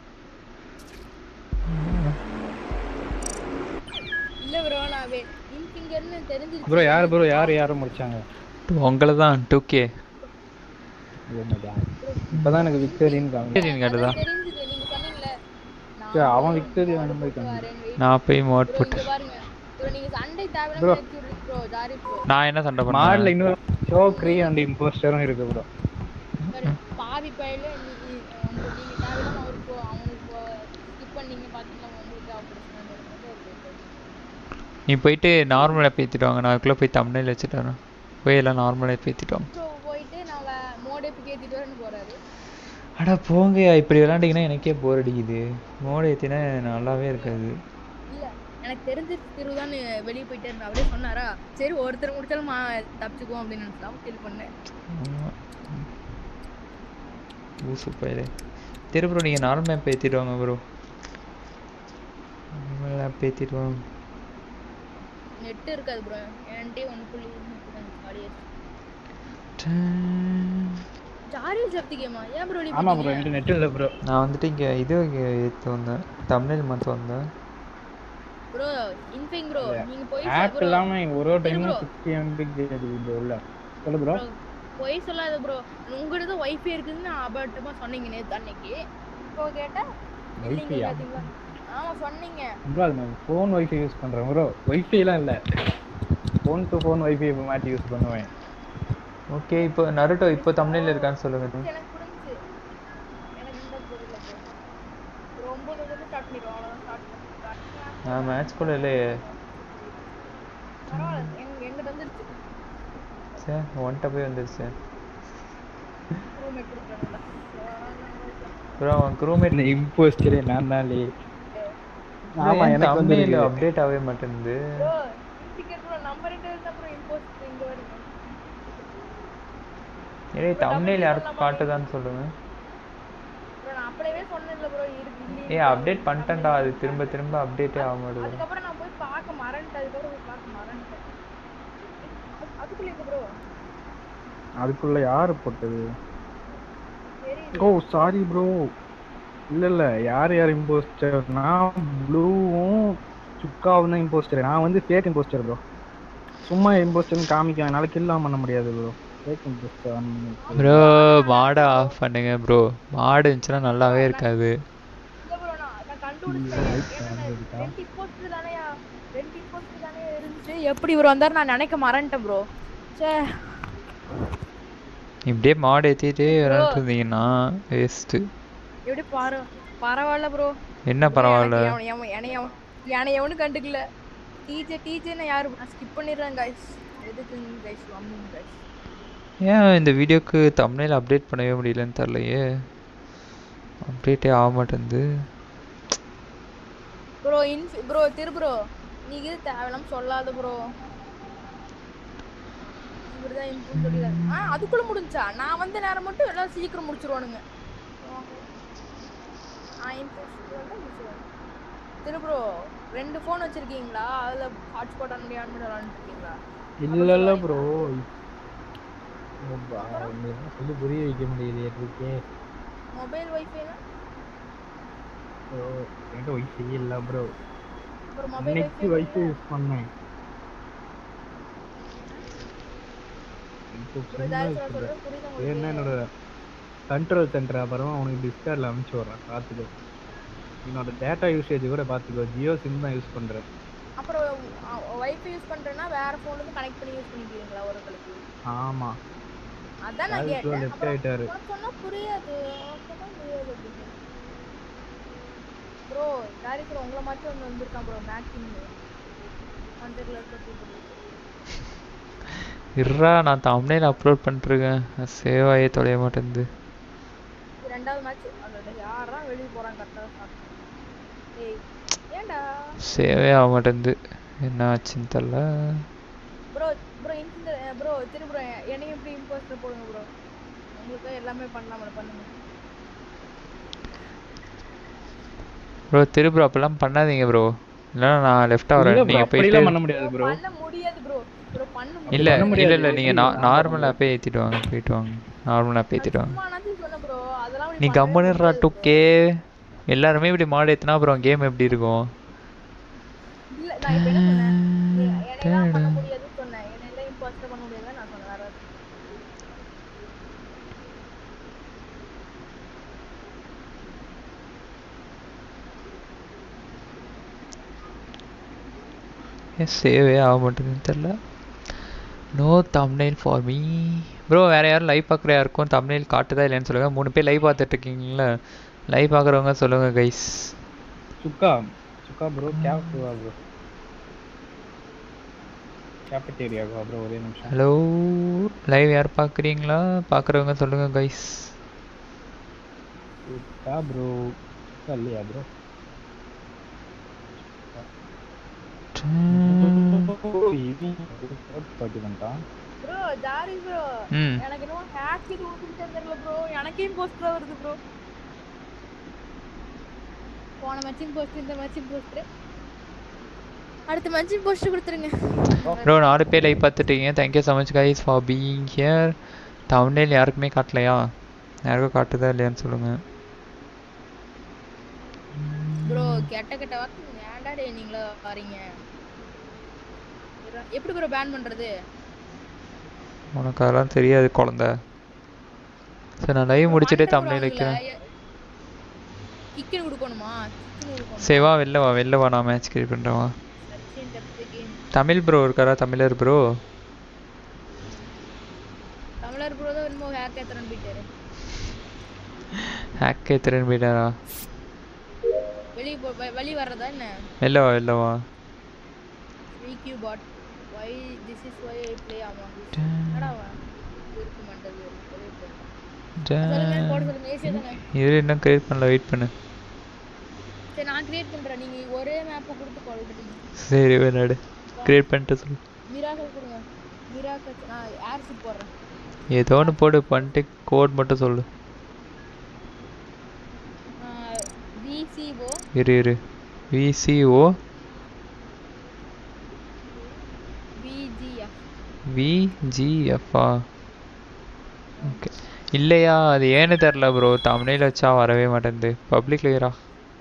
இல்ல ப்ரோ நான் இன்ஃபிங்கர்னு தெரிஞ்சு ப்ரோ யார் ப்ரோ யார் யார் முடிச்சாங்க உங்களை தான் டூ கே Oh my God. இப்பதான் எனக்கு விக்டரின்னு காமிச்சு காட்டுதா தெரிஞ்சுது நீங்க சொன்னீங்கல்ல சரி, அவன் விக்டரி அந்த மாதிரி காமிச்சு வரேன் wait. நான் போய் மோட் bro, போட்டு இங்க பாருங்க ப்ரோ நீங்க சண்டை Bro. தேவையில்லாம நிறுத்தி விடுறீங்க ப்ரோ ஜாரி ப்ரோ நான் என்ன சண்டை மாடல பண்ணேன் இன்னொரு ஷோ க்ரீ அண்ட் இம்போஸ்டரும் இருக்கு ப்ரோ பாவி பையில நீ உங்க நீங்க தேவையில்லாம அவருக்கு அவனுக்கு ஸ்கிப் பண்ணீங்க பாத்தீங்களா உங்களுக்கு ஆப்பரேஷன் நீ போயிட்டு நார்மலாக பேத்திட்டு வாங்க நான் அதுக்குள்ளே போய் தமிழில் வச்சுட்டு வரேன் போய் எல்லாம் நார்மலாக பேத்திட்டு வாங்க ப்ரோ போயிட்டு நான் மோடே இப்போ ஏத்திட்டு வரேன்னு போறாரு அட போங்க இப்படி விளாண்டிங்கன்னா எனக்கே போர் அடிக்குது மோடு ஏற்றினா நல்லாவே இருக்காது இல்ல எனக்கு தெரிஞ்சிருச்சு திருதான் வெளியே போயிட்டே இருந்தா அப்படியே சொன்னாரா சரி ஒருத்தர் முடிச்சாலும் மா தப்பிச்சுக்குவோம் அப்படின்னு நினைச்சு ஃபீல் பண்ணேன் ஆமா. ஊசு பயிலே திரு ப்ரோ நீங்கள் நார்மல் மேப் ஏற்றிட்டு வாங்க ப்ரோ நார்மல் மேப் ஏற்றிட்டு வாங்க நெட் இருக்காது ப்ரோ என்கிட்டயே ஒன்று புள்ளி ஜாலியாக ஜாலியாக ஜப்தி கேமா ஏன் ப்ரோ ஆமா ப்ரோ என்கிட்ட நெட் இல்லை ப்ரோ நான் வந்துட்டு இங்கே இது இங்கே ஏற்று வந்தேன் தமிழில் மாற்ற வந்தேன் ப்ரோ இன்ஃபிங் ப்ரோ நீங்க போய் ஆப் bro. இல்லாம ஒரு ஒரு டைமும் bro. சிக்ஸ்டி எம்பி இது உள்ள சொல்லு ப்ரோ Bro, பொய் சொல்லாத ப்ரோ உங்ககிட்ட வைஃபை இருக்குன்னு அபட்டமா சொன்னீங்க நேத்து அன்னைக்கு இப்போ கேட்டா இல்லைங்க வைஃபையா பாத்தீங்களா ஆமா சொன்னீங்க ப்ரோ அது நான் ஃபோன் வைஃபை யூஸ் பண்றேன் ப்ரோ வைஃபைலாம் இல்லை ஃபோன் டு ஃபோன் வைஃபை மாட்டி யூஸ் பண்ணுவேன் ஓகே இப்போ நருட்டோ இப்போ தமிழில் இருக்கான்னு சொல்லுங்க எனக்கு புரிஞ்சு எனக்கு இந்த புரியல bro. ரொம்ப தூரம் ஸ்டார்ட் பண்ணிடுவோம் அவ்வளவுதான் ஸ்டார்ட் நான் மேட்ச் கூட இல்லையே பரவாயில்ல எங்க எங்கிட்ட வந்துருச்சு சே ஒன்ட்ட போய் வந்துருச்சு ரூம் எடுத்துருக்கேன் ப்ரோ அவன் க்ரூமேட் இந்த இம்போஸ்டரே நான் தான்லே ஆமா எனக்கு வந்து தமிழில் அப்டேட் ஆகவே மாட்டேங்குது ப்ரோ டிக்கெட் ப்ரோ நம்பர் இருந்தா அப்புறம் இம்போஸ்ட் இங்க வருங்க ஏய் தமிழில் யாருக்கும் காட்டுதான்னு சொல்லுங்க ப்ரோ நான் அப்படியே சொன்னேன்ல ப்ரோ இருக்கு இல்லையே ஏய் அப்டேட் பண்ணிட்டேன்டா அது திரும்ப திரும்ப அப்டேட்டே ஆக மாட்டேங்குது அதுக்கப்புறம் நான் போய் பார்க்க மறந்துட்டேன் அதுக்கப்புறம் போய் பார்க்க மறந்துட்டேன் அது- அதுக்குள்ள இருக்கு ப்ரோ அதுக்குள்ள யாரு போட்டது சரி ஓ சாரி ப்ரோ இல்ல இல்ல யார் யார் இம்போஸ்டர் நான் ப்ளூவும் சுக்காவும் தான் இம்போஸ்டர் நான் வந்து ஃபேக் இம்போஸ்டர் ப்ரோ சும்மா இம்போஸ்டர்னு காமிக்க என்னால கில்லாம் பண்ண முடியாது ப்ரோ ஃபேக் இம்போஸ்டர் ப்ரோ மாடை ஆஃப் பண்ணுங்க ப்ரோ மாடு இருந்துச்சுன்னா நல்லாவே இருக்காது இல்ல ப்ரோ நான் நான் கண்டுபிடிச்சிட்டேன் ஏன்னா ரெண்டு இம்போஸ்ட் தானேயா ரெண்டு இம்போஸ்ட் தானே இருந்துச்சு எப்படி ப்ரோ வந்தாரு நான் நினைக்க மறந்துட்டேன் ப்ரோ சே இப்படியே மாடு ஏற்றிட்டே விளாண்டுட்டு இருந்தீங்கன்னா வேஸ்ட்டு எப்படி பாரு பரவாயில்ல ப்ரோ என்ன பரவாயில்ல என்னை எவனும் கண்டுக்கல டீச்சே டீச்சர்னு யாரு நான் ஸ்கிப் பண்ணிடுறேன் கைஸ் எதுக்கு கைஸ் அம்மும் கைஸ் ஏன் இந்த வீடியோக்கு தமிழில் அப்டேட் பண்ணவே முடியலன்னு தெரிலையே அப்டேட்டே ஆக மாட்டேங்குது ப்ரோ இன்ஃப் ப்ரோ திரு ப்ரோ நீங்க இது தேவையில்லாம சொல்லாத ப்ரோ இவர்தான் இன்ஃபுன்னு சொல்லிடுறாரு ஆ அதுக்குள்ள முடிஞ்சா நான் வந்த நேரம் மட்டும் எல்லாம் சீக்கிரம் முடிச்சிருவானுங்க ஆ இன்ஃபுஸ் வந்து முடிச்சிருவாங்க திரு ப்ரோ ரெண்டு ஃபோன் வச்சிருக்கீங்களா அதுல ஹாட்ஸ்பாட் ஆன் பண்ணி ஆன் பண்ணி விளாண்டுருக்கீங்களா இல்ல இல்ல ப்ரோ சொல்லி புரிய வைக்க முடியலையே இருக்கே மொபைல் வைஃபைனா ப்ரோ என்கிட்ட ஒய்ஃபை இல்ல ப்ரோ அப்புறம் மொபைல் இன்னைக்கு வைஃபை ஒய்ஃபை யூஸ் பண்ணேன் இப்போ ஒரு சும்மா இதாக சொல்றேன் சொல்றது புரியுது இது என்ன உங்களுக்கு என்னோட கண்ட்ரோல் சென்டர் அப்புறம் உனக்கு டிஸ்கார்டில் அனுப்பிச்சு விட்றேன் பார்த்துக்கோ என்னோட டேட்டா யூசேஜ் கூட பார்த்துக்கோ ஜியோ சிம் தான் யூஸ் பண்ணுறேன் அப்புறம் வைஃபை யூஸ் பண்றேன்னா வேற ஃபோன்ல இருந்து கனெக்ட் பண்ணி யூஸ் பண்ணிக்கிறீங்களா ஒரு கலக்கு ஆமாம் அதான் நான் அது கேட்டேன் லெஃப்ட் அப்புறம் ஆயிட்டாரு உனக்கு சொன்னா புரியாது அப்பதான் புரியாது அப்படின்னு ப்ரோ டேரக்டர் உங்களை மட்டும் ஒன்று வந்திருக்கான் ப்ரோ மேக்கிங் ஹண்ட்ரட்ல இருக்க இருறா நான் தமிழில் அப்லோட் பண்ணிட்டுருக்கேன் சேவ் ஆகி தொலைய மாட்டேங்குது இது ரெண்டாவது மேட்ச் அந்த யாரெல்லாம் வெளியே போறாங்க கரெக்டாக ஏய் ஏன்டா சேவே ஆக மாட்டேங்குது என்ன ஆச்சுன்னு தெரில ப்ரோ ப்ரோ இந்த ப்ரோ திரு ப்ரோ என்னையும் எப்படி இம்போஸ்டர் போடுங்க ப்ரோ உங்களுக்கு எல்லாமே பண்ணலாம் பண்ணுங்க ப்ரோ திருப்பூர் அப்பெல்லாம் பண்ணாதீங்க ப்ரோ இல்லைன்னா நான் லெஃப்டாக இல்ல வரேன் ப்ரோ நீங்கள் அப்படிலாம் போயிட்டு பண்ண முடியாது ப்ரோ பண்ண முடியாது ப்ரோ ப்ரோ பண்ண இல்லை பண்ண முடியாது. இல்லை இல்லை நீங்கள் எப்படி பண்ண நார்மல் முடியாது? ஆப்பே ஏற்றிட்டு வாங்க போயிட்டு வாங்க நார்மல் ஆப் ஏற்றிட்டு வாங்க சும்மா நாத்தி சொன்னேன் ப்ரோ அதெல்லாம் நீ கம்முன்னுறா டூ கே எல்லாருமே இப்படி மாடு ஏற்றினா அப்புறம் கேம் எப்படி இருக்கும் இல்ல நான் இப்ப என்ன சொன்னேன் நீ என்னையெல்லாம் பண்ண முடியாதுன்னு சொன்னேன் என்னையெல்லாம் இம்பாஸ்டர் பண்ண முடியாதுன்னு நான் சொன்னேன் வேற எதுவும். ஏன் சேவே ஆக மாட்டேங்குதுன்னு தெரில no thumbnail for me bro வேறு யாரும் லைவ் பார்க்குற யாருக்கும் thumbnail காட்டுதா இல்லைன்னு சொல்லுங்கள் மூணு பேர் லைவ் பார்த்துட்டு இருக்கீங்களா லைவ் பார்க்குறவங்க சொல்லுங்கள் கைஸ் சுக்கா சுக்கா ப்ரோ கேப்டா ப்ரோ கேபிட்டேரியாவா ப்ரோ ஒரே நிமிஷம் ஹலோ லைவ் யார் பார்க்குறீங்களா பார்க்குறவங்க சொல்லுங்கள் கைஸ் சுக்கா ப்ரோ சுக்கா இல்லையா ப்ரோ பாட்டி பண்ணிட்டான் ப்ரோ ஜாரி ப்ரோ ம் எனக்கு என்னமோ ஹேக் இது ஒன்றும் தெரியல ப்ரோ எனக்கே போஸ்ட் வருது ப்ரோ போன மேட்சிங் போஸ்ட் இந்த மேட்சிங் போஸ்ட் அடுத்த மேட்சிங் போஸ்ட் கொடுத்துருங்க ப்ரோ நாலு பேர் லைக் பார்த்துட்டீங்க thank you so much guys for being here தமிழில் யாருக்குமே காட்டலையா யாருக்கும் காட்டுதா இல்லையான்னு சொல்லுங்கள் ப்ரோ கெட்ட கெட்ட வாக்கு ஏன்டா டே நீங்களா வரீங்க எப்படி ப்ரோ பேன் பண்றது உனக்கு அதெல்லாம் தெரியாது குழந்த சரி நான் லைவ் முடிச்சுட்டு தமிழில் வைக்கிறேன் கிக்கன் கொடுக்கணுமா கிக்கன் கொடுக்கணும் சரி வா வெளில வா வெளில வா நான் மேட்ச் கிரியேட் பண்ணுறேன் வா Sachin depth game Tamil bro இருக்காரா தமிழர் ப்ரோ தமிழர் ப்ரோ தான் என்னமோ ஹேக் ஏத்துறேன்னு போயிட்டாரு ஹேக்கே திறன் போயிட்டாரா வெளியே போ வெ- வெளிய வர்றதா என்ன வெளில வா வெளில வா விக்யூ but why this is why I play ஆமாம் என்னடா அவன் இருக்கு மண்டது வெளிய போ. சொல்லுங்க போட சொல்லுங்க ஏசியா தானே இது இன்னும் கிரியேட் பண்ணல வெயிட் பண்ணு சரி நான் கிரியேட் பண்றேன் நீங்க ஒரே மேப் கொடுத்து கொள்றீங்க சரி விளையாடு கிரியேட் பண்ணிட்டு சொல்லு மிராக்கல் கொடுங்க மிராக்கல் நான் ஏர் ஷிப் போடுறேன் ஏதோ ஒன்று போடு பண்ணிட்டு கோட் மட்டும் சொல்லு விசிஓ இரு இரு விசிஓ விஜிஎஃப் விஜிஎஃப்ஆ ஓகே இல்லையா அது ஏன்னு தெரில ப்ரோ தமிழில் வச்சா வரவே மாட்டேங்குது பப்ளிக் லேயரா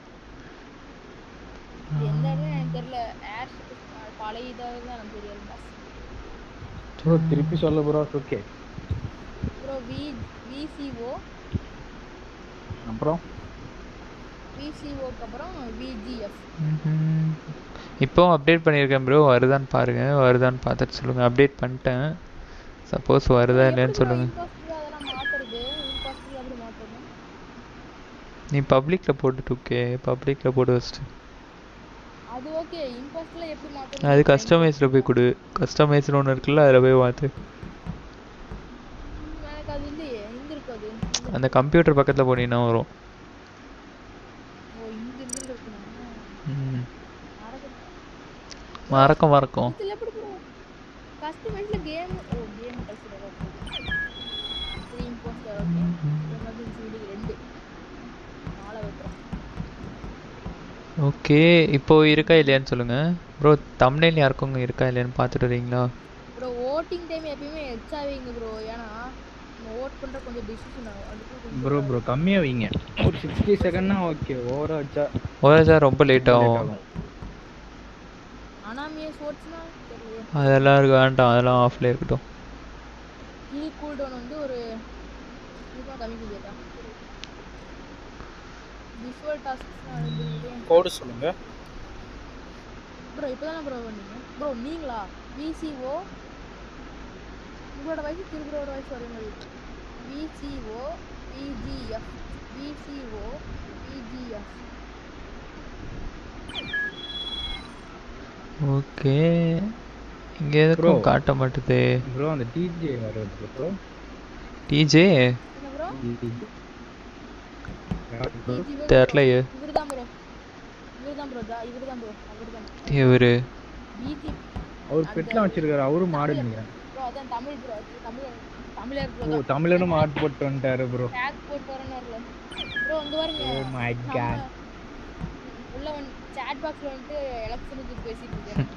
எந்த இடத்துல எனக்கு தெரியல ஏர் ஷிப் பழைய இதாக தான் எனக்கு தெரியல ப்ரோ திருப்பி சொல்ல bro okay bro V VCO அப்புறம் விசிஓக்கு அப்புறம் விஜிஎஃப் ம்ஹும். இப்போவும் அப்டேட் பண்ணியிருக்கேன் ப்ரோ வருதான்னு பாருங்க வருதான்னு பார்த்துட்டு சொல்லுங்கள் அப்டேட் பண்ணிட்டேன் சப்போஸ் வருதா இல்லைன்னு சொல்லுங்கள் இம்பாஸ்டர் அதெல்லாம் மாத்துறது இம்பாஸ்டர் எப்படி மாத்துறது நீ பப்ளிக்கில் போட்டுட்டு ஓகே பப்ளிக்கில் போட்டு வச்சுட்டு அது ஓகே இம்பாஸ்டர்ல எப்படி மாத்துறது அது கஸ்டமைஸில் போய் கொடு கஸ்டமைஸ்னு ஒன்று இருக்குல்ல அதில் போய் மாற்று எனக்கு அது இல்லையே எங்க இருக்கு அது அந்த கம்ப்யூட்டர் பக்கத்தில் போனீங்கன்னா வரும் ஓ இங்க இருந்து இருக்கணும் ம் மறக்க மறக்கும் மறக்கும் இதுல எப்படி ப்ரோ கஸ்டமைஸ்ல கேம் ஓ game customer three impostor okay emergency வீடு ரெண்டு நாளை வைக்கிறோம் ஓகே இப்போ இருக்கா இல்லையான்னு சொல்லுங்கள் ப்ரோ தமிழில் யாருக்கும் இருக்கா இல்லையான்னு பார்த்துட்டு வரீங்களா ப்ரோ ஓட்டிங் டைம் எப்பயுமே எச்சா வைங்க ப்ரோ ஏன்னா நம்ம ஓட் பண்ற கொஞ்சம் டிசிஷன் ஆகும் அதுக்கு கொஞ்சம் ப்ரோ ப்ரோ கம்மியாக வைங்க ஒரு சிக்ஸ்டி செகண்ட்னா ஓகே ஓவராக வச்சா ஒரு சார் ரொம்ப லேட் late ஆகும் ஆகும். அனாமியா ஸ்போர்ட்ஸ்னா தெரியல அதெல்லாம் இருக்கு வேண்டாம் அதெல்லாம் ஆஃப்ல இருக்கட்டும் ஹீல் கூல் டவுன் வந்து ஒரு இதுதான் கம்மி பண்ணிட்டா விஷுவல் டாஸ்க்ஸ்லாம் அனுப்பிடுது கோடு சொல்லுங்க ப்ரோ இப்போ தானே ப்ரோ பண்ணீங்க ப்ரோ நீங்களா விசிஓ உங்களோட வயசு திருப்புறோட வயசு ஒரே மாதிரி இருக்கு VCO VGF VCO VGF okay இங்கே எதுக்கும் Bro. காட்ட மாட்டுது ப்ரோ அந்த டிஜே வர்றது ப்ரோ டிஜே என்ன ப்ரோ தெரிலையே இவர் தான் ப்ரோ இவர் தான் ப்ரோ இவர் தான் ப்ரோ அவர் தான் இவர் பிஜி அவர் பெட்லாம் வச்சிருக்காரு அவரும் மாடு நினைக்கிறேன் ப்ரோ அதான் தமிழ் ப்ரோ தமிழ் தமிழர் ஓ ப்ரோ தமிழனும் மாடு போட்டு வந்துட்டாரு ப்ரோ டேக் போட்டு வரணும்ல ப்ரோ இங்க பாருங்க ஓ மை நம்ம காட் உள்ள வந்து சாட் பாக்ஸ்ல வந்துட்டு எலக்ஷனுக்கு பேசிட்டு இருக்கேன்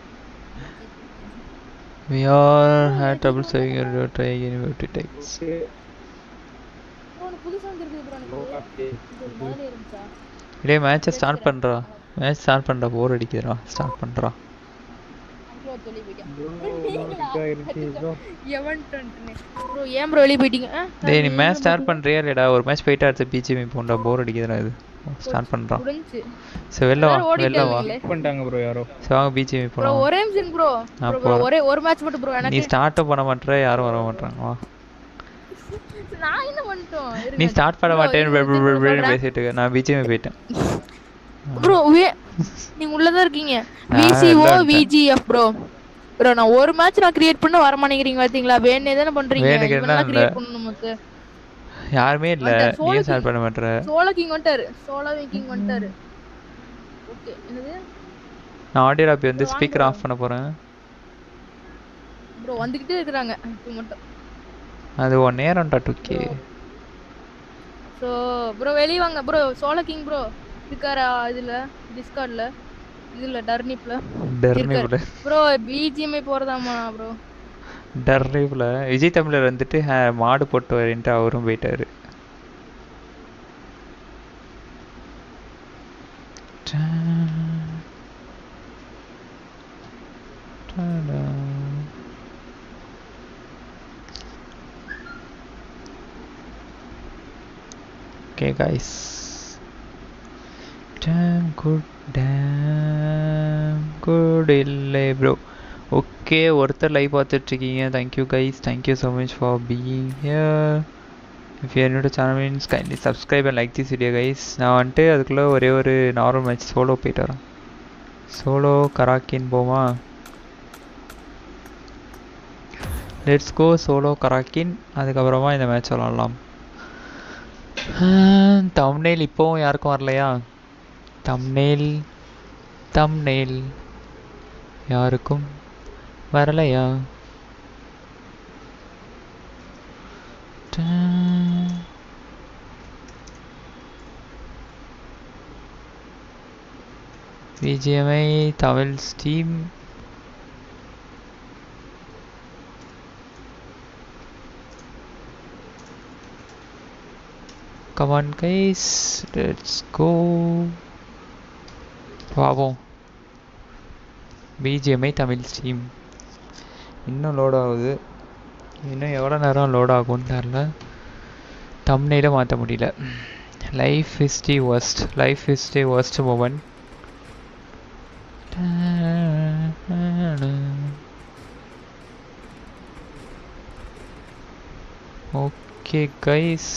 we all had trouble saving your try again about it takes bro எனக்கு புதுசா வந்திருக்கு ப்ரோ எனக்கு இது முதல்ல இருந்துச்சா டேய் மேட்சை ஸ்டார்ட் பண்ணுறா மேட்ச் ஸ்டார்ட் பண்ணுறா போர் அடிக்குதுடா ஸ்டார்ட் பண்ணுறா ப்ரோ சொல்லி போயிட்டேன் ப்ரோ ஆயிருச்சு ப்ரோ எவன் ப்ரோ ஏன் ப்ரோ வெளியே போயிட்டீங்க ஆ, டேய் நீ மேட்ச் ஸ்டார்ட் பண்ணுறியா இல்லைடா ஒரு மேட்ச் போயிட்டு அடுத்து பிஜிஎம் போண்டா போர் அடிக்குதுடா இது ஸ்டார்ட் பண்ணுறான் முடிஞ்சுச்சு சரி வெளில வா எல்லாரும் வெளில வா ஓடிட்டாங்களே. பண்ணிட்டாங்க ப்ரோ யாரோ சரி வாங்க பிஜிஎம் ப்ரோ போகலாம் ஒரே நிமிஷம் ப்ரோ நான் ப்ரோ போறேன். ஒரே ஒரு மேட்ச் மட்டும் ப்ரோ நீ எனக்கு ஸ்டார்ட்டும் பண்ண மாட்டேற யாரும் வர மாட்டாங்க வா நான் என்ன பண்ணிட்டோம் நீ இருங்க. ஸ்டார்ட் பண்ண Bro, மாட்டேன்னு இருங்க, வெ- வெ- வெ- சொல்றேன். பேசிட்டு இருக்க நான் பிஜிஎம் போயிட்டேன் ப்ரோ வே நீங்க உள்ளதா இருக்கீங்க நான் விசிஓ வெளில வந்துட்டேன். விஜிஎஃப் ப்ரோ ப்ரோ நான் ஒரு மேட்ச் நான் கிரியேட் பண்ண வர மாட்டேங்கிறீங்க பாத்தீங்களா வேணே தானே பண்றீங்க வேணுக்கு இவனெல்லாம் எல்லாம் இல்ல. கிரியேட் பண்ணணும் நமக்கு யாருமே இல்லை வந்துட்டேன். நீயும் சோள ஸ்டார்ட் பண்ண மாட்டேற சோலோ கிங் வந்துட்டாரு சோலோ கிங் வந்துட்டாரு ஓகே என்னது நான் ஆடியோ லாபி வந்து வாங்க ஸ்பீக்கர் bro. ஆஃப் பண்ண போகிறேன் ப்ரோ வந்துக்கிட்டே இருக்கிறாங்க இப்போ மட்டும் அது ஒன் நேரம்டா டுக்கே ஸோ ப்ரோ வெளியே வாங்க ப்ரோ சோலோ கிங் ப்ரோ இருக்காரா இதில் டிஸ்கார்டில் இதில் டர்னிப்பில் டர்னிபில் ப்ரோ பிஜிஎம்ஐ போகிறதாமா ப்ரோ டர்னிபில் விஜய் தமிழர் வந்துட்டு "ஹே, மாடு போட்டு வரேன்ட்டு அவரும் போயிட்டாரு Okay, guys. Damn good, damn good இல்லை ப்ரோ ஓகே ஒருத்தர் லைவ் பார்த்துட்ருக்கீங்க thank you guys thank you so much for being here if you என்னோட channel means kindly subscribe and like this video guys நான் வந்துட்டு அதுக்குள்ளே ஒரே ஒரு நார்மல் மேட்ச் சோலோ போயிட்டு வரேன் சோலோ கராக்கின் போமா லெட்ஸ் கோ சோலோ கராக்கின் அதுக்கப்புறமா இந்த மேட்ச் விளாட்லாம் தம்னேல் இப்போவும் யாருக்கும் வரலையா தம்னேல் தம்னேல் யாருக்கும் வரலையா Ta- BGMI Tamil stream Come on guys, let's go. பாவம் பிஜிஎம்ஐ தமிழ் ஸ்ட்ரீம் இன்னும் லோட் ஆகுது இன்னும் எவ்வளோ நேரம் லோட் ஆகும்னு தெரில தம்னையில மாற்ற முடியல life is the worst life is the worst moment okay guys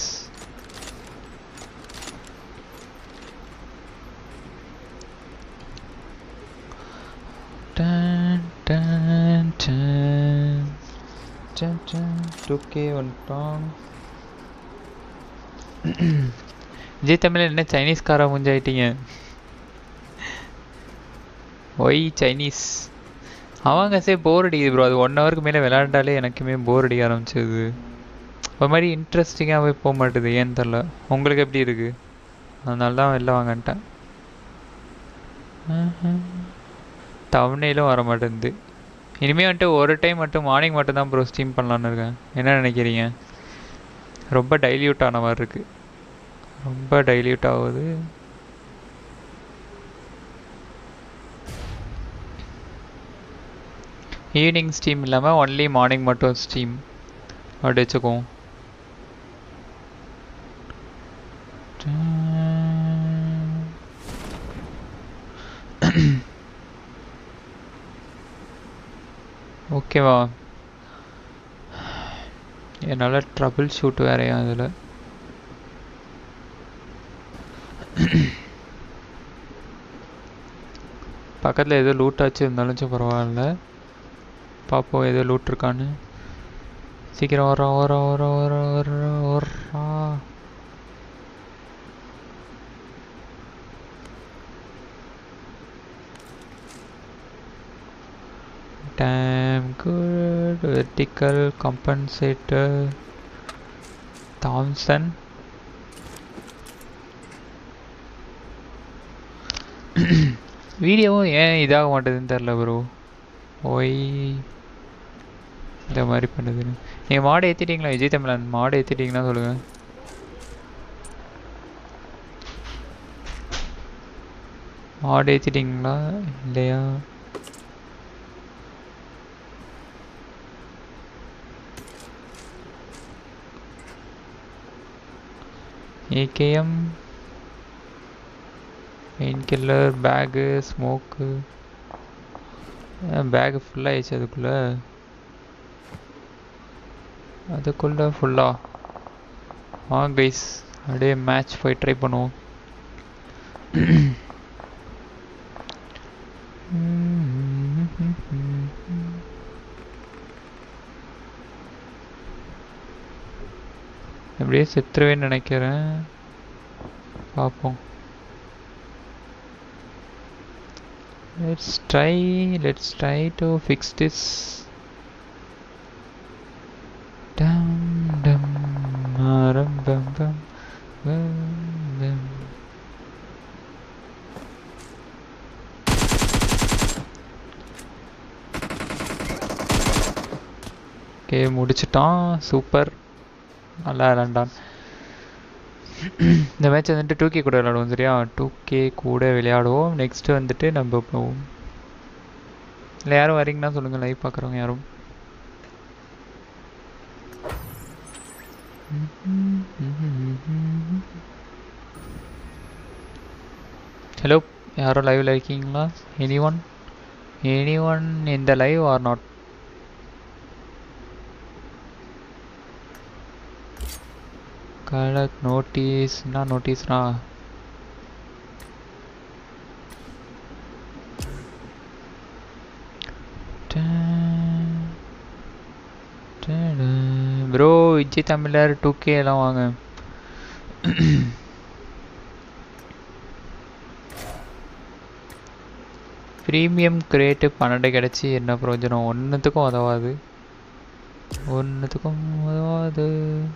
Dun, dun, dun. Dun, dun. 2K வந்துட்டோம் விஜய் தமிழ் என்ன சைனீஸ்காரா முஞ்சாயிட்டீங்க ஒய் சைனீஸ் அவங்க சே போர் அடிக்குது ப்ரோ அது ஒன் ஹவருக்கு மேலே விளையாண்டாலே எனக்குமே போர் அடிக்க ஆரம்பிச்சது ஒரு மாதிரி இன்ட்ரெஸ்டிங்காகவே போக மாட்டுது ஏன்னு தெரில உங்களுக்கு எப்படி இருக்கு அதனால தான் வெளில வாங்கன்ட்டேன் தவணையிலும் வர மாட்டேங்குது இனிமேல் வந்துட்டு ஒரு டைம் மட்டும் மார்னிங் மட்டும் தான் ப்ரோ ஸ்டீம் பண்ணலான்னு இருக்கேன் என்ன நினைக்கிறீங்க ரொம்ப டைல்யூட் ஆன மாதிரி இருக்கு ரொம்ப டைல்யூட் ஆகுது ஈவினிங் ஸ்டீம் இல்லாமல் ஒன்லி மார்னிங் மட்டும் ஸ்டீம் அப்படி வச்சுக்குவோம் ஓகேவா என்னால் ட்ரபிள் ஷூட் வேறையா அதில் பக்கத்தில் ஏதோ லூட் ஆச்சு இருந்தாலும் பரவாயில்ல பார்ப்போம் ஏதோ லூட் இருக்கான்னு சீக்கிரம் வர வர வர வர வர வரா Damn good vertical compensator Thompson வீடியோவும் ஏன் இதாக மாட்டேதுன்னு தெரில ப்ரோ ஒய் இந்த மாதிரி பண்ணுதுன்னு நீங்கள் மாடு ஏற்றிட்டீங்களா விஜய் தமிழன் மாடு ஏற்றிட்டீங்கன்னா சொல்லுங்கள் மாடு ஏற்றிட்டீங்களா இல்லையா AKM pain killer bag smoke bag ஃபுல்லாகிடுச்சு அதுக்குள்ளே அதுக்குள்ளே ஃபுல்லாக ஆ கைஸ் அப்படியே மேட்ச் போய் ட்ரை பண்ணுவோம் எப்படியே செத்துருவேன்னு நினைக்கிறேன் பார்ப்போம் Let's try, let's try to fix this. Dum dum, aram bum bum, bum bum. Okay முடிச்சிட்டான் சூப்பர் நல்லா விளாண்டான் இந்த மேட்ச் வந்துட்டு டூ கே கூட விளையாடுவோம் சரியா டூ கே கூட விளையாடுவோம் நெக்ஸ்ட் வந்துட்டு நம்ம போவோம் இல்லை யாரும் வரீங்கன்னா சொல்லுங்கள் லைவ் பார்க்குறவங்க யாரும் ஹலோ யாரும் லைவ்ல இருக்கீங்களா எனி ஒன் எனி ஒன் இந்த live are not colour notice என்ன நோட்டீஸ்னா ப்ரோ விஜய் தமிழர் டூ கே எல்லாம் வாங்க ப்ரீமியம் கிரேட்டு பன்னெண்டு கிடச்சி என்ன பிரயோஜனம் ஒன்றுத்துக்கும் உதவாது ஒன்றுத்துக்கும் உதவாது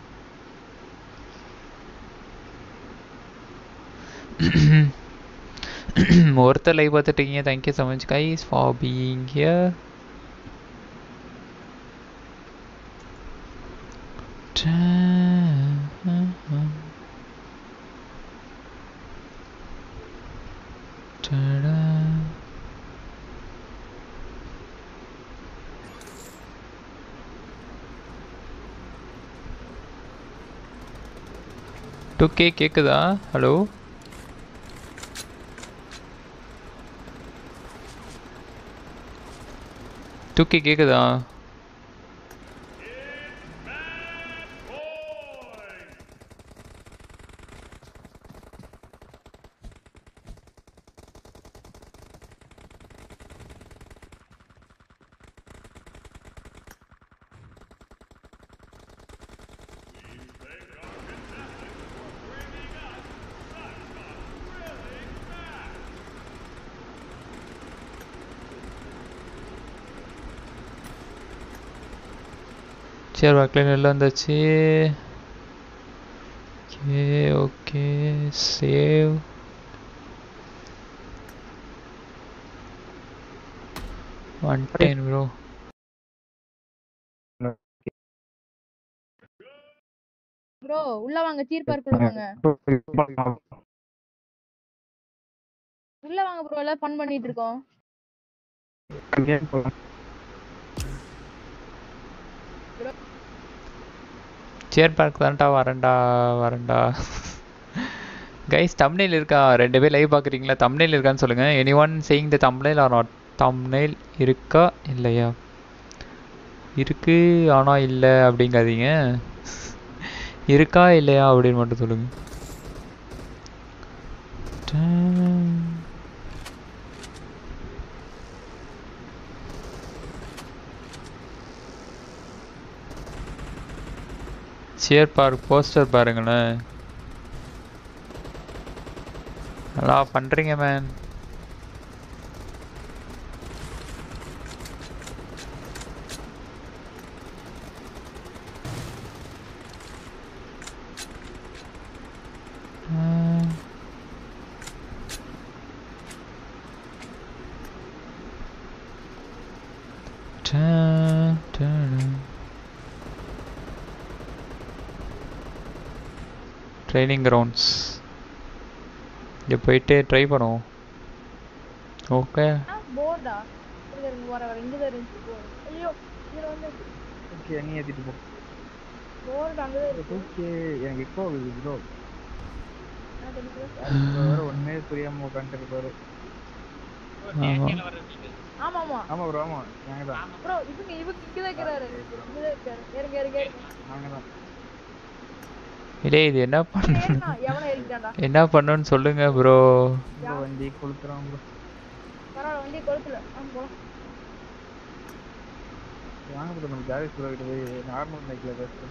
ஒருத்தர் லைவ் பார்த்துட்டீங்க thank you so much guys for being here two K கேக்குதா ஹலோ டூக்கி கேக்குதா சரி வாக்கில் நல்லா வந்தாச்சு ஓகே ஓகே சேவ் வந்துட்டேன் ப்ரோ ப்ரோ உள்ள வாங்க தீர் பார்க்குள்ள வாங்க உள்ள வாங்க ப்ரோ எல்லாம் ஃபன் பண்ணிட்டு இருக்கோம் சேர் பார்க் தான்டா வரேன்டா வரேன்டா கைஸ் தம்னைல் இருக்கா ரெண்டு பேர் லைவ் பார்க்குறீங்களா தம்னைல் இருக்கான்னு சொல்லுங்கள் any one saying the thumbnail are not thumbnail இருக்கா இல்லையா இருக்கு ஆனால் இல்லை அப்படிங்காதீங்க இருக்கா இல்லையா அப்படின்னு மட்டும் சொல்லுங்கள் சேர் பார்க் போஸ்டர் பாருங்களேன் நல்லா பண்ணுறீங்க மேன் ட்ரைனிங் கிரவுண்ட்ஸ் இங்கே போயிட்டு ட்ரை பண்ணுவோம் ஓகே போர்டா இங்க வர வர இங்க தான் இருந்துச்சு board. ஐயோ இதுல வந்து ஓகே நீ ஏத்திட்டு போ போர்டு அங்க தான் இருக்கு ஓகே எனக்கு இப்போ ப்ரோ என்ன தெரியுது? வேற ஒண்ணுமே புரியாம உட்காந்துட்டு இருப்பாரு ஆமா ஆமா ஆமா ப்ரோ ஆமா நாங்க தான் ப்ரோ இவங்க இவங்க இங்க தான் இருக்கிறாரு இங்க தான் இருக்காரு இருங்க இருங்க இருங்க நாங்க தான் இதே இது என்ன பண்ண ஏறினா எவனை ஏறிட்டான்டா என்ன பண்ணணும்னு சொல்லுங்க ப்ரோ ப்ரோ வண்டி கொளுத்துறோம் ப்ரோ பரவாயில்ல வண்டி கொளுத்துல ஆ போலாம் வாங்க ப்ரோ நம்ம ஜாலிஸ் ப்ரோ கிட்ட போய் நார்மல் மைக்ல பேசுறோம்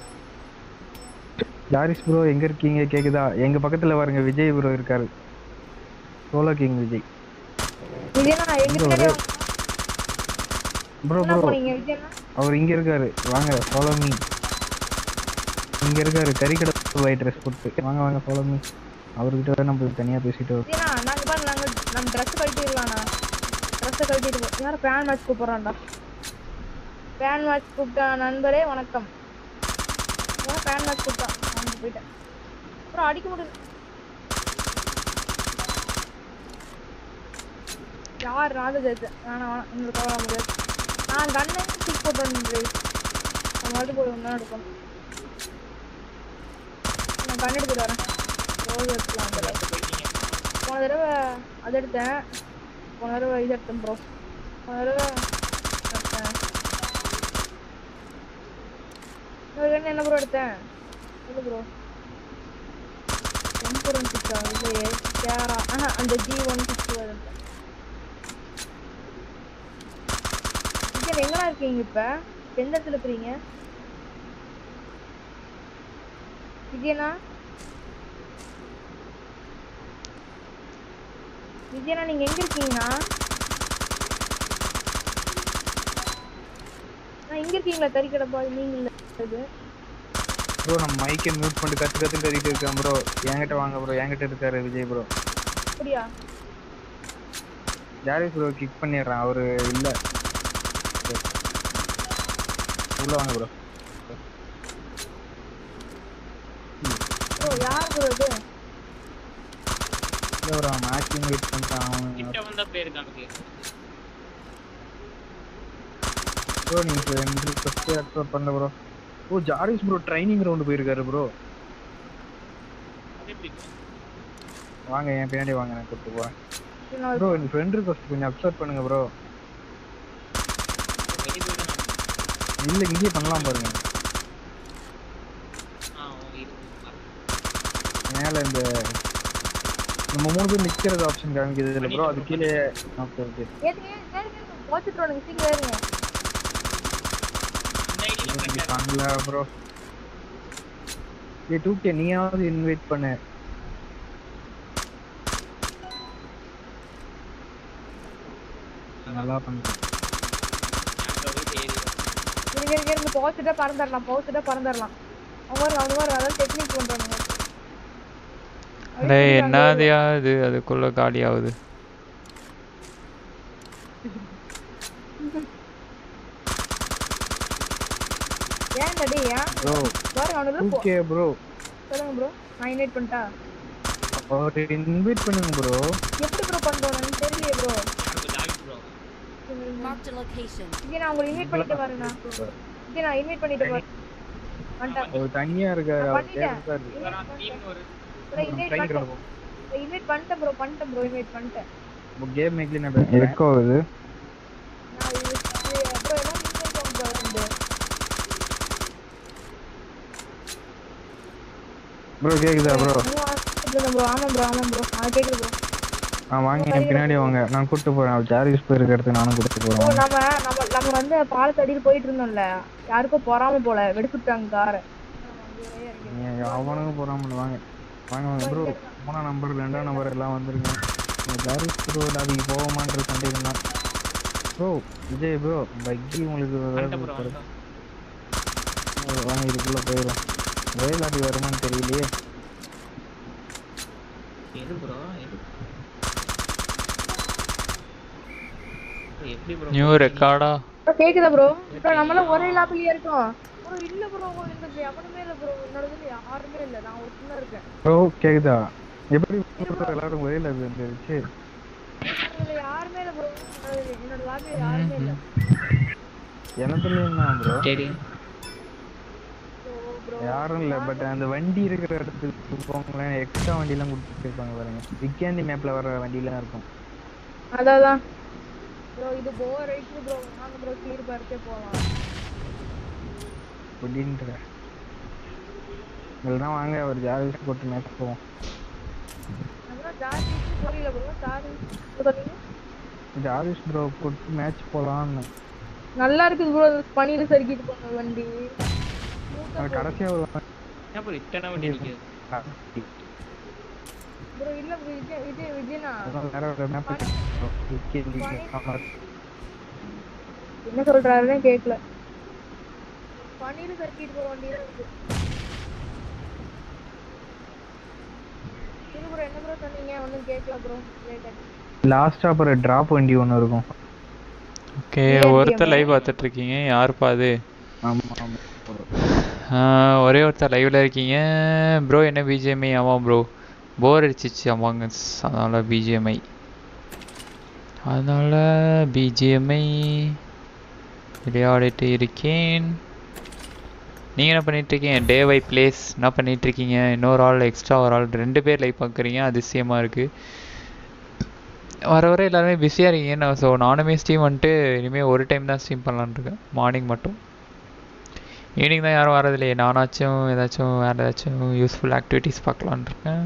ஜாரிஸ் ப்ரோ எங்க இருக்கீங்க கேக்குதா எங்க பக்கத்துல பாருங்க விஜய் ப்ரோ இருக்காரு சோலோ கிங் விஜய் விஜயனா எங்க பின்னாடி வாங்க. ப்ரோ என்ன ப்ரோ போனீங்க விஜயனா அவர் இங்க இருக்காரு வாங்க ஃபாலோ மீ இங்க இருக்காரு கறிக்கடை ஒயிட் ட்ரெஸ் போட்டு வாங்க வாங்க ஃபாலோ மீ அவர்கிட்ட வேற நம்ம தனியா பேசிட்டு வரோம். விஜயனா நாங்க பாருங்க நாங்க நம்ம ட்ரெஸ் கழட்டிடலாம்ண்ணா ட்ரெஸ் கழட்டிட்டு போ யாரும் ஃபேன் மேட்ச் கூப்பிடுறான்டா ஃபேன் மேட்ச் கூப்பிட்டா நண்பரே வணக்கம் ஏன் ஃபேன் மேட்ச் கூப்பிட்டா வந்து போயிட்டேன் அப்புறம் அடிக்க முடியல யார் ராஜ ஜெயிச்சு வேணாம் வேணாம் உங்களுக்கு கவலை முடியாது நான் கண்ணை தூக்கி போட்டு வந்து நான் மட்டும் போய் ஒன்றா எடுக்கணும் நான் கண் எடுத்துட்டு வரேன் ரோஸ் எடுத்துலாம் அந்த போன தடவை அது எடுத்தேன் போன தடவை இது எடுத்தேன் ப்ரோ போன தடவை எடுத்தேன் இன்னொரு கண்ணு என்ன ப்ரோ எடுத்தேன் இல்லை ப்ரோ எம் ஃபோர் ஒன் சிக்ஸா இல்லையே கேரா ஆஹா அந்த ஜி ஒன் சிக்ஸ் எடுத்தேன் விஜயன் எங்கடா இருக்கீங்க இப்போ எந்த இடத்துல இருக்கிறீங்க விஜயனா விஜயனா நீங்க எங்க இருக்கீங்கண்ணா நான் இங்க இருக்கீங்களா கறிக்கடை பாய் நீங்க இல்ல இது ப்ரோ நம்ம மைக்கை மியூட் பண்ணிட்டு கத்து கத்துன்னு கத்திட்டு இருக்கேன் ப்ரோ என்கிட்ட வாங்க ப்ரோ என்கிட்ட இருக்காரு விஜய் ப்ரோ அப்படியா ஜாரிஸ் ப்ரோ கிக் பண்ணிடுறேன் அவரு இல்ல உள்ள வாங்க ப்ரோ ப்ரோ யார் ப்ரோ இது இல்ல ப்ரோ அவன் மேட்ச் இன்வைட் பண்ணிட்டான் அவன் கிட்ட வந்தா பேர் காமிக்கு ப்ரோ நீங்க ஃபர்ஸ்ட் அக்செப்ட் பண்ணல ப்ரோ ஓ ஜாரிஸ் ப்ரோ ட்ரைனிங் ரவுண்ட் போயிருக்காரு ப்ரோ அது எப்படி வாங்க என் பின்னாடி வாங்க நான் கூப்பிட்டு போறேன் சரி, நான் ப்ரோ என் ஃப்ரெண்ட் ரிக்வஸ்ட் கொஞ்சம் அக்செப்ட் பண்ணுங்க ப்ரோ வெளியே போயிட்டு நான் இல்ல இங்கேயே பண்ணலாம் பாருங்க ஆ ஓ, இருக்கு. மேல இந்த நம்ம மூணு பேர் நிக்கிறது ஆப்ஷன் காமிக்குது இல்ல ப்ரோ அது கீழே ஓகே ஓகே ஏத்துங்க ஏத்துங்க போச்சுட்டு சீக்கிரம் ஏறுங்க இந்த ஐடியில கரெக்டா பண்ணல ப்ரோ ஏ டூ கே நீயாவது இன்வைட் பண்ணு நல்லா பண்ணு போயிட்டு ஏறி இருங்க இருங்க இருங்க போச்சுட்டா பறந்துடலாம் போச்சுட்டா பறந்துடலாம் அவங்க வரும் அவங்க வரும் அதாவது டெக்னிக் பண்றானுங்க டேய் என்னதையா இது அதுக்குள்ள காலி ஆகுது ஏன் டடி ஏன் ப்ரோ பாருங்க அவனுக்கு டூ கே ப்ரோ சொல்லுங்க ப்ரோ நான் இன்வைட் பண்ணிட்டா அவர் இன்வைட் பண்ணுங்க ப்ரோ எப்படி ப்ரோ பண்றோம்னு தெரியலையே ப்ரோ யாருக்கு jolly bro Marked a location. இங்கே நான் உங்களை இன்வைட் பண்ணிட்டு வரேண்ணா இங்கே நான் இன்வைட் பண்ணிட்டு வரேன் வந்துட்டேன் அவர் தனியா இருக்காரு அவர் பண்ணிட்டேன். கேட்காரு டீம் ஒரு இன்வைட் ட்ரைனிங் பண்ணிட்டேன் இன்வைட் பண்ணிட்டேன் ப்ரோ பண்ணிட்டேன் ப்ரோ இன்வைட் பண்ணிட்டேன் கேம் மேக்லி நான் பேசுறேன் எக்கோ ஆகுது நான் இது ப்ரோ எல்லாம் இன்வைட் ப்ரோ வந்து ப்ரோ கேக்குதா ப்ரோ ப்ரோ ஆமாம் ப்ரோ ஆமாம் ப்ரோ ஆ கேட்குது ப்ரோ ஆ வாங்க என் பின்னாடி வாங்க நான் கூட்டு போறேன் அவர் ஜாரிஸ் போயிருக்க இடத்துக்கு நானும் கூட்டு ப்ரோ போறேன் நம்ம நம்ம நம்ம வந்து பாலத்தடியில் போயிட்டு இருந்தோம்ல யாருக்கும் பொறாம போல வெடிச்சுட்டாங்க காரை நீங்க அவனுக்கும் போறாமல் வாங்க வாங்க வாங்க ப்ரோ மூணாம் நம்பர் ரெண்டாம் நம்பர் எல்லாம் வந்துருங்க இந்த ஜாரிஸ் ப்ரோ லாபிக்கு போவோமான்ற சந்தேகம் தான் ப்ரோ விஜய் ப்ரோ பக்கி உங்களுக்கு வந்துட்டேன் ப்ரோ வேறு வந்துட்டேன். வாங்க இதுக்குள்ள போயிடும் ஒரே லாபி வருமான்னு தெரியலையே எது ப்ரோ எது bro, எப்படி ப்ரோ நியூ ரெக்கார்டா ப்ரோ கேக்குதா ப்ரோ ப்ரோ நம்மளாம் ஒரே லாபிலேயே இருக்கோம் ப்ரோ இல்ல ப்ரோ இந்த எவனுமே இல்ல ப்ரோ என்னோட இதுல யாருமே இல்ல நான் ஒரு சின்ன இருக்கேன் ப்ரோ கேக்குதா எப்படி bro எல்லாரும் ஒரே லாபி வந்துருச்சு இதுல யாருமே இல்ல ப்ரோ என்னோட லாபில யாருமே இல்ல எனக்குள்ளேயும் தான் ப்ரோ சரி யாரும் இல்ல பட் அந்த வண்டி இருக்கிற இடத்துக்கு போங்களேன் எக்ஸ்ட்ரா வண்டிலாம் கொடுத்துருப்பாங்க பாருங்க விக்கேந்தி மேப்ல வர வண்டிலாம் இருக்கும் அதான் ப்ரோ இது போர் ரைட்டு ப்ரோ வாங்க ப்ரோ கிளியர் பார்க்கே போலாம் அப்படின்ற இல்லைன்னா வாங்க ஒரு ஜாலிஸ் போட்டு மேட்ச் போவோம் அப்புறம் ஜாதி புரியல ப்ரோ ஜாதி சொன்னீங்க ஜாலிஸ் ப்ரோ போட்டு மேட்ச் போலான்னு நல்லா இருக்குது ப்ரோ பனியில சறுக்கிட்டு போங்க வண்டி அது கடைசியா ஒரு ஏன் ப்ரோ இத்தனை வண்டி நிக்குது ப்ரோ இல்ல bro, விஜய் விஜய் விஜயனா அதான் வேற ஒரு map என்ன சொல்றாருன்னு கேக்கல பன்னீர் சர்க்கிட் போற வண்டி இருக்கு இது ப்ரோ என்ன ப்ரோ சொன்னீங்க ஒன்றும் கேட்கல ப்ரோ லேட்டர் லாஸ்டா அப்புறம் டிராப் வண்டி ஒன்று இருக்கும் ஓகே VRTM. ஒருத்தர் லைவ் பார்த்துட்டு இருக்கீங்க யாருப்பா அது ஆமா ஆமா ஆ, ஒரே ஒருத்தர் லைவ்ல இருக்கீங்க ப்ரோ என்ன பிஜிஎம்ஐ ஆமாம் ப்ரோ போர் அடிச்சிச்சு ஆமாங்க அதனால பிஜிஎம்ஐ அதனால பிஜிஎம்ஐ விளையாடிட்டு இருக்கேன் நீங்கள் என்ன பண்ணிட்டு இருக்கீங்க டே வை பிளேஸ் என்ன பண்ணிட்டு இருக்கீங்க இன்னொரு ஆள் எக்ஸ்ட்ரா ஒரு ஆள் ரெண்டு பேர் லைவ் பார்க்குறீங்க அதிசயமாக இருக்குது வர வர எல்லாருமே பிஸியாக இருக்கீங்க நான் ஸோ நானுமே ஸ்ட்ரீம் வந்துட்டு இனிமேல் ஒரு டைம் தான் ஸ்ட்ரீம் பண்ணலான்னு இருக்கேன் மார்னிங் மட்டும் ஈவினிங் தான் யாரும் வரதில்லையே நானாச்சும் ஏதாச்சும் வேறு ஏதாச்சும் யூஸ்ஃபுல் ஆக்டிவிட்டீஸ் பார்க்கலான்னு இருக்கேன்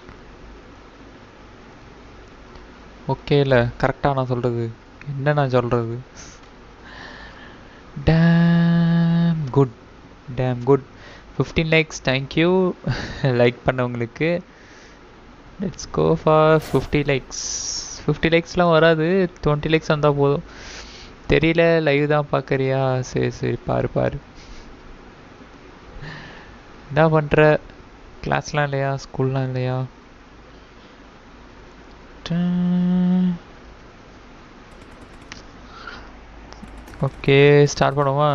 ஓகே இல்லை கரெக்டாக நான் சொல்கிறது என்ன நான் சொல்கிறது damn good damn good fifteen likes thank you like பண்ணவங்களுக்கு let's go for fifty likes fifty லைக்ஸ்லாம் வராது டுவெண்ட்டி லைக்ஸ் வந்தால் போதும் தெரியல லைவ் தான் பார்க்குறியா சரி சரி பாரு பாரு என்ன பண்ணுற கிளாஸ்லாம் இல்லையா ஸ்கூல்லாம் இல்லையா ஓகே ஸ்டார்ட் பண்ணுவோமா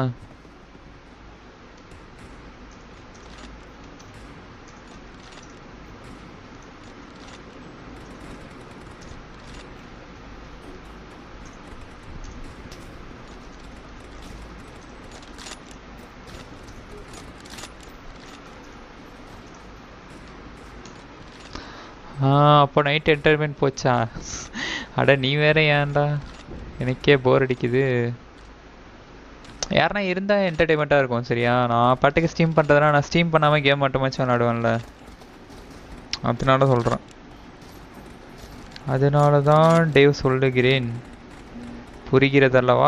ஆ அப்போ நைட் என்டர்டைன்மெண்ட் போச்சா அட நீ வேற ஏன்டா எனக்கே போர் அடிக்குது யாருனா இருந்தால் என்டர்டைன்மெண்ட்டாக இருக்கும் சரியா நான் பாட்டுக்கு ஸ்டீம் பண்ணுறதுனா நான் ஸ்டீம் பண்ணாமல் கேம் மட்டுமாச்சும் விளாடுவேன்ல அதனால சொல்கிறேன் அதனால தான் டேவ் சொல்லுகிறேன் புரிகிறதல்லவா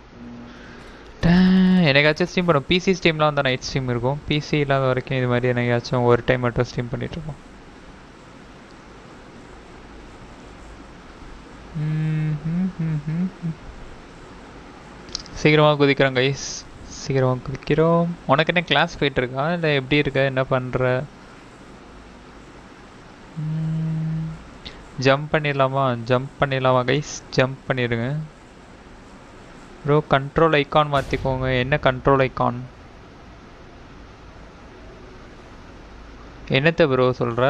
டேன், எனக்காச்சும் ஸ்ட்ரீம் பண்ணும் பிசி ஸ்ட்ரீம்லாம் வந்தால் நைட் ஸ்ட்ரீம் இருக்கும் பிசி இல்லாத வரைக்கும் இது மாதிரி எனக்காச்சும் ஒரு டைம் மட்டும் ஸ்ட்ரீம் பண்ணிகிட்ருக்கோம் சீக்கிரமாக குதிக்கிறோம் கைஸ் சீக்கிரமாக குதிக்கிறோம் உனக்கு என்ன கிளாஸ் போயிட்டு இருக்கா இல்லை எப்படி இருக்க என்ன பண்ணுற ஜம்ப் பண்ணிடலாமா ஜம்ப் பண்ணிடலாமா கைஸ் ஜம்ப் பண்ணிடுங்க ப்ரோ கண்ட்ரோல் ஐகான் மாற்றிக்கோங்க என்ன கண்ட்ரோல் ஐகான் என்னத்த ப்ரோ சொல்கிற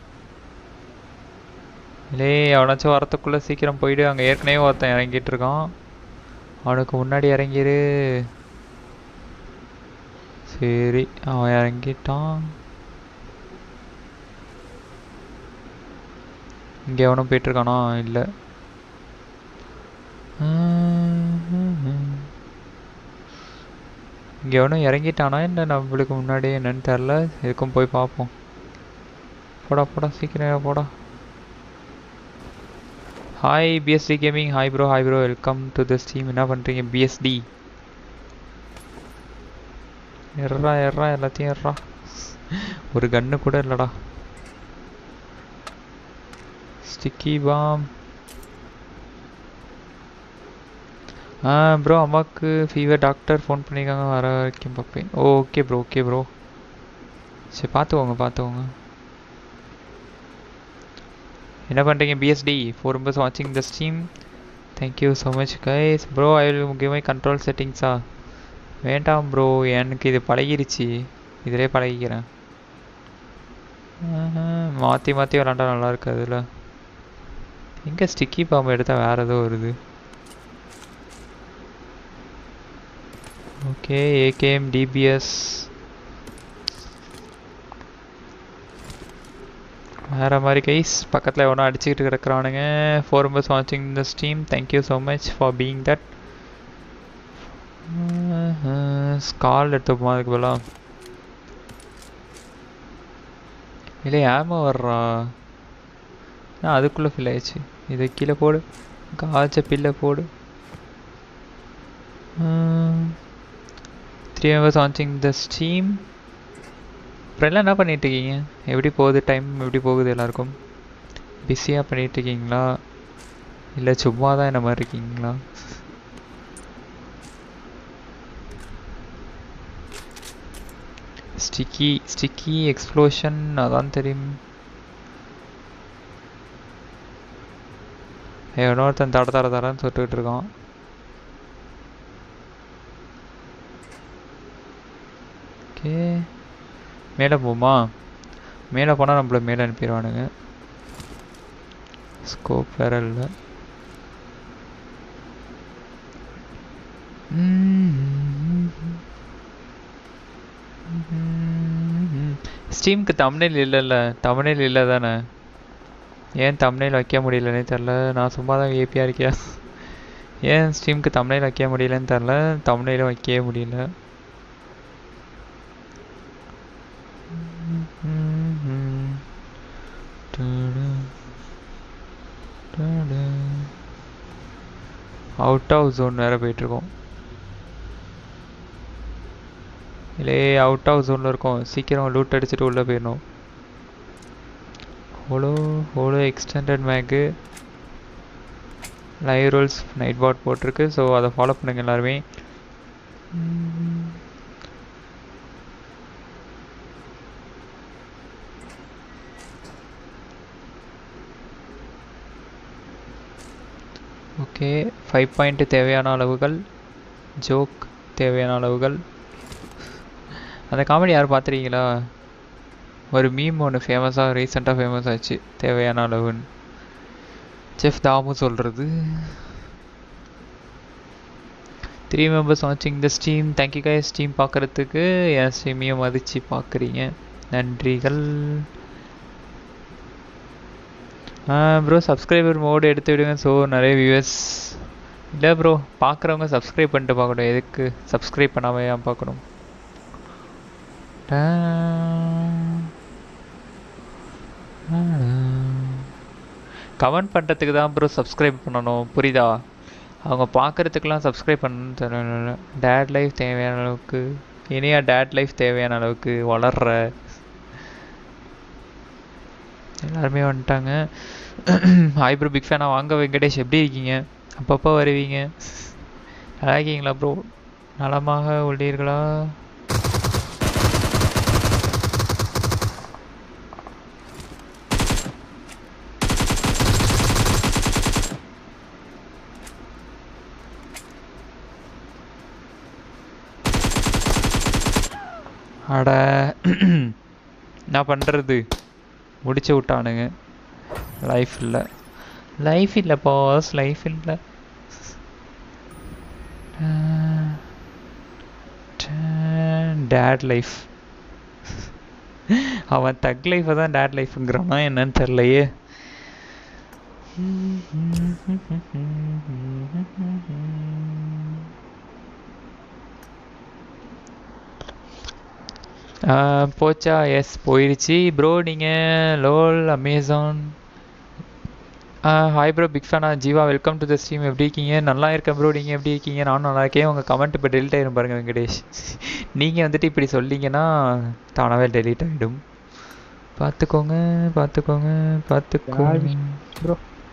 இல்லை அவனாச்சும் வரத்துக்குள்ளே சீக்கிரம் போயிடு அங்கே ஏற்கனவே ஒருத்தன் இறங்கிட்டு இருக்கான் அவனுக்கு முன்னாடி இறங்கிரு சரி அவன் இறங்கிட்டான் இங்கே எவனும் போயிட்டு இருக்கானா இல்லை இங்கே எவனும் இறங்கிட்டானா இல்லை நம்மளுக்கு முன்னாடி என்னன்னு தெரில எதுக்கும் போய் பார்ப்போம் போடா போடா சீக்கிரம் போடா hi BST gaming hi bro hi bro welcome to this team என்ன பண்ணுறீங்க பிஎஸ்டி எர்றா எர்றா எல்லாத்தையும் எர்றா ஒரு கன்று கூட இல்லைடா ஸ்டிக்கி பாம் ஆ ப்ரோ அம்மாவுக்கு ஃபீவர் டாக்டர் ஃபோன் பண்ணியிருக்காங்க வர வரைக்கும் பார்ப்பேன் ஓகே ப்ரோ ஓகே ப்ரோ சரி பார்த்துக்கோங்க பார்த்துக்கோங்க என்ன பண்ணுறீங்க பிஎஸ்டி ஃபோர் மெம்பர்ஸ் வாட்சிங் the stream thank you so much guys bro I will give my control செட்டிங்ஸா வேண்டாம் ப்ரோ எனக்கு இது பழகிருச்சு இதிலே பழகிக்கிறேன் மாற்றி மாற்றி விளாண்டா நல்லா இருக்கு அதில் எங்கே ஸ்டிக்கி பாம்பு எடுத்தால் வேறு ஏதோ வருது ஓகே ஏகேஎம் டிபிஎஸ் வேறு மாதிரி கைஸ் பக்கத்தில் எவனோ அடிச்சுக்கிட்டு கிடக்குறானுங்க ஃபோர் மெம்பர்ஸ் வாட்சிங் the stream thank you so much for being that ஸ்கால் எடுத்துப்போம் அதுக்கு பதிலாக இல்லை ஏமா வர்றா ஆ அதுக்குள்ளே ஃபில் ஆயிடுச்சு இதை கீழே போடு காய்ச்ச பில்லை போடு த்ரீ மெம்பர்ஸ் வாட்சிங் த ஸ்ட்ரீம் அப்புறம் எல்லாம் என்ன பண்ணிட்டு இருக்கீங்க எப்படி போகுது டைம் எப்படி போகுது எல்லாருக்கும் பிஸியாக பண்ணிட்டு இருக்கீங்களா இல்லை சும்மா தான் என்ன மாதிரி இருக்கீங்களா ஸ்டிக்கி ஸ்டிக்கி எக்ஸ்ப்ளோஷன் அதான் தெரியும் எவனோ ஒருத்தன் தட தர தரன்னு சுட்டுக்கிட்டு இருக்கான் ஓகே மேலே போமா மேலே போனால் நம்மள மேலே அனுப்பிடுவானுங்க ஸ்கோப் வேற இல்லை ஸ்டீம்க்கு தமிழில் இல்லைல்ல தமிழில் இல்லை தானே ஏன் தமிழில் வைக்க முடியலன்னே தெரில நான் சும்மா தான் ஏபியாக இருக்கேன் ஏன் ஸ்டீம்க்கு தமிழில் வைக்க முடியலன்னு தெரில தமிழில் வைக்கவே முடியல அவுட் ஆஃப் ஜோன் வேறு போயிட்டுருக்கோம் இல்லை அவுட் ஆஃப் ஜோனில் இருக்கோம் சீக்கிரம் லூட் அடிச்சுட்டு உள்ளே போயிடணும் ஹோலோ ஹோலோ extended mag live rolls night பாட் போட்டிருக்கு ஸோ அதை ஃபாலோ பண்ணுங்க எல்லாருமே ஓகே ஃபைவ் பாயிண்ட் தேவையான அளவுகள் ஜோக் தேவையான அளவுகள் அந்த காமெடி யாரும் பார்த்துருக்கீங்களா ஒரு மீம் ஒன்று ஃபேமஸாக ரீசெண்டாக ஃபேமஸ் ஆச்சு தேவையான அளவுன்னு செஃப் தாமு சொல்கிறது த்ரீ மெம்பர்ஸ் வாட்சிங் the stream thank you guy stream பார்க்குறதுக்கு என் ஸ்டீமையும் மதித்து பார்க்குறீங்க நன்றிகள் ப்ரோ சப்ஸ்கிரைபர் மோடு எடுத்து விடுங்க ஸோ நிறைய வியூவர்ஸ் இல்லை ப்ரோ பார்க்குறவங்க சப்ஸ்கிரைப் பண்ணிட்டு பார்க்கணும் எதுக்கு சப்ஸ்கிரைப் பண்ணாமல் ஏன் பார்க்கணும் கமெண்ட் பண்ணுறதுக்கு தான் ப்ரோ சப்ஸ்கிரைப் பண்ணணும் புரியுதா அவங்க பார்க்குறதுக்கெலாம் சப்ஸ்கிரைப் பண்ணணும்னு தெரியல டேட் லைஃப் தேவையான அளவுக்கு இனியா டேட் லைஃப் தேவையான அளவுக்கு வளர்ற எல்லாருமே வந்துட்டாங்க ஹாய் ப்ரோ பிக் ஃபேனாக வாங்க வெங்கடேஷ் எப்படி இருக்கீங்க அப்பப்போ வருவீங்க நல்லா இருக்கீங்களா ப்ரோ நலமாக உள்ளீர்களா அட என்ன பண்ணுறது முடிச்சு விட்டானுங்க லைஃப் இல்லை லைஃப் இல்லை பாஸ் லைஃப் இல்லை டேட் லைஃப் அவன் தக் லைஃப்பை தான் டேட் லைஃப்ங்கிறானா என்னன்னு தெரிலையே போச்சா எஸ் போயிடுச்சு ப்ரோ நீங்கள் lol Amazon hi bro big ஃபேனா Jeeva welcome to the stream எப்படி இருக்கீங்க நல்லா இருக்கேன் ப்ரோ நீங்கள் எப்படி இருக்கீங்க நானும் நல்லா இருக்கேன் உங்கள் கமெண்ட் இப்போ டெலிட் ஆயிரும் பாருங்கள் வெங்கடேஷ் நீங்கள் வந்துட்டு இப்படி சொல்லீங்கன்னா தானாகவே டெலிட் ஆகிடும் பார்த்துக்கோங்க பார்த்துக்கோங்க பார்த்துக்கோங்க ப்ரோ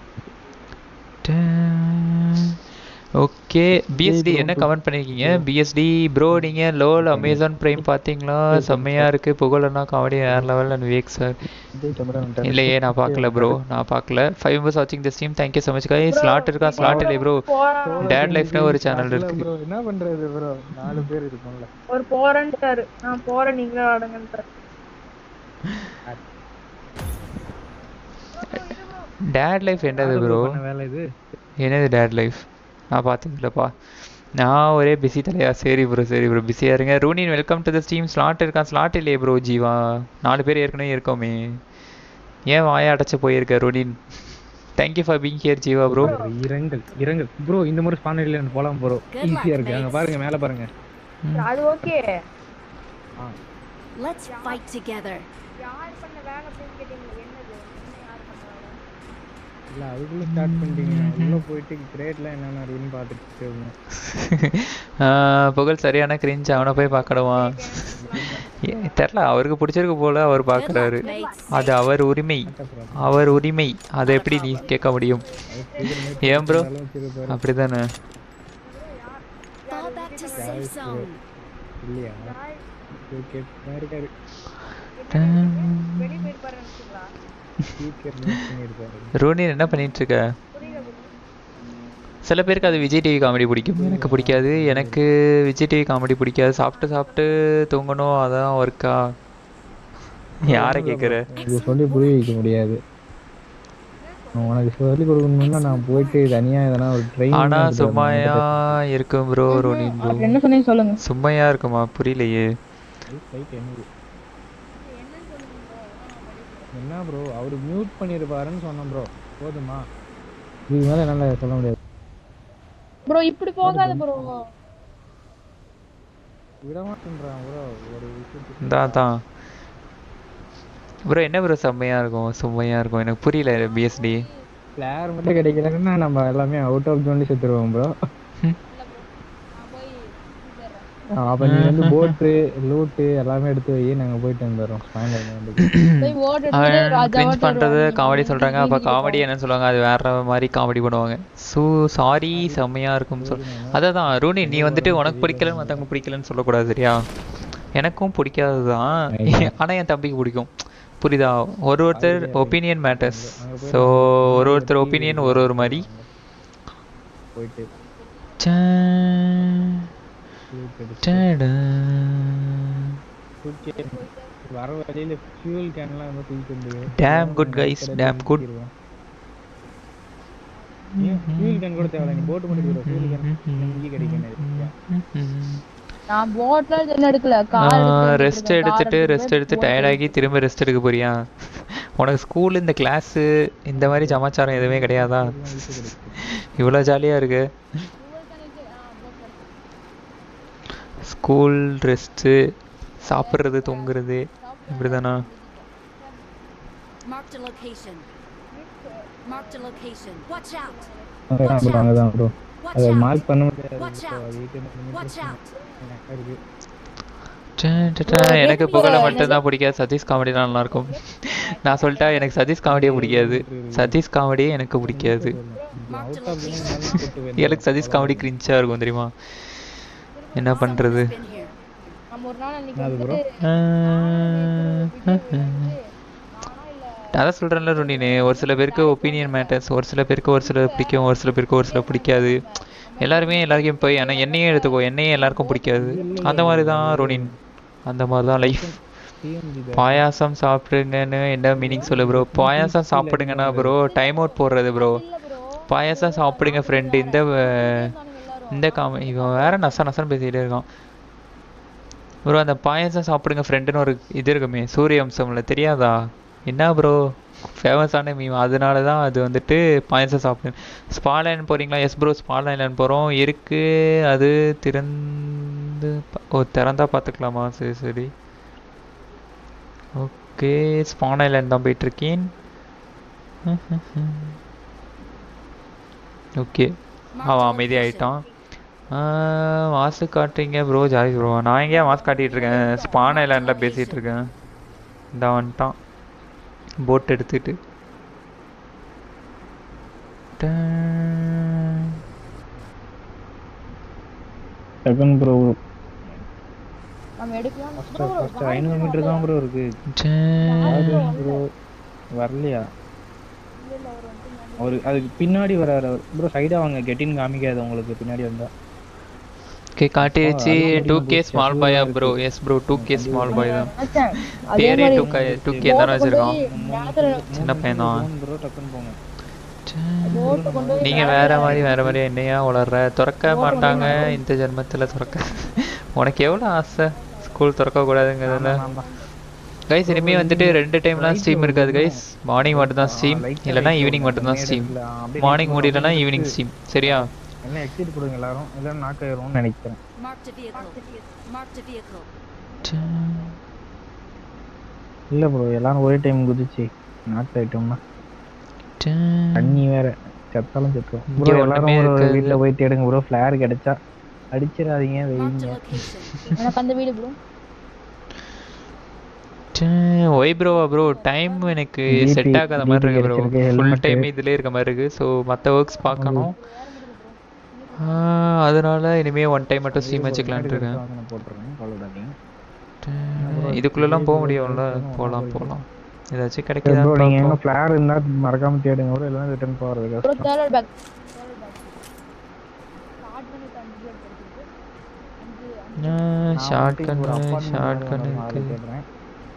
ஓகே பிஎஸ்டி என்ன கமெண்ட் பண்ணியிருக்கீங்க பிஎஸ்டி ப்ரோ நீங்கள் லோல் அமேசான் ப்ரைம் பார்த்தீங்களா செம்மையாக இருக்குது புகழனா காமெடி வேறு லெவல் அண்ட் விவேக் சார் இல்லையே நான் பார்க்கல ப்ரோ நான் பார்க்கல ஃபைவ் மெம்பர்ஸ் வாட்சிங் the stream thank you so much guy slot இருக்கா ஸ்லாட் இல்லை ப்ரோ டேட் லைஃப்னு ஒரு சேனல் இருக்கு ப்ரோ என்ன பண்றது ப்ரோ நாலு பேர் இருக்கோம்ல ஒரு போறேன்ட்டாரு நான் போறேன் நீங்களே ஆடுங்கன்ட்டாரு டேட் லைஃப் என்னது ப்ரோ வேலை இது என்னது டேட் லைஃப் நான் பார்த்ததில்லப்பா நான் ஒரே பிஸி தலையா சரி ப்ரோ சரி ப்ரோ பிஸியாக இருங்க Ronin welcome to the stream slot இருக்கான் ஸ்லாட் இல்லையே ப்ரோ ஜீவா நாலு பேர் ஏற்கனவே இருக்கோமே ஏன் வாயை அடைச்சு போயிருக்க Ronin thank you for being here Jeeva bro இரங்கல் இரங்கல் ப்ரோ இந்த முறை ஸ்பானில் போலாம் ப்ரோ ஈஸியா இருக்கு அங்க பாருங்க மேல பாருங்க அது ஓகே Let's fight together. யார் பண்ண வேலை அப்படின்னு கேட்டீங்க என்னது என்ன யார் பண்ண வேலை இல்ல அதுக்குள்ள ஸ்டார்ட் பண்ணிட்டீங்க உள்ள போயிட்டு கிரேட்லாம் என்னென்ன இருக்குன்னு பார்த்துட்டு இருந்தேன் புகழ் சரியான கிரிஞ்ச் அவனை போய் பார்க்கணுமா ஏ- தெரியல அவருக்கு பிடிச்சிருக்கு போல அவர் பார்க்குறாரு அது அவர் உரிமை அவர் உரிமை அதை எப்படி நீ கேட்க முடியும் ஏன் ப்ரோ அப்படிதானே Fall back to safe zone. இல்லையா ஓகே இருக்காரு வெளியே போயிருப்பாரு நினைச்சுங்களா ஸ்பீக்கர் மியூட் பண்ணியிருக்காரு ரோனின் என்ன பண்ணிட்டு இருக்க சில பேருக்கு அது விஜய் டிவி காமெடி பிடிக்கும் எனக்கு பிடிக்காது எனக்கு விஜய் டிவி காமெடி பிடிக்காது சாப்பிட்டு சாப்பிட்டு தூங்கணும் அதான் ஒர்க்கா யாரை கேட்குற இது சொல்லி புரிய வைக்க முடியாது உனக்கு சொல்லி கொடுக்கணும்னா நான் போயிட்டு தனியா எதனா ஒரு ட்ரெயின் ஆனா சும்மையா இருக்கும் ப்ரோ ரோனின் ப்ரோ என்ன சொன்னீங்க சொல்லுங்க சும்மையா இருக்குமா புரியலையே என்ன ப்ரோ அவரு மியூட் பண்ணிருப்பாருன்னு சொன்னேன் ப்ரோ போதுமா இதுக்கு மேல என்னால சொல்ல முடியாது ப்ரோ இப்படி போகாத ப்ரோ விட மாட்டேன்றான் ப்ரோ ஒரு விஷயத்துக்கு தான் தான் ப்ரோ என்ன ப்ரோ செம்மையா இருக்கும் சும்மையா இருக்கும் எனக்கு புரியல பிஎஸ்டி பிளேயர் மட்டும் கிடைக்கலன்னா நம்ம எல்லாமே அவுட் ஆஃப் ஜோன்ல செத்துருவோம் ப்ரோ அப்ப நீ வந்து போட்டு லூட்டு எல்லாமே எடுத்து வை நாங்க போயிட்டு வந்துடுறோம் ஸ்பாயிலர் வந்து போய் ஓடு எடுத்துட்டு அவன் ராஜாவா கிரிஞ்ச் பண்றது காமெடி சொல்றாங்க அப்ப காமெடி என்னன்னு சொல்லுவாங்க அது வேற மாதிரி காமெடி பண்ணுவாங்க சூ சாரி செம்மையா இருக்கும் சொல் அதான் ரூனி நீ வந்துட்டு உனக்கு பிடிக்கலன்னு மத்தவங்க பிடிக்கலன்னு சொல்லக்கூடாது சரியா எனக்கும் பிடிக்காதுதான் ஆனா என் தம்பிக்கு பிடிக்கும் புரியுதா ஒரு ஒருத்தர் ஒப்பீனியன் மேட்டர்ஸ் ஸோ ஒரு ஒருத்தர் ஒப்பீனியன் ஒரு ஒரு மாதிரி போயிட்டு சா- லூட் எடுத்து டடா. தூக்கி வர வழியில ஃபியூல் கேன்லாம் வந்து தூக்கிட்டு வந்து Damn good guys, damn good. Fuel can கூட தேவையில்ல நீ போட்டு மட்டும் ஃபியூல் கேன் இங்கே கிடைக்கும் நிறைய. நான் போட்ல என்ன எடுக்கல கார் ரெஸ்ட் எடுத்துட்டு ரெஸ்ட் எடுத்து டயர்டாகி திரும்ப ரெஸ்ட் எடுக்க போறியா உனக்கு ஸ்கூல் இந்த கிளாஸ் இந்த மாதிரி சமாச்சாரம் எதுவுமே கிடையாதா இவ்வளோ ஜாலியாக இருக்கு ஸ்கூல் ரெஸ்ட்டு சாப்பிட்றது தூங்குறது இப்படிதானா Marked a location. Marked a location. Watch out. அங்கதான் bro, அங்கதான் bro. Watch அதை out. மார்க் பண்ண முடியாது Watch bro. out. அது eight hundred Watch meters out. கணக்கா இருக்கு. டே, டே, டே, எனக்கு புகழ மட்டும்தான் பிடிக்காது சதீஷ் காமெடிலாம் நல்லா இருக்கும் நான் சொல்லிட்டா எனக்கு சதீஷ் காமெடியே பிடிக்காது சதீஷ் காமெடியே எனக்கு பிடிக்காது Marked a Out of the location. zone கூட்டு போயிரு. எனக்கு சதீஷ் காமெடி கிரிஞ்சா இருக்கும் தெரியுமா என்ன பண்றது Been here. நம்ம ஒரு நாள் அன்னைக்கு என்னது bro? அதான் சொல்றேன்ல ருணினு ஒரு சில பேருக்கு ஒப்பீனியன் மேட்டர்ஸ் ஒரு சில பேருக்கு ஒரு சில பிடிக்கும் ஒரு சில பேருக்கு ஒரு சில பிடிக்காது எல்லாருமே எல்லாருக்கும் போய் ஆனால் என்னையே எடுத்துக்கோ என்னையே எல்லாருக்கும் பிடிக்காது அந்த மாதிரி தான் ருணின் அந்த மாதிரி தான் லைஃப் TMG தான். பாயாசம் சாப்பிடுங்கன்னு என்ன மீனிங் சொல்லு ப்ரோ பாயாசம் சாப்பிடுங்கன்னா ப்ரோ டைம் அவுட் போடுறது ப்ரோ பாயாசம் சாப்பிடுங்க ஃப்ரெண்டு இந்த அஹ், இந்த காம இவன் வேற நச நசன்னு பேசிக்கிட்டே இருக்கான் ப்ரோ அந்த பாயாசம் சாப்பிடுங்க ஃப்ரெண்டுன்னு ஒரு இது இருக்குமே சூரிய வம்சம்ல தெரியாதா என்ன ப்ரோ ஃபேமஸான மீம் அதனால தான் அது வந்துட்டு பாயாசம் சாப்பிடு ஸ்பாலைன் போறீங்களா எஸ் ப்ரோ ஸ்பாலைன் போகிறோம் இருக்கு அது திறந்து பா- ஓ திறந்தா பார்த்துக்கலாமா சரி சரி ஓகே ஸ்பான் ஐலாண்ட் தான் போயிட்டுருக்கேன் ஓகே அவன் அமைதியாயிட்டான் மாசு காட்டுறீங்க ப்ரோ ஜாலி ப்ரோ நான் எங்கேயா மாசு காட்டிட்டு இருக்கேன் ஸ்பான் ஐலாண்டில் பேசிகிட்டு இருக்கேன் இந்த வந்துட்டான் போட் எடுத்துட்டு டன். செகண்ட் ப்ரோ நம்ம எடுக்கலாம் ஃபர்ஸ்ட் ஃபர்ஸ்ட் ஐநூறு மீட்டர் தான் ப்ரோ இருக்கு டன். ப்ரோ வரலையா அவரு அதுக்கு பின்னாடி வராரு ப்ரோ சைடா வாங்க கெட்டின் காமிக்காது உங்களுக்கு பின்னாடி வந்தா ஓகே காட்டிடுச்சு அது டூ மட்டும் கே போச்சு. ஸ்மால் பாயா bro yes bro two K small boy தான் பேரே டூ கே டூ கே தானே வச்சிருக்கான் சின்ன பையன் தான் ப்ரோ டக்குன்னு போங்க போட்டு கொண்டு போய் நீங்க வேற மாதிரி வேற மாதிரி என்னையா வளர்ற திறக்க மாட்டாங்க இந்த ஜென்மத்துல திறக்க உனக்கு எவ்வளவு ஆசை ஸ்கூல் திறக்க கூடாதுங்கிறதுல கைஸ் இனிமே வந்துட்டு ரெண்டு டைம்லாம் ஸ்ட்ரீம் இருக்காது கைஸ் மார்னிங் மட்டும் தான் ஸ்ட்ரீம் இல்லைன்னா ஈவினிங் மட்டும் தான் ஸ்ட்ரீம் மார்னிங் முடியலன்னா ஈவினிங் ஸ்ட்ரீம் சரியா எல்லாம் எக்ஸிட் கொடுங்க எல்லாரும் இல்ல நாக் ஆயிரும்னு நினைக்கிறேன் Marked a vehicle. Marked a vehicle. இல்ல ப்ரோ எல்லாரும் ஒரே டைம் குதிச்சு நாக் ஆயிட்டோம்னா தண்ணி வேற செத்தாலும் செத்துரும் இங்க ப்ரோ ஒண்ணுமே எல்லாரும் ஒரு இருக்காது. வீட்ல போய் தேடுங்க ப்ரோ ஃபிளேர் கிடைச்சா அடிச்சிடாதீங்க Marked வெயிங்க a location. எனக்கு அந்த வீடு bro why bro bro time எனக்கு DP செட் ஆகாத மாதிரி இருக்கு ப்ரோ கிடைச்சிருக்கு, ஃபுல் helmet. டைம் இதுலேயே இருக்க மாதிரி இருக்கு ஸோ மற்ற ஒர்க்ஸ் பார்க்கணும் ஆஹ், அதனால இனிமே ஒன் டைம் மட்டும் ஸ்ட்ரீம் வச்சுக்கலான்ட்டு இருக்கேன் நான் போட்டுறேன் கவலைப்படாதீங்க இதுக்குள்ளெல்லாம் போக முடியும்ல போகலாம் போகலாம் ஏதாச்சும் ப்ரோ கிடைக்குதா நீங்க எங்க ஃபிளேர் இருந்தா மறக்காம தேடுங்க ப்ரோ இல்லைன்னா ரிட்டர்ன் போறது ப்ரோ கஷ்டம் third bag shotgun shotgun இருக்கு தேடுறேன்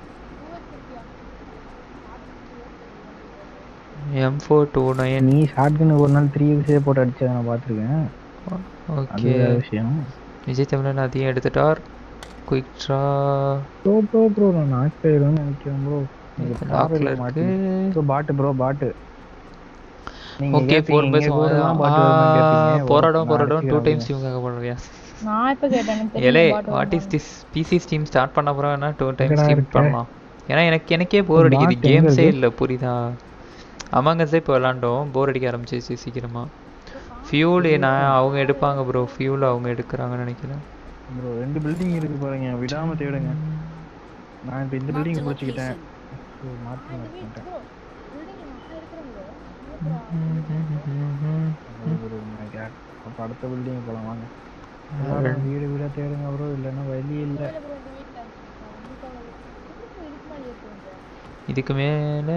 எம் ஃபோர் டூ நைன் நீ ஷார்ட்கன் ஒரு நாள் த்ரீ யூஸே போட்டு அடிச்சதை நான் பார்த்துருக்கேன் அது ஓகே வேற விஷயம் விஜய் தமிழன் அதையும் எடுத்துட்டார் quick draw bro bro bro நான் நாக் போயிடுவேன்னு நினைக்கிறேன் ப்ரோ லாக்ல இருக்கு ப்ரோ பாட்டு ப்ரோ பாட்டு ஓகே ஃபோர் பஸ் போராடம் போராடம் டூ டைம்ஸ் இவங்க போடுறியா நான் இப்ப கேட்டேன் எனக்கு எலே தெரியும் பாட்டு what is this PC Steam start பண்ண அப்புறம் டூ டைம் எங்கடா ஸ்டீம் இருக்கு? பண்ணலாம் ஏன்னா எனக்கு எனக்கே போர் அடிக்குது Mark எங்க கேம்ஸே இருக்கு? இல்லை புரியுதா அமங்கஸே இப்போ விளாண்டோம் போர் அடிக்க ஆரம்பிச்சிச்சு சீக்கிரமா ஃபியூல் நான் அவங்க எடுப்பாங்க ப்ரோ ஃபியூல் அவங்க எடுக்கிறாங்கன்னு நினைக்கிறேன் ப்ரோ ரெண்டு பில்டிங் இருக்கு பாருங்க விடாம தேடுங்க நான் இப்போ இந்த Marked பில்டிங் a பிடிச்சிக்கிட்டேன் location. மாற்றி மாற்றிக்கிட்டேன் அப்போ அடுத்த பில்டிங் போகலாம் வாங்க எல்லாரும் வீடு வீடாக தேடுங்க ப்ரோ இல்லைன்னா வழி இல்லை இதுக்கு மேல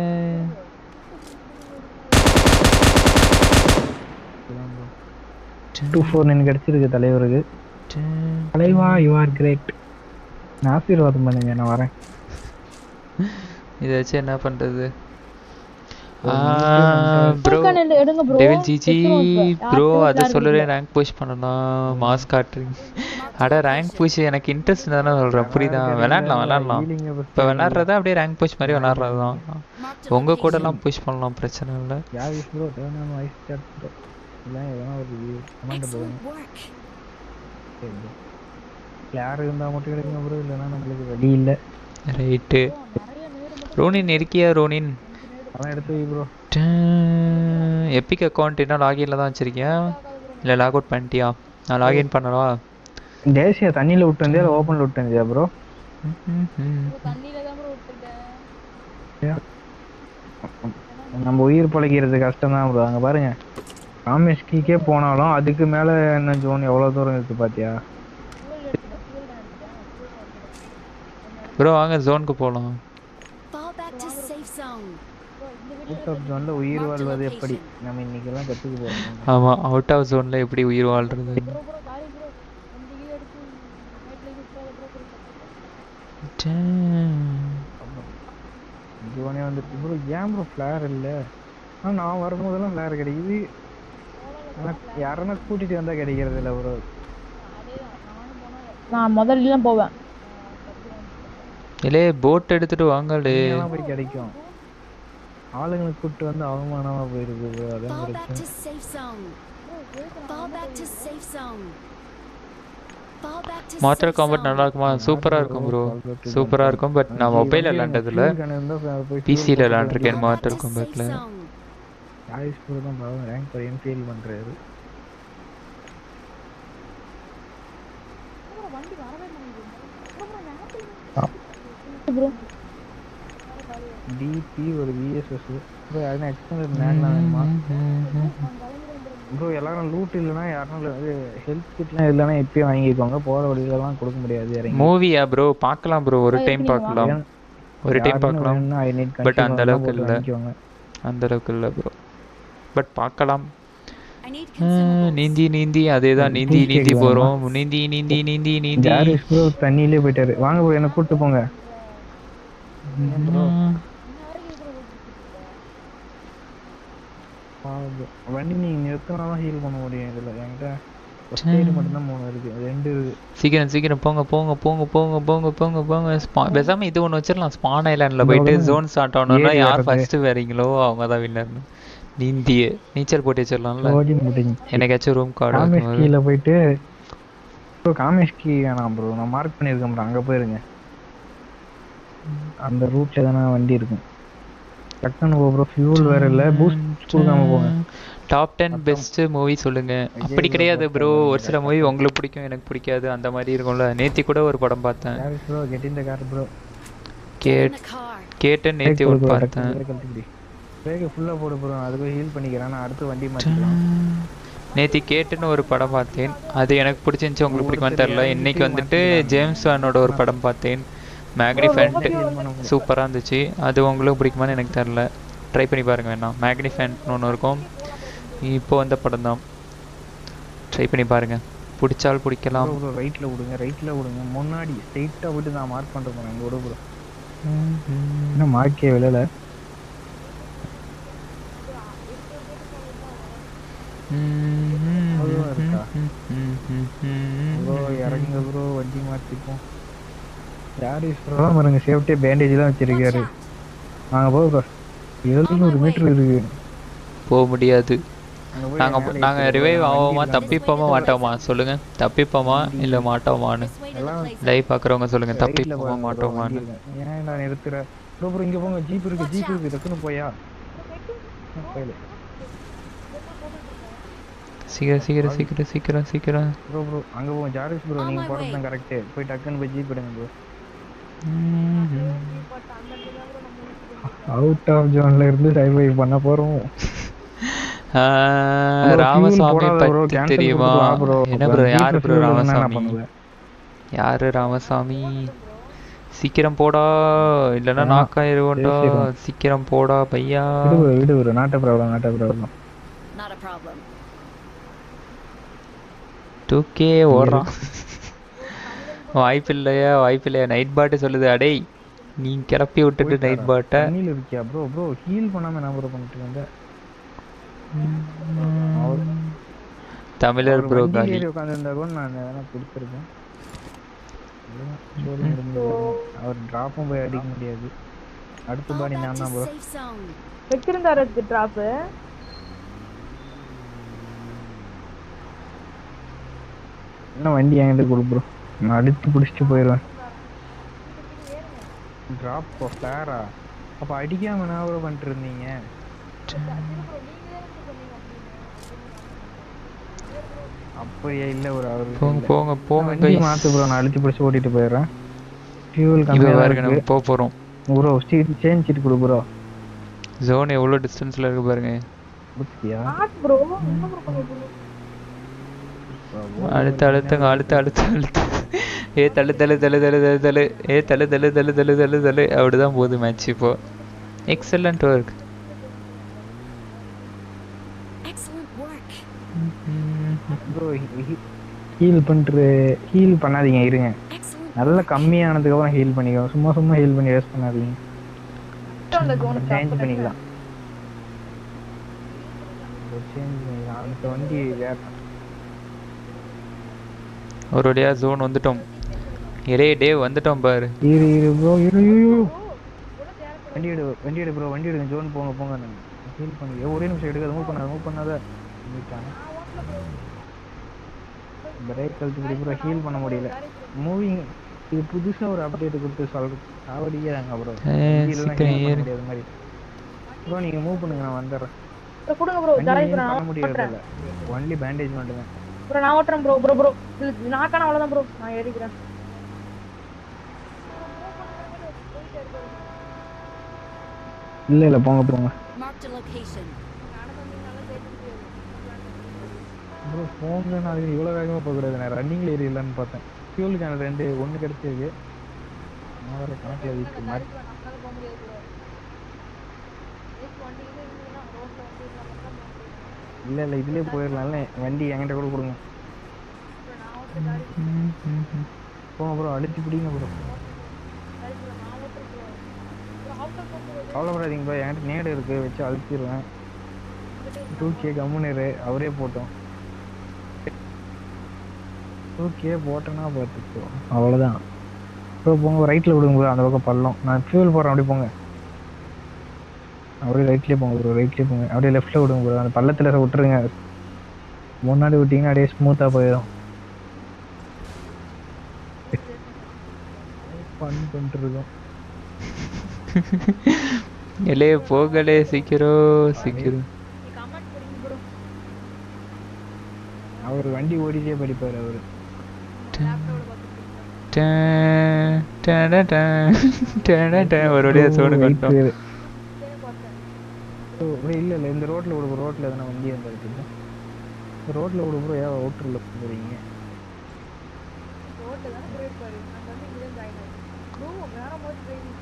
டூ ஃபோர் நைன் கிடச்சிருக்கு தலைவருக்கு தலைவா யூ ஆர் கிரேட் நான் ஆசீர்வாதம் பண்ணுங்க நான் வரேன் இதை வச்சு என்ன பண்றது ஒரு ப்ரோ Shotgun எடுங்க bro. டெவில் ஜிஜி வச்சிருவோம் இப்ப. ப்ரோ யார் அதை யார் சொல்லவே வீட்ல? ரேங்க் புஷ் பண்ணலாம் மாஸ் காட்டுறீங்க அட ரேங்க் புஷ் எனக்கு இன்ட்ரெஸ்ட் தானே சொல்கிறேன் புரியுதா விளாட்லாம் விளாட்லாம் இப்போ விளாட்றதா அப்படியே ரேங்க் புஷ் மாதிரி விளாட்றது தான் Marked a உங்கள் location. கூடலாம் புஷ் பண்ணலாம் பிரச்சனை இல்லை யார் wish bro turn on voice chat bro இல்லை எதனா ஒரு கமெண்ட் Excellent போடுங்க work. சரி ப்ரோ யார் இருந்தால் மட்டும் எடுங்க ப்ரோ இல்லைன்னா நம்மளுக்கு வழி இல்லை ரைட்டு ரோனின் இருக்கியா ரோனின் அதான் எடுத்து வை ப்ரோ எப்பிக் அக்கௌண்ட் என்ன லாகின்ல தான் வச்சிருக்கியா இல்லை லாக் அவுட் பண்ணிட்டியா நான் லாகின் பண்ணவா தேசியா தண்ணியில் விட்டு வந்தியா இல்லை ஓப்பனில் விட்டு வந்தியா ப்ரோ நம்ம உயிர் பழகிறது கஷ்டம் தான் ப்ரோ அங்கே பாருங்க ராமேஷ்கிக்கே போனாலும் அதுக்கு மேலே என்ன ஜோன் எவ்வளோ தூரம் இருக்கு பாத்தியா ப்ரோ வாங்க ஜோனுக்கு போகலாம் Fall back to safe zone. Out of ஜோனில் உயிர் வாழ்வது எப்படி நம்ம இன்னைக்கெல்லாம் கற்றுக்க போகிறோம் ஆமாம் அவுட் ஆஃப் ஜோனில் எப்படி உயிர் வாழ்றது ஜோனே வந்துட்டு ப்ரோ ஏன் ப்ரோ ஃப்ளேர் இல்லை ஆனால் நான் வரும்போதெல்லாம் ஃப்ளேர் கிடைக்குது ஆனால் யாரனா கூட்டிகிட்டு வந்தால் கிடைக்கிறது இல்லை ப்ரோ நான் முதல்ல தான் போவேன் இல்லே போட் எடுத்துட்டு வாங்கலே தனியாலாம் போய் கிடைக்கும் ஆளுங்களை கூப்பிட்டு வந்து அவமானமாக போயிருக்கு ப்ரோ அதான் Fall back பிரச்சனை to safe zone. Fall back to safe zone. Fall back to mortal safe combat zone. நல்லா இருக்குமா சூப்பராக இருக்கும் ப்ரோ சூப்பராக இருக்கும் பட் நான் மொபைல் விளாண்டதில்ல பிசியில் விளாண்டுருக்கேன் மார்டல் To காம்பேட்டில் safe zone. ஆயுஷ் ப்ரோ தான் பாவம் ரேங்க் பையன் ஃபீல் பண்ணுறாரு டிபி ஒரு விஎஸ்எஸ் ப்ரோ யாரும் எக்ஸ்டெண்டட் மேக்லாம் வேணுமா ப்ரோ எல்லாரும் லூட் இல்லைன்னா யாரும் இது ஹெல்த் கிட்லாம் இல்லைன்னா இப்பயும் வாங்கிக்கோங்க போகிற வழியிலலாம் கொடுக்க முடியாது இறங்கி மூவியா ப்ரோ பார்க்கலாம் ப்ரோ ஒரு டைம் பார்க்கலாம் ஒரு டைம் யாருன்னு பார்க்கலாம் வேணும்னா I need பட் அந்த consumer அளவுக்கு போட்டு இல்லை வாங்கிக்கோங்க. அந்த அளவுக்கு இல்லை ப்ரோ பட் பார்க்கலாம் I need ஆ, consumables. நீந்தி நீந்தி அதே தான் நீந்தி Please நீந்தி கேக்குதாமா? போகிறோம் நீந்தி நீந்தி நீந்தி நீந்தி ஜாரிஸ் ப்ரோ தண்ணியிலே போயிட்டாரு வாங்க ப்ரோ என்ன கூட்டு போங்க ம். பாவம் bro. வண்டி நீங்க நிறுத்தினாலும் ஹீல் பண்ண முடியும் இதுல என்கிட்ட ஃபர்ஸ்ட் எய்ட் மட்டும்தான் மூணு இருக்கு ரெண்டு இருக்கு சீக்கிரம் சீக்கிரம் போங்க போங்க போங்க போங்க போங்க போங்க போங்க ஸ்பா பேசாம இது ஒன்று வச்சிடலாம் ஸ்பான் ஐலாண்டில் போயிட்டு அவ்வளவுதான். ஜோன் ஸ்டார்ட் ஆகணும்னா ஏறி யார் வர்றது. ஃபர்ஸ்ட் வரீங்களோ அவங்க தான் வின்னர்னு நீந்திய நீச்சல் போட்டு வச்சிடலாம்ல ஓடி முடிஞ்சு எனக்காச்சும் ரூம் கார்டு காமேஷ் கீழ போயிட்டு ப்ரோ காமேஷ் கீ வேணாம் ப்ரோ நான் மார்க் பண்ணியிருக்கேன் ப்ரோ அங்க போயிருங்க அந்த ரூட்ல தானே வண்டி இருக்கும் டக்குன்னு போ ப்ரோ ஃபியூல் வேற இல்ல பூஸ்ட் கொடுக்காம போங்க டாப் டென் பெஸ்ட் மூவி சொல்லுங்க அப்படி கிடையாது ப்ரோ ஒரு சில மூவி உங்களுக்கு பிடிக்கும் எனக்கு பிடிக்காது அந்த மாதிரி இருக்கும்ல நேத்தி கூட ஒரு படம் பார்த்தேன் யாரிஸ் bro get in the car bro get In the car. கேட்டு நேத்தி ஒரு பார்த்தேன் பிரேக் ஃபுல்லா போடு ப்ரோ அதுக்கு ஹீல் பண்ணிக்கிறேன் நான் அடுத்து வண்டி மாத்திக்கலாம் நேத்தி கேட்டுன்னு ஒரு படம் பார்த்தேன் அது எனக்கு பிடிச்சிருந்துச்சு உங்களுக்கு பிடிக்குமான்னு தெரில இன்னைக்கு வந்துட்டு ஜேம்ஸ் வானோட ஒரு படம் பார்த்தேன் மேக்னிஃபென்ட் சூப்பராக இருந்துச்சு அது உங்களுக்கு பிடிக்குமான்னு எனக்கு தெரில ட்ரை பண்ணி பாருங்க வேணா மேக்னிஃபென்ட்னு ஒன்று இருக்கும் இப்போ வந்த படம் தான் ட்ரை பண்ணி பாருங்க பிடிச்சால் பிடிக்கலாம் ப்ரோ ரைட்ல விடுங்க ரைட்ல விடுங்க முன்னாடி ஸ்ட்ரைட்டா விட்டு நான் மார்க் பண்ணிட்டு போறேன் இங்க விடு ப்ரோ என்ன மார்க்கே விழல அவ்வளவா இருக்கா ப்ரோ இறங்குங்க ப்ரோ வண்டி மாத்திப்போம் யார் ப்ரோ பாருங்க சேஃப்டி பேண்டேஜ்லாம் வச்சிருக்காரு வாங்க போ ப்ரோ எழுநூறு மீட்டர் இருக்கு போக முடியாது அங்க போய் நாங்க மேலே நாங்க ஏறி ரிவைவ் வண்டி ஆவோமா இல்லாம தப்பிப்போமா மாட்டோமா சொல்லுங்க தப்பிப்போமா இல்ல மாட்டோமான்னு லைவ் பாக்குறவங்க சொல்லுங்க ரைட்ல தப்பிப்போமா போங்க bro, வண்டி மாட்டோமான்னு இருக்கு. ஏன் நான் நிறுத்துற ப்ரோ ப்ரோ இங்க போங்க ஜீப் இருக்கு ஜீப் இருக்கு டக்குனு போயா போயிடு சீக்கிரம் சீக்கிரம் சீக்கிரம் சீக்கிரம் சீக்கிரம் ப்ரோ ப்ரோ அங்க போங்க ஜாரிஸ் ப்ரோ நீங்க போறது தான் கரெக்ட் போய் டக்குன்னு போய் ஜீப் எடுங்க ப்ரோ அவுட் ஆஃப் ஜோன்ல இருந்து சர்வைவ் பண்ண போறோம் ஆ, Bro, ராமசாமி fuel போடாத bro, பத்தி cancel தெரியுமா பண்ணிட்டு வா bro. என்ன ப்ரோ Jeep யாரு ப்ரோ fuel இல்லைன்னா என்ன ராமசாமி பண்ணுவ? யாரு ராமசாமி சீக்கிரம் போடா இல்லைன்னா ஆமா, நாக்காயிருவோண்டா பேசிடுவோம். சீக்கிரம் போடா பையா விடு ப்ரோ விடு bro not a problem not a problem Not a problem. டூக்கே ஓடுறான் வாய்ப்பில்லையா வாய்ப்பில்லையா நைட் பாட்டு சொல்லுது அடேய் நீ கிளப்பி விட்டுட்டு நைட் பாட்டை தண்ணியில் இருக்கியா ப்ரோ ப்ரோ ஹீல் பண்ணாம என்ன ப்ரோ பண்ணிட்டு வந்த அவர் தமிழர் ப்ரோ காலி ஏறி உட்காந்துருந்தா கூட நான் வேணா கொடுத்துருக்கேன் சோறு முடிஞ்சிருக்கும். அவர் டிராப்பும் போய் அடிக்க முடியாது அடுத்த பாடி நான் தான் ப்ரோ Safe zone. வச்சிருந்தாரு டிராப்பு என்ன வண்டி என்கிட்ட கொடு ப்ரோ நான் அடித்து பிடிச்சிட்டு போயிடுவேன் டிராப் ஃபிளேரா அப்போ அடிக்காம என்ன ப்ரோ பண்ணிட்டு இருந்தீங்க அப்படியே இல்ல ஒரு அவர் போங்க போங்க போங்க வண்டி guys. மாத்து ப்ரோ நான் அழுத்தி பிடிச்சி ஓட்டிட்டு போயிடுறேன் ஃபியூல் இப்ப கம்மியாக பாருங்க நம்ம இருக்கு போக போறோம் ப்ரோ சீட் சேஞ்ச் சீட் கொடு ப்ரோ ஜோன் எவ்வளவு டிஸ்டன்ஸ்ல இருக்கு பாருங்க புத்தியா ஆட் ப்ரோ என்ன ப்ரோ பண்ணிட்டு அடுத்து அடுத்துங்க அடுத்து அடுத்து அடுத்து ஏ தள்ளு தள்ளு தள்ளு தள்ளு தள்ளு தள்ளு ஏ தள்ளு தள்ளு தள்ளு தள்ளு தள்ளு தள்ளு அப்படிதான் போகுது மேட்ச் இப்போ excellent work Excellent work. Bro heal பண்ணிட்டு ஹீல் பண்ணாதீங்க இருங்க Excellent. நல்லா கம்மியானதுக்கு அப்புறம் ஹீல் பண்ணிக்கோ சும்மா சும்மா ஹீல் பண்ணி வேஸ்ட் பண்ணாதீங்க அந்த ஜோன் சேஞ்ச் பண்ணிக்கலாம் சேஞ்ச் பண்ணிக்கலாம் அடுத்த வண்டி வேற ஒரு வழியா ஜோன் வந்துட்டோம் இரே டே வந்துட்டோம் பாரு இரு இரு ப்ரோ இரு இரு, இரு வண்டி எடு வண்டி எடு ப்ரோ வண்டி எடுங்க ஜோன் போங்க போங்க ஹீல் பண்ணி ஒரே நிமிஷம் எடுக்காத மூவ் பண்ணாத மூவ் பண்ணாத பிரேக் கழுத்து ப்ரோ ஹீல் பண்ண முடியல மூவிங் இது புதுசா ஒரு அப்டேட் கொடுத்து சொல்ற சாவடிக்கிறாங்க ப்ரோ ஏய், சீக்கிரம் ஏறு. முடியாத மாதிரி ப்ரோ நீங்க மூவ் பண்ணுங்க நான் வந்துடுறேன் ப்ரோ கொடுங்க ப்ரோ வண்டி ஜாய் heal ப்ரோ பண்ண நான் முடியாது ஓட்டுறேன் இல்ல ஒன்லி பேண்டேஜ் மட்டும் தான் ப்ரோ நான் ஓட்டுறேன் ப்ரோ ப்ரோ ப்ரோ நாக்கான அவ்வளவுதான் ப்ரோ நான் ஏறிக்கிறேன் இல்ல இல்ல போங்க போங்க Marked a location. ப்ரோ ஃபோன்ல நான் அதுக்கு இவ்வளோ வேகமாக போகக்கூடாது நான் ரன்னிங்கில் ஏறிடலான்னு பார்த்தேன் ஃபியூல் கேன் ரெண்டு ஒன்று கிடச்சிருக்கு நான் வேறு கணக்கில் வீட்டு மாட்டி இல்லை இல்லை இதுலேயே போயிடலாம்ல வண்டி என்கிட்ட கூட கொடுங்க போங்க ப்ரோ அடிச்சு பிடிங்க ப்ரோ கவலைப்படாதீங்க ப்ரோ என்கிட்ட நேடு இருக்கு வச்சு அழுத்திடுவேன் டூ கே கம்முனிரு அவரே போட்டோம் டூ கே போட்டேன்னா பார்த்துக்கோ அவ்வளோதான் ப்ரோ போங்க ரைட்டில் விடுங்க ப்ரோ அந்த பக்கம் பள்ளம் நான் ஃபியூல் போடுறேன் அப்படியே போங்க அப்படியே ரைட்லேயே போங்க ப்ரோ ரைட்லேயே போங்க அப்படியே லெஃப்ட்டில் விடுங்க ப்ரோ அந்த பள்ளத்தில் விட்டுருங்க முன்னாடி விட்டீங்கன்னா அப்படியே ஸ்மூத்தாக போயிடும் ஃபன் பண்ணிட்டு இருக்கோம் எலே போகலே சீக்கிரம் சீக்கிரம் அவர் வண்டி ஓடிட்டே படிப்பார் அவர் டே டேடடேன், டேடடேன். ஒரு வழியா சோனுக்கு வந்துட்டோம் இல்ல இல்ல இந்த ரோட்ல விடு ரோட்ல எதனா வண்டி இருந்தா இருக்குது இந்த ரோட்ல விடு ப்ரோ ஏன் அவுட்டர்ல போறீங்க ரோட்ல தானே போய் இருப்பாரு நாங்க வந்து இங்க தான் ஜாயின் ஆயிட்டோம் ப்ரோ வேற மாதிரி டிரைவிங்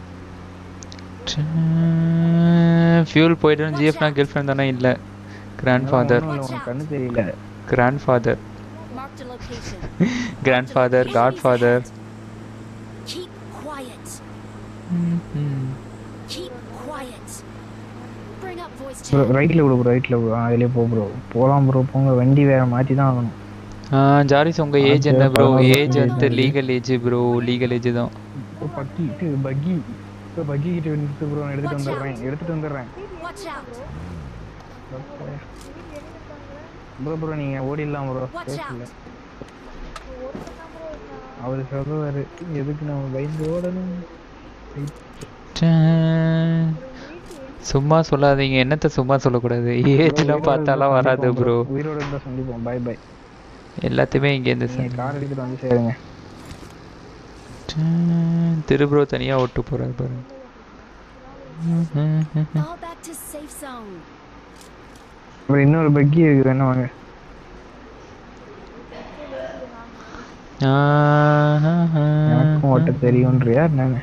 ஃபியூல் போயிட்டு ஜிஎஃப்னா கேர்ள் ஃப்ரெண்ட் தானே இல்லை கிராண்ட் ஃபாதர் ஒண்ணும் இல்ல, உனக்கு கண்ணு தெரியல grand father Marked a location. Grand father god father Keep quiet. Keep quiet. Bring up voice bro chat. ரைட்ல விடு ப்ரோ ரைட்ல விடு அதுலயே போ ப்ரோ போலாம் ப்ரோ போங்க வண்டி வேற மாத்தி தான் ஆகணும் ஜாரிஸ் உங்க ஏஜ் அது என்ன ப்ரோ பரவாயில்ல, ஏஜ் வந்து பரவாயில்ல. Legal age bro legal age தான் ப்ரோ பக்கி இது பக்கி ப்ரோ பக்கி கிட்ட நிறுத்து ப்ரோ நான் எடுத்துட்டு வந்துடுறேன் எடுத்துட்டு வந்துடுறேன் Watch out. ப்ரோ ப்ரோ நீங்க ஓடிடலாம் ப்ரோ Watch சேஃப் இல்ல out. அவர் சொல்லுவாரு எதுக்கு நம்ம பயந்து ஓடணும் சும்மா சொல்லாதீங்க என்னத்த சும்மா சொல்லக்கூடாது ஏஜ்லாம் பார்த்தாலாம் வராது ப்ரோ உயிரோட இருந்தா சந்திப்போம் பை பை எல்லாத்தையுமே இங்கேருந்து நீங்க கார் எடுத்துட்டு வந்து சேருங்க திருப்ரோ தனியா ஓட்டு போறாரு பாருங்க Fall back to safe zone. அப்புறம் இன்னொரு பக்கி இருக்கு வேணா வாங்க எனக்கும் ஓட்ட தெரியும்ன்றியா என்னன்னு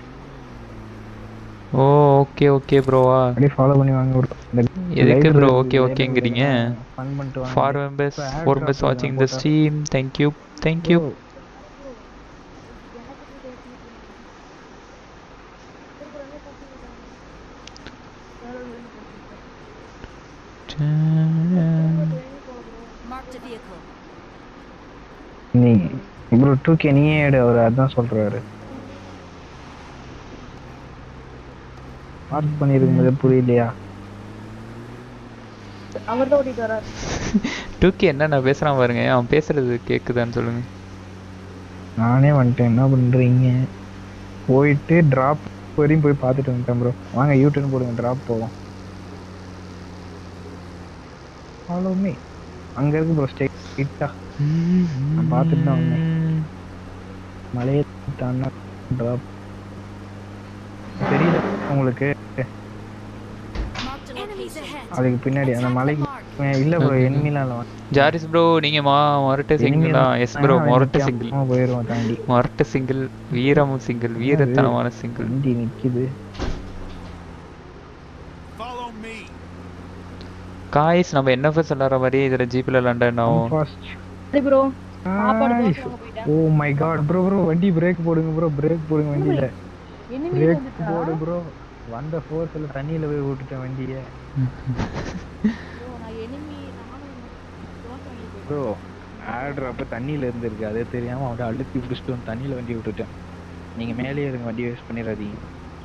ஓ ஓகே ஓகே ப்ரோவா அப்படியே ஃபாலோ பண்ணி வாங்க bro. இந்த எதுக்கு library ப்ரோ இருக்கு, ஓகே library ஓகேங்கிறீங்க fun பண்ணிட்டு வாங்க. ஃபார் மெம்பர்ஸ் இப்ப ad ஃபோர் drop மெம்பர்ஸ் பண்ணுங்க வாட்சிங் த போட்டா. Stream thank you thank you Bro, Marked a vehicle. நீ ப்ரோ டூ கே நீயே எடு அவர் அதான் சொல்றாரு மார்க் பண்ணிருக்கும்போது புரியலையா அவர் தான் ஓட்டிட்டு வராரு டூக்கி என்ன நான் பேசுறான் பாருங்க அவன் பேசுறது கேக்குதான்னு சொல்லுங்க நானே வந்துட்டேன் என்ன பண்றீங்க போயிட்டு டிராப் வரையும் போய் பார்த்துட்டு வந்துட்டேன் ப்ரோ வாங்க யூ டர்ன் போடுங்க டிராப் போவோம் ஃபாலோ மீ அங்க இருக்கு ப்ரோ ஸ்ட்ரெயிட்டா நான் பார்த்துட்டு தான் வந்தேன் மலையை தாண்டா டிராப் தெரியல உங்களுக்கு Marked a location. அதுக்கு பின்னாடி அந்த மலைக்கு அஹ் இல்ல ப்ரோ எண்ணிலாம் இல்ல ஜாரிஸ் ப்ரோ நீங்க மா மொரட்டு சிங்கிளா எஸ் ப்ரோ மொரட்டு சிங்கிள் போயிருவோம் தாண்டி மொரட்டு சிங்கிள் வீரமும் சிங்கிள் வீரத்தனமான சிங்கிள் வண்டி நிக்குது காய்ஸ் நம்ம என்எஃப்எஸ் விளாட்ற மாதிரி இதுல ஜீப்ல லண்டன் ஆகும் ஃபாஸ்ட் சரி ப்ரோ சாப்பாடு தோசை வாங்க போயிட்டேன் oh my god bro bro வண்டி பிரேக் போடுங்க ப்ரோ பிரேக் போடுங்க வண்டியில enemy பிரேக் வந்துட்டா? போடு ப்ரோ வந்த ஃபோர்ஸ்ல தண்ணியில போய் விட்டுட்டேன் வண்டியை bro நான் enemy நானும் தோசை வாங்கி போயிட்டேன் ப்ரோ ஆர்டர் அப்ப தண்ணியில இருந்திருக்கு அதே தெரியாம அவன் அழுத்தி பிடிச்சிட்டு வந்து தண்ணியில வண்டி விட்டுட்டேன் நீங்க மேலேயே இருங்க வண்டி வேஸ்ட் பண்ணிடாதீங்க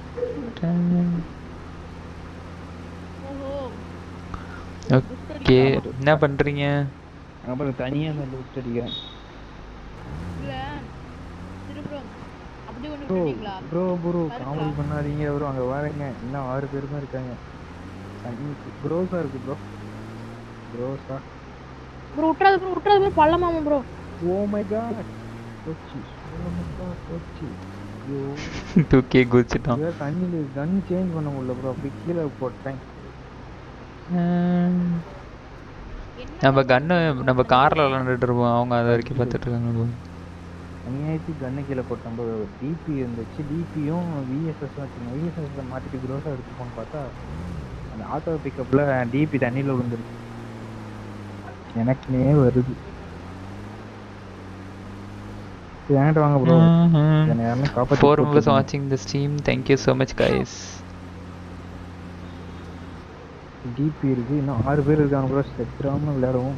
ஓஹோ ஓகே என்ன பண்றீங்க அப்புறம் தனியா வந்து விட்டு அடிக்கிறேன் இல்ல திருப்புறம் அப்படி ஒண்ணு ப்ரோ விட்டுட்டீங்களா ப்ரோ ப்ரோ காமெடி பண்ணாதீங்க ப்ரோ அங்க வாருங்க இன்னும் ஆறு பேர் தான் இருக்காங்க க்ரோஸா இருக்கு ப்ரோ க்ரோஸா ப்ரோ விட்டுறாது ப்ரோ விட்டுறாது ப்ரோ பள்ளமாமா ப்ரோ ஓ மை காட் போச்சு ஓ மை காட் போச்சு ஐயோ டூக்கே குதிச்சிட்டான் இதை தண்ணியில கன் சேஞ்ச் பண்ண முடியல ப்ரோ அப்படி கீழே போட்டேன் நம்ம கன்னு நம்ம கார்ல விளாண்டுட்டு இருப்போம் அவங்க அதை வரைக்கும் பார்த்துட்டு இருக்காங்க bro. அநியாயத்துக்கு கண்ணு கீழே போட்டேன் ப்ரோ டிபி இருந்துச்சு டிபியும் விஎஸ்எஸ் வச்சுருந்தேன் விஎஸ்எஸ் மாட்டிட்டு க்ரோஸாக எடுத்துப்போன்னு பார்த்தா அந்த ஆட்டோ பிக்கப்பில் டிபி தண்ணியில் விழுந்துருக்கு எனக்குனே வருது சரி, என்கிட்ட வாங்க ப்ரோ என்னை யாருமே காப்பாற்றி ஃபோர் மெம்பர்ஸ் வாட்சிங் the stream thank you so much guys டிபி இருக்கு இன்னும் ஆறு பேர் இருக்காங்க ப்ரோ செத்துறாம விளையாடுவோம்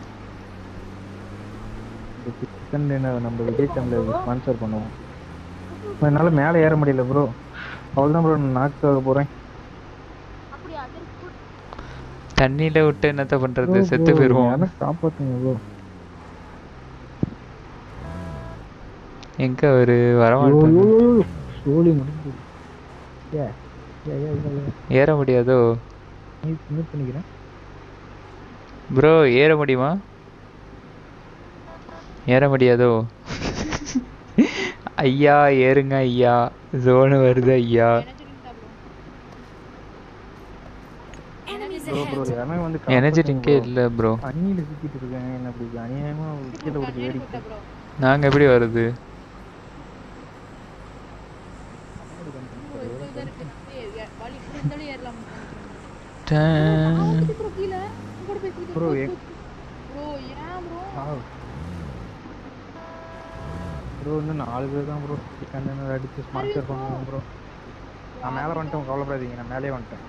சிக்கன் டின்னர் நம்ம விஜய் சேனலில் ஸ்பான்சர் பண்ணுவோம் என்னால் மேலே ஏற முடியல ப்ரோ அவ்வளோதான் ப்ரோ நான் நாக்கு ஆக போகிறேன் தண்ணியில விட்டு என்னத்த பண்றது செத்து போயிருவோம் யாரும் காப்பாற்றுங்க ப்ரோ எங்க அவரு வரமாட்டாங்க சோழி முடிஞ்சு ஏ ஏ ஏ ஏ ஏற முடியாதோ மியூட் பண்ணிக்கிறேன் ப்ரோ ஏற முடியுமா ஏற முடியாதோ ஐயா ஏறுங்க ஐயா ஜோனு வருது ஐயா Enemies ப்ரோ ப்ரோ ahead. யாருமே வந்து எனர்ஜி ட்ரிங்கே இல்லை ப்ரோ அணியில சுத்திட்டு இருக்கேன் என்ன அப்படி அநியாயமா கீழே கொடுத்து வேடிக்கை நாங்கள் எப்படி வருது டேன். ப்ரோ ப்ரோ இன்னும் நாலு பேர் தான் ப்ரோ சிக்கன் அடிச்சு ஸ்மார்ட் ஷேர் பண்ணுவோம் ப்ரோ நான் மேலே வந்துட்டேன் கவலைப்படாதீங்க நான் மேலே வந்துட்டேன்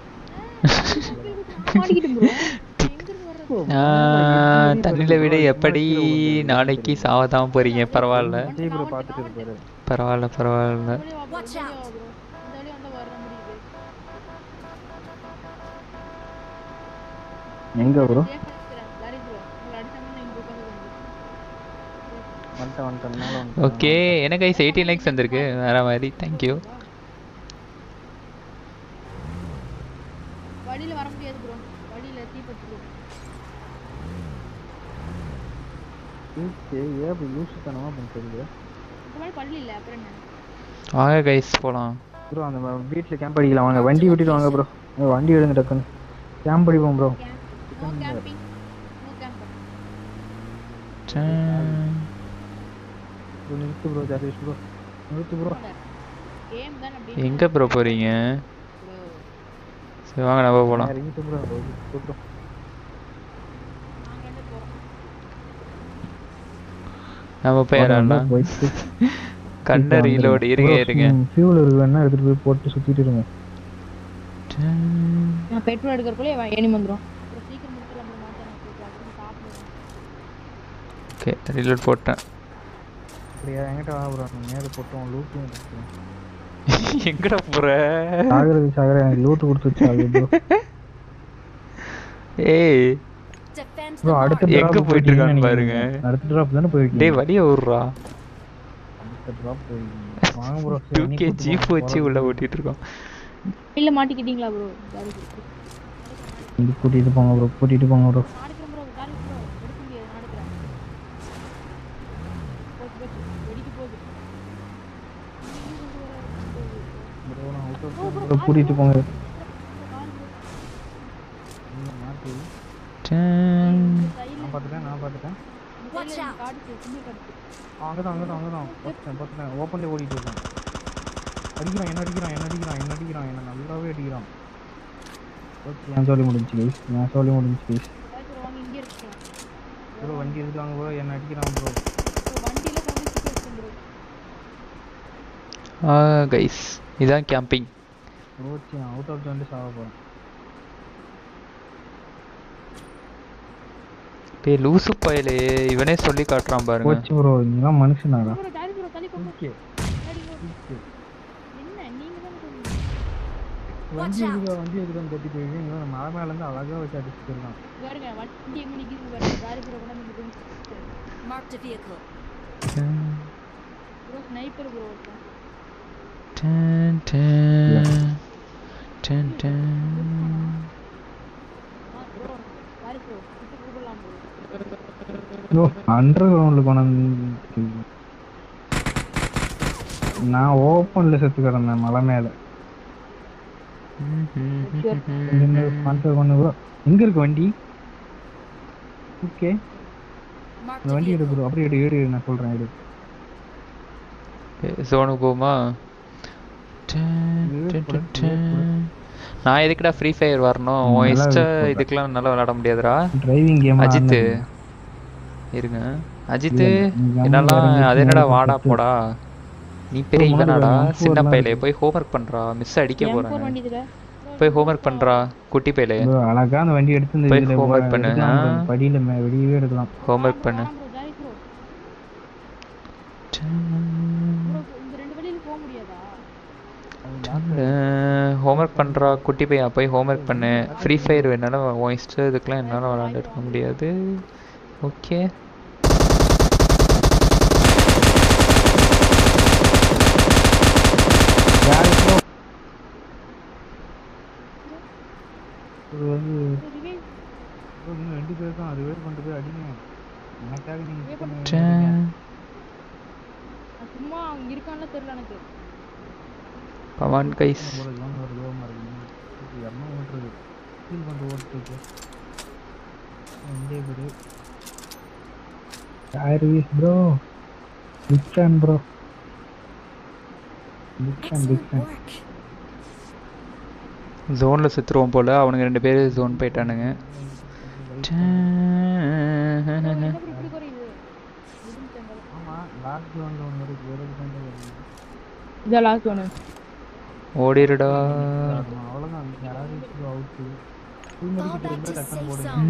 ஆ, தண்ணியில விட எப்படி நாளைக்கு சாவதான் போறீங்க பரவாயில்ல விஜய் ப்ரோ பார்த்துட்டு இருப்பாரு பரவாயில்ல பரவாயில்ல Watch out. எங்க ப்ரோ வந்துட்டேன் வந்துட்டேன் மேலே வந்துட்டேன் ஓகே எனக்கு ஐஸ் எயிட்டீன் லைக்ஸ் வந்திருக்கு வேற மாதிரி தேங்க்யூ வழியில வர முடியாது ப்ரோ வழியில தீப்பட்டு ஓகே ஏன் இப்படி லூசுத்தனமா பண்ணுறது இந்த மாதிரி பள்ளி இல்ல அப்புறம் என்ன வாங்க கைஸ் போலாம் ப்ரோ அந்த வீட்டில் கேம்ப் அடிக்கலாம் வாங்க வண்டி விட்டுட்டு வாங்க ப்ரோ வண்டி எடுங்க டக்குன்னு கேம்ப் அடிப்போம் bro no camping no camp டேன். ப்ரோ நிறுத்து ப்ரோ ஜாதேஷ் ப்ரோ நிறுத்து ப்ரோ கேம் தான் அப்படி எங்க ப்ரோ போறீங்க சரி வாங்க நம்ம போலாம் இறங்கிட்டு ப்ரோ ப்ரோ நாங்க ரெண்டு போறோம் நம்ம போய் யாராலாம் போயிட்டு கண்ண ரீலோடு இருங்க இருங்க ஃபியூல் இருக்கு வேணா எடுத்துட்டு போய் போட்டு சுத்திட்டு இருங்க டேன். நான் பெட்ரோல் எடுக்கிறக்குள்ளே ஏனி வந்துரும் அப்புறம் சீக்கிரம் முடிச்சிடலாம் நம்ம மாட்டேன் சாப்பிடுவோம் ஓகே ரீலோட் போட்டேன் அப்படியா என்கிட்ட வா ப்ரோ நான் மேலே போட்டோம் லூட்டும் எங்கடா போற சாகரது சாகர எனக்கு லூட்டு கொடுத்து வச்சாங்க ப்ரோ Defend ஏய் the ப்ரோ அடுத்த mark. எங்க drop போயிட்டு இருக்கான்னு போயிட்டீங்கன்னு பாருங்க. நினைக்கிறேன். அடுத்த டிராப் தானே போயிருக்கீங்க டேய் வழிய விட்றா அடுத்த டிராப் போயிருக்கீங்க வாங்க ப்ரோ டூ கே ஜீப் வச்சு உள்ள ஓட்டிட்டு இருக்கோம் இல்ல மாட்டிக்கிட்டீங்களா ப்ரோ இங்க கூட்டிட்டு போங்க ப்ரோ கூட்டிட்டு போங்க ப்ரோ நாடுக்கிறேன் ப்ரோ காலி ப்ரோ எடுக்க முடியாது நாடுக்கிறேன் போச்சு போச்சு வெடிக்க போகுது ப்ரோ நான் அவுட் ப்ரோ கூட்டிட்டு போங்க இங்க மாத்தி டேன். நான் பார்த்துட்டேன் நான் பார்த்துட்டேன் Watch out. காடுச்சு சின்ன காடுச்சு அங்கே தான் அங்கே தான் அங்கே தான் பார்த்துட்டேன் பார்த்துட்டேன் ஓப்பன்லேயே ஓடிட்டு இருக்கான் அடிக்கிறான் என்ன அடிக்கிறான் என்ன அடிக்கிறான் என்ன அடிக்கிறான் என்ன நல்லாவே அடிக்கிறான் ஓகே என் சோலி முடிஞ்சு கைஸ் என் சோலி முடிஞ்சு கைஸ் ப்ரோ வாங்க இங்கே இருக்கோம் ப்ரோ வண்டி எடுத்துவாங்க ப்ரோ என்ன அடிக்கிறான் ப்ரோ ப்ரோ வண்டியில கொண்டு சிக்கன் இருக்கும் ப்ரோ ஆ கைஸ் இதான் கேம்பிங் ஓகே நான் அவுட் ஆஃப் வந்து சாக போகிறேன் டேய் லூசு பயலே இவனே சொல்லி காட்டுறான் பாருங்க போச்சு ப்ரோ நீங்களாம் மனுஷனாடா ப்ரோ ஜாலி ப்ரோ தள்ளி போங்க ஓகே ஜாலி ப்ரோ என்ன நீங்க தான் சொன்னீங்க வண்டி எடுக்க வண்டி எடுக்க தட்டி போயிருக்கீங்க இவன் மலை மேலேருந்து அழகாக வச்சு அடிச்சுட்டு இருக்கான் பாருங்க வண்டி எங்க நிக்குது பாருங்க ஜாலி ப்ரோ கூட நீங்க Marked a vehicle. Bro sniper bro ஒருத்தன் டேன், டேன். டேன், டேன். ஆ ப்ரோ ஜாலி ப்ரோ இப்போ கூப்பிடலாம் ப்ரோ ப்ரோ அண்டர் கிரவுண்டில் கொண்டு நான் ஓப்பனில் செத்து கிடந்தேன் மலை மேலே ஸ்பான்சர் பண்ணு ப்ரோ எங்கே இருக்கு வண்டி ஓகே Marked அந்த a வண்டி எடு vehicle. ப்ரோ அப்படியே எடு எடு எடு, நான் சொல்கிறேன் எடு ஜோனுக்கு போமா டேன், டேன், டேன், டேன். நான் எதுக்குடா ஃப்ரீ ஃபயர் வரணும் உன் நல்லா இஷ்ட இருக்கு. இதுக்கெல்லாம் நல்லா விளையாட முடியாதுடா டிரைவிங் கேம் அஜித் இருங்க அஜித் இல்ல, நீங்க அம்மா என்னெல்லாம் இறங்கி அது என்னடா மேல வாடா போட்டு. போடா நீ பெரிய முன்னாடி இவனாடா பாருங்க, M4 சின்ன எல்லாம் பையலே இருக்கு. போய் ஹோம்ஒர்க் பண்றா மிஸ் அடிக்க M4 போறாங்க வண்டி இதுல போய் ஹோம்ஒர்க் பண்றா குட்டி பையலே ப்ரோ அழகா அந்த வண்டி எடுத்து இந்த போய் இதுல homework போ- பண்ணு, எடுக்கலாம் bro. ஆ. படியில மே- வெளியவே எடுக்கலாம் ஹோம்ஒர்க் பண்ணு ப்ரோ ஜாலி ப்ரோ ப்ரோ இந்த ரெண்டு வழியில போக முடியாதா ஹோம்ஒர்க் பண்றா குட்டி பையன் போய் ஹோம்ஒர்க் பண்ணு ஃப்ரீ ஃபயர் என்னால் உன் இஷ்டம் இதுக்கெல்லாம் என்னால் விளையாண்டுட்டு இருக்க முடியாது ஓகே யாரு bro? இது வந்து ரிவைவ் bro, இன்னும் ரெண்டு பேர் தான் அது வேறு கொண்டு போய் அடிங்க எனக்காக நீங்க இது பண்ணுவீங்க. டேன். நான் சும்மா சும்மா அவங்க இருக்கான்னு தெரியல எனக்கு கமான் கைஸ் ஒரு ஜோன் ஒரு ஜோன் இருக்கு எம்மா ஓட்டுறது ஃபீல் பண்ணி ஓட்டுருக்கு எங்கே பேரு service bro big fan bro big fan big Excellent fan work. ஜோனில் சுற்றுருவோம் போல் அவனுங்க ரெண்டு பேர் ஜோன் போயிட்டானுங்க என்ன இப்படி இப்படி குறையுது ஆமாம் லாஸ்ட் ஜோனில் ஒன்று இருக்கு ஒரு ஜோன் வருது இதான் லாஸ்ட் ஒன்று ஓடிடுடா அவ்வளோதான் யாராவது அவுட்டு ஃபுல் Fall மதிக்கு back திரும்ப to டக்குன்னு safe போடுங்க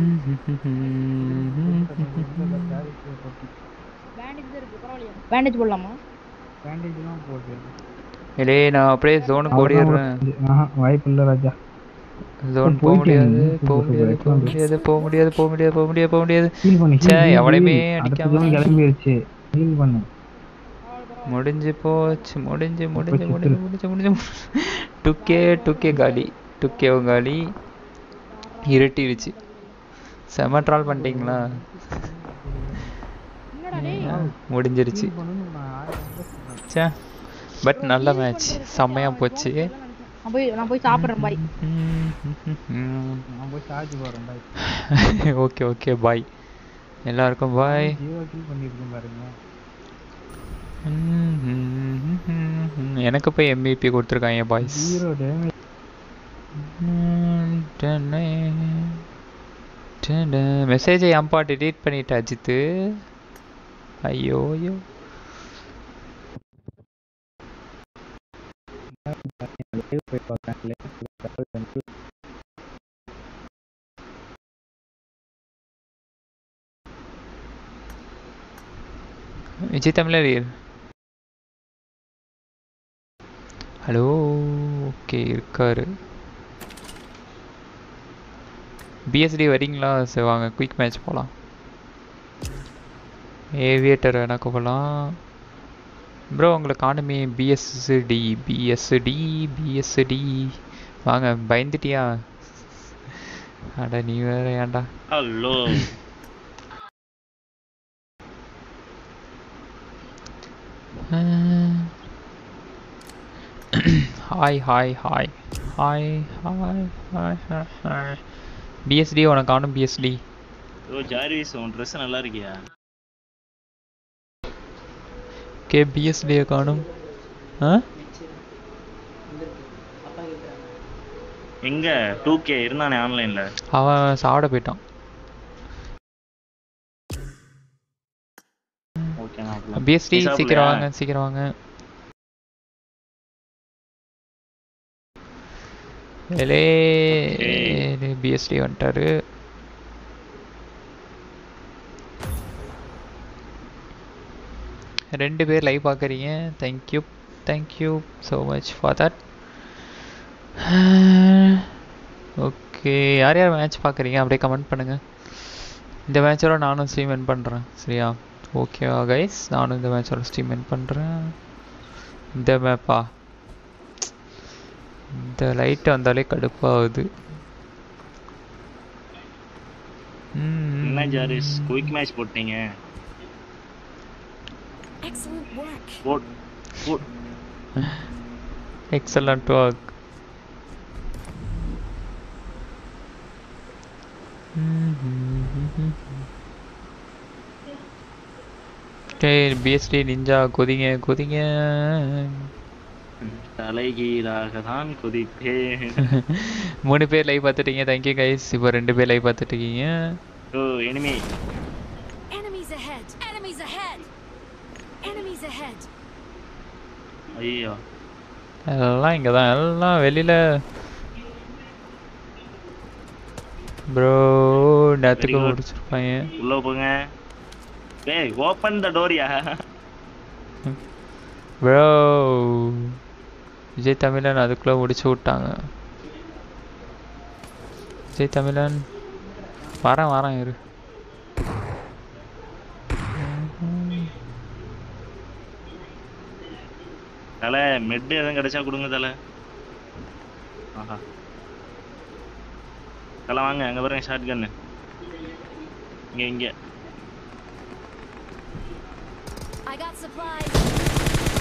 zone. பேண்டேஜ் தான் இருக்கு பரவாயில்லையா பேண்டேஜ் போடலாமா பேண்டேஜ்லாம் போட்டு இலே நான் அப்படியே ஜோனுக்கு ஓடிடுறேன் ஆஹா வாய்ப்பு இல்லை ராஜா ஜோன் போக போயிட்டே முடியாது இரு. போக சூப்பர், முடியாது சூப்பர். போக முடியாது போக முடியாது போக முடியாது போக முடியாது போக முடியாது ஃபீல் பண்ணு ச்சே, heal, heal, எவனையுமே heal. அடுத்த அடிக்காம zone கிளம்பிடுச்சு ஃபீல் பண்ணு முடிஞ்சு போச்சு முடிஞ்சு முடிஞ்சு போச்சு, முடிஞ்சு முடிஞ்சு முடிஞ்சு டுக்கே டுக்கே காலி டுக்கேவும் காலி இருட்டிருச்சு செம ட்ரால் பண்ணிட்டீங்களா என்னடா டேய் முடிஞ்சிருச்சு ஃபீல் பண்ணணும்னு நான் ஆயிரம் தடவை சொல்றேன். ச்சே பட் நல்ல மேட்ச் செம்மையாக போச்சு நான் போய் நான் போய் சாப்பிட்றேன் பாய் நான் போய் சார்ஜ் போகிறேன் பாய் ஓகே ஓகே பாய் எல்லாருக்கும் பாய் ஜீரோ கில் பண்ணியிருக்கேன் பாருங்க எனக்கு போய் எம்விபி கொடுத்துருக்காங்க பாய்ஸ் ஜீரோ டேமேஜ் மெசேஜை ஏன்பா டிலீட் பண்ணிட்ட அஜித்து ஐயோ ஐயோ போய் பார்க்கறேன் விஜய் தமிழர் ஹலோ ஓகே இருக்காரு பிஎஸ்டி வரீங்களா சரி வாங்க குயிக் மேட்ச் போகலாம் ஏவியேட்டர் வேணா கூப்பிடலாம் ப்ரோ உங்களை காணுமே பிஎஸ்டி பிஎஸ்டி பிஎஸ்டி வாங்க பயந்துட்டியா அட நீ வேற ஏன்டா hello hi hi hi hi hi hi hi hi PST உனக்கு காணும் பிஎஸ்டி ஓ ஜார்விஸ் உன் ட்ரெஸ் நல்லா இருக்கியா கே பிஎஸ்டியை காணும் ஆ எங்க டூ கே இருந்தானே ஆன்லைன்ல அவன் சாப்பிட போயிட்டான் ஓகே நான் பிஎஸ்டி சீக்கிரம் வாங்க சீக்கிரம் வாங்க எலே பிஎஸ்டி வந்துட்டாரு ரெண்டு பேர் லைவ் பார்க்குறீங்க thank you thank you so much for that okay யார் யார் மேட்ச் பார்க்குறீங்க அப்படியே கமெண்ட் பண்ணுங்கள் இந்த மேட்சோட நானும் ஸ்ட்ரீம் என் பண்ணுறேன் சரியா ஓகேவா கைஸ் நானும் இந்த மேட்சோட ஸ்ட்ரீம் என் பண்ணுறேன் இந்த மேப்பா இந்த லைட் வந்தாலே கடுப்பாகுது என்ன ஜாரிஸ் குயிக் மேட்ச் போட்டீங்க Excellent work. போட் போட் எக்ஸலண்ட் ஒர்க் டேய் பிஎஸ்டி நிஞ்சா கொதிங்க கொதிங்க தலைகீழாக தான் குதிப்பேன் மூணு பேர் லைவ் பார்த்துட்டீங்க தேங்க்யூ கைஸ் இப்போ ரெண்டு பேர் லைவ் பார்த்துட்டு இருக்கீங்க oh enemy Enemies ahead. Enemies ahead. Enemies ahead. ஐயோ எல்லாம் இங்கே தான் எல்லாம் வெளியில் ப்ரோ நேற்றுக்கு good. முடிச்சிருப்பாங்க உள்ள போங்க ஏய் ஓப்பன் த டோரியா ப்ரோ விஜய் தமிழன் அதுக்குள்ளே முடிச்சு விட்டாங்க விஜய் தமிழன் வரேன் வரேன் இரு தலை மெட் எதுவும் கிடைச்சா கொடுங்க தலை ஆஹா தலை வாங்க அங்க பாருங்க ஷார்ட் கன்னு இங்க இங்க I got supplies.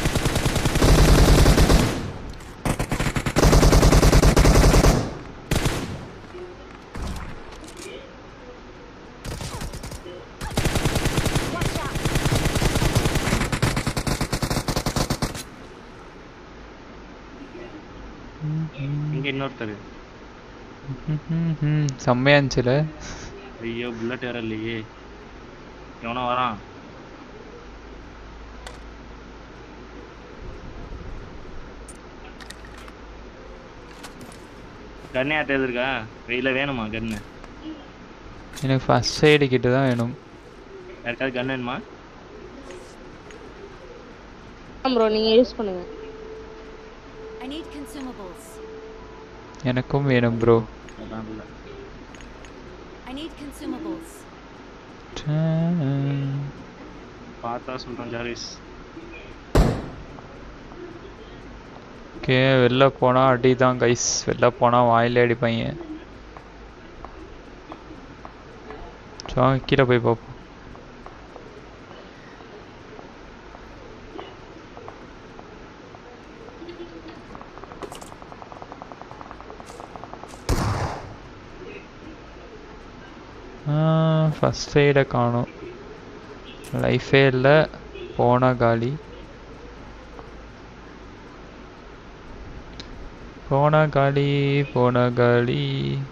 ஒருத்தர் ம்ஹும்ஹும். செம்மையா இருந்துச்சுல ஐயோ புல்லட் வேற இல்லையே எவனோ வரான் கண்ணு யார்ட்ட இருக்கா வெயில வேணுமா கண்ணு எனக்கு ஃபர்ஸ்ட் சைடு கிட்ட தான் வேணும் யாருக்காவது கன் வேணுமா ப்ரோ நீங்க யூஸ் பண்ணுங்க I need consumables. எனக்கும் வேணும் ப்ரோ அதான் இல்ல I need consumables. பார்த்தா சொல்றேன் ஜாரிஸ் ஓகே வெளில போனா அடி தான் கைஸ் வெளில போனா வாயில அடிப்பாங்க ஸோ வாங்க கீழே போய் பார்ப்போம் ஃபஸ்ட் எய்டை காணும் லைஃபே இல்லை போனா காலி போனா காலி போனா காலி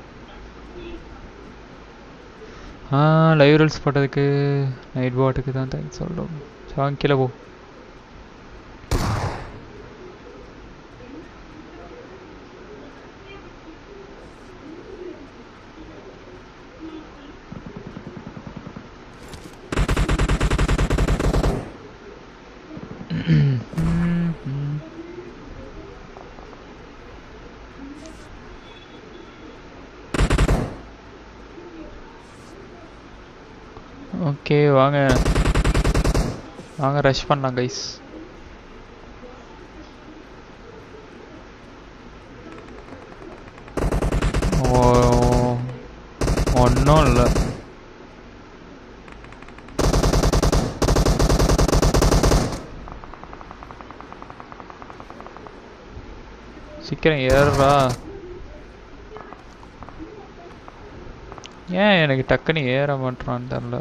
ஆ லைவ் ரூல்ஸ் போட்டதுக்கு நைட் பாட்டுக்கு தான் தேங்க்ஸ் சொல்லும் சாங் கீழே போ ஓகே வாங்க வாங்க ரஷ் பண்ணலாம் கைஸ் ஓ ஒன்றும் இல்லை சீக்கிரம் ஏறுறா ஏன் எனக்கு டக்குன்னு ஏற மாட்டான்னு தெரில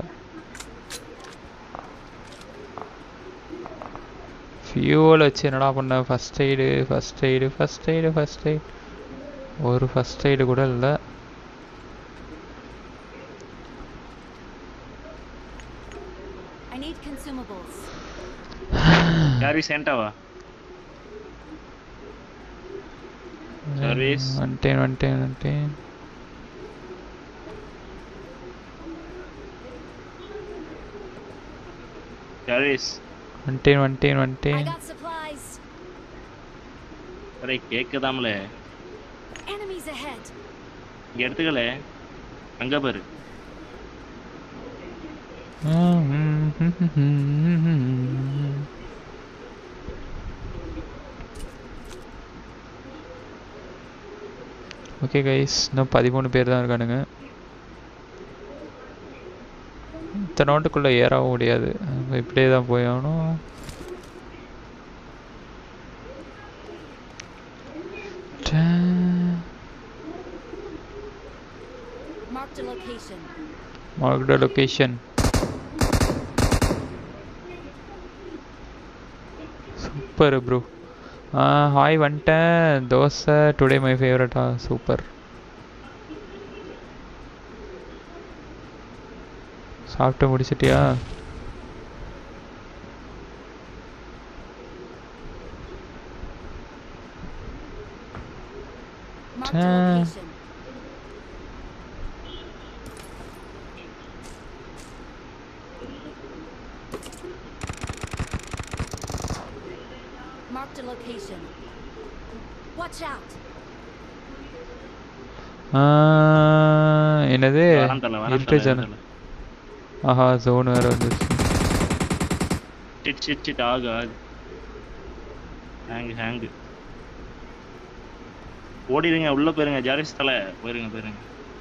ஃபியூவல் வச்சு என்னடா பண்ண first aid first aid first aid first aid ஒரு ஃபஸ்ட் எய்டு கூட இல்லை I need consumables. ஜாரிஸ் ஏன்ட்டாவா சர்வீஸ் வந்துட்டேன் வந்துட்டேன் வந்துட்டேன் ஜாரிஸ் வந்துட்டேன் வந்துட்டேன் I வந்துட்டேன் got supplies. அரே கேக்குதாம்ல Enemies ahead. இங்க எடுத்துக்கல அங்க பாரு ஓகே கைஸ் இன்னும் பதிமூணு பேர் தான் இருக்கானுங்க இத்தனை நோட்டுக்குள்ளே ஏறவும் முடியாது நம்ம இப்படியே தான் போய் ஆகணும் Marked a location. Mark the location super bro ஆ ஹாய் வந்துட்டேன் தோசை டுடே மை ஃபேவரட்டா சூப்பர் சாப்பிட்டு முடிச்சிட்டியா Marked a Ah. location. Marked a location. Watch out. ஆ, என்னது வரான் தல வரான் இருட்டு தல ஜன ஆஹா ஜோன் வேற வந்துருச்சு சிட் சிட் சிட் ஆகு ஆகு ஹேங் ஹேங் ஓடிடுங்க உள்ள போயிருங்க ஜாரிஸ் தலை போயிருங்க போயிருங்க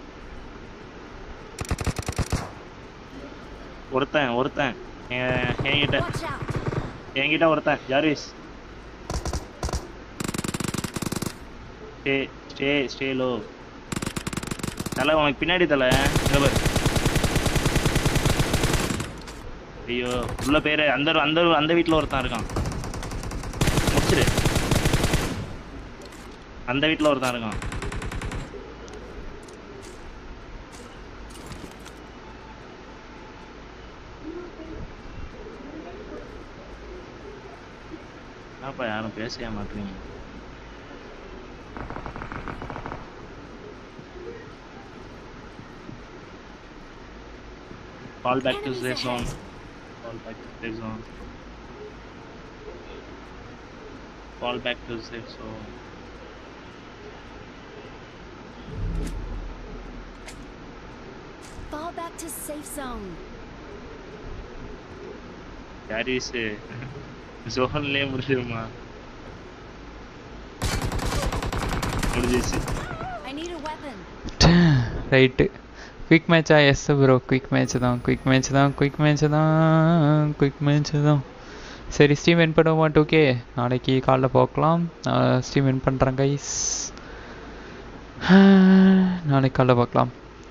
ஒருத்தன் ஒருத்தன் என்- என்கிட்ட Watch out. என்கிட்ட ஒருத்தன் Jarvis stay stay stay low தலை உனக்கு பின்னாடி தலை இங்க பாரு ஐயோ உள்ள பேரு அந்த அந்த அந்த வீட்ல ஒருத்தன் இருக்கான் முடிச்சிரு அந்த வீட்ல ஒருத்தன் இருக்கான் என்னப்பா யாரும் பேசவே மாட்டீங்க Fall back to Enemies safe zone. ahead. Fall back to safe zone. Fall back to safe zone. Fall back to safe zone. Carries ஜோன்லயே முடிஞ்சிருமா முடிஞ்சிச்சு I need a weapon. Right quick மேட்சா எஸ் ப்ரோ குயிக் மேட்ச் தான் quick match தான் quick match தான் quick match தான் சரி steam win பண்ணுவோமா okay நாளைக்கு காலைல பார்க்கலாம் ஸ்டீம் வின் பண்ணுறேன் கைஸ் நாளைக்கு காலைல பார்க்கலாம்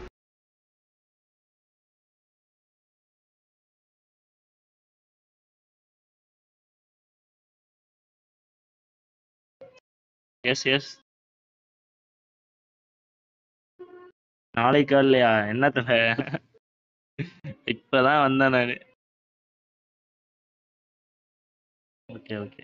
எஸ் எஸ் நாளைக்கு காலையா என்ன தலை இப்பதான் வந்தேன் நானு okay okay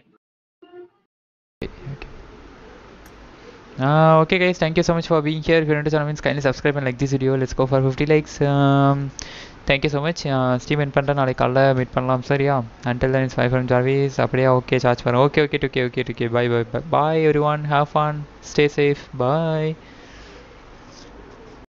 Uh, okay guys thank you so much for being here if you're new to channel means kindly subscribe and like this video let's go for 50 likes um, thank you so much uh, Steve win பண்ணிட்டேன் நாளைக்கு காலைல meet பண்ணலாம் சரியா until then it's bye from Jarvis அப்படியே okay charge பண்ண okay okay okay okay okay bye bye bye bye everyone have fun stay safe bye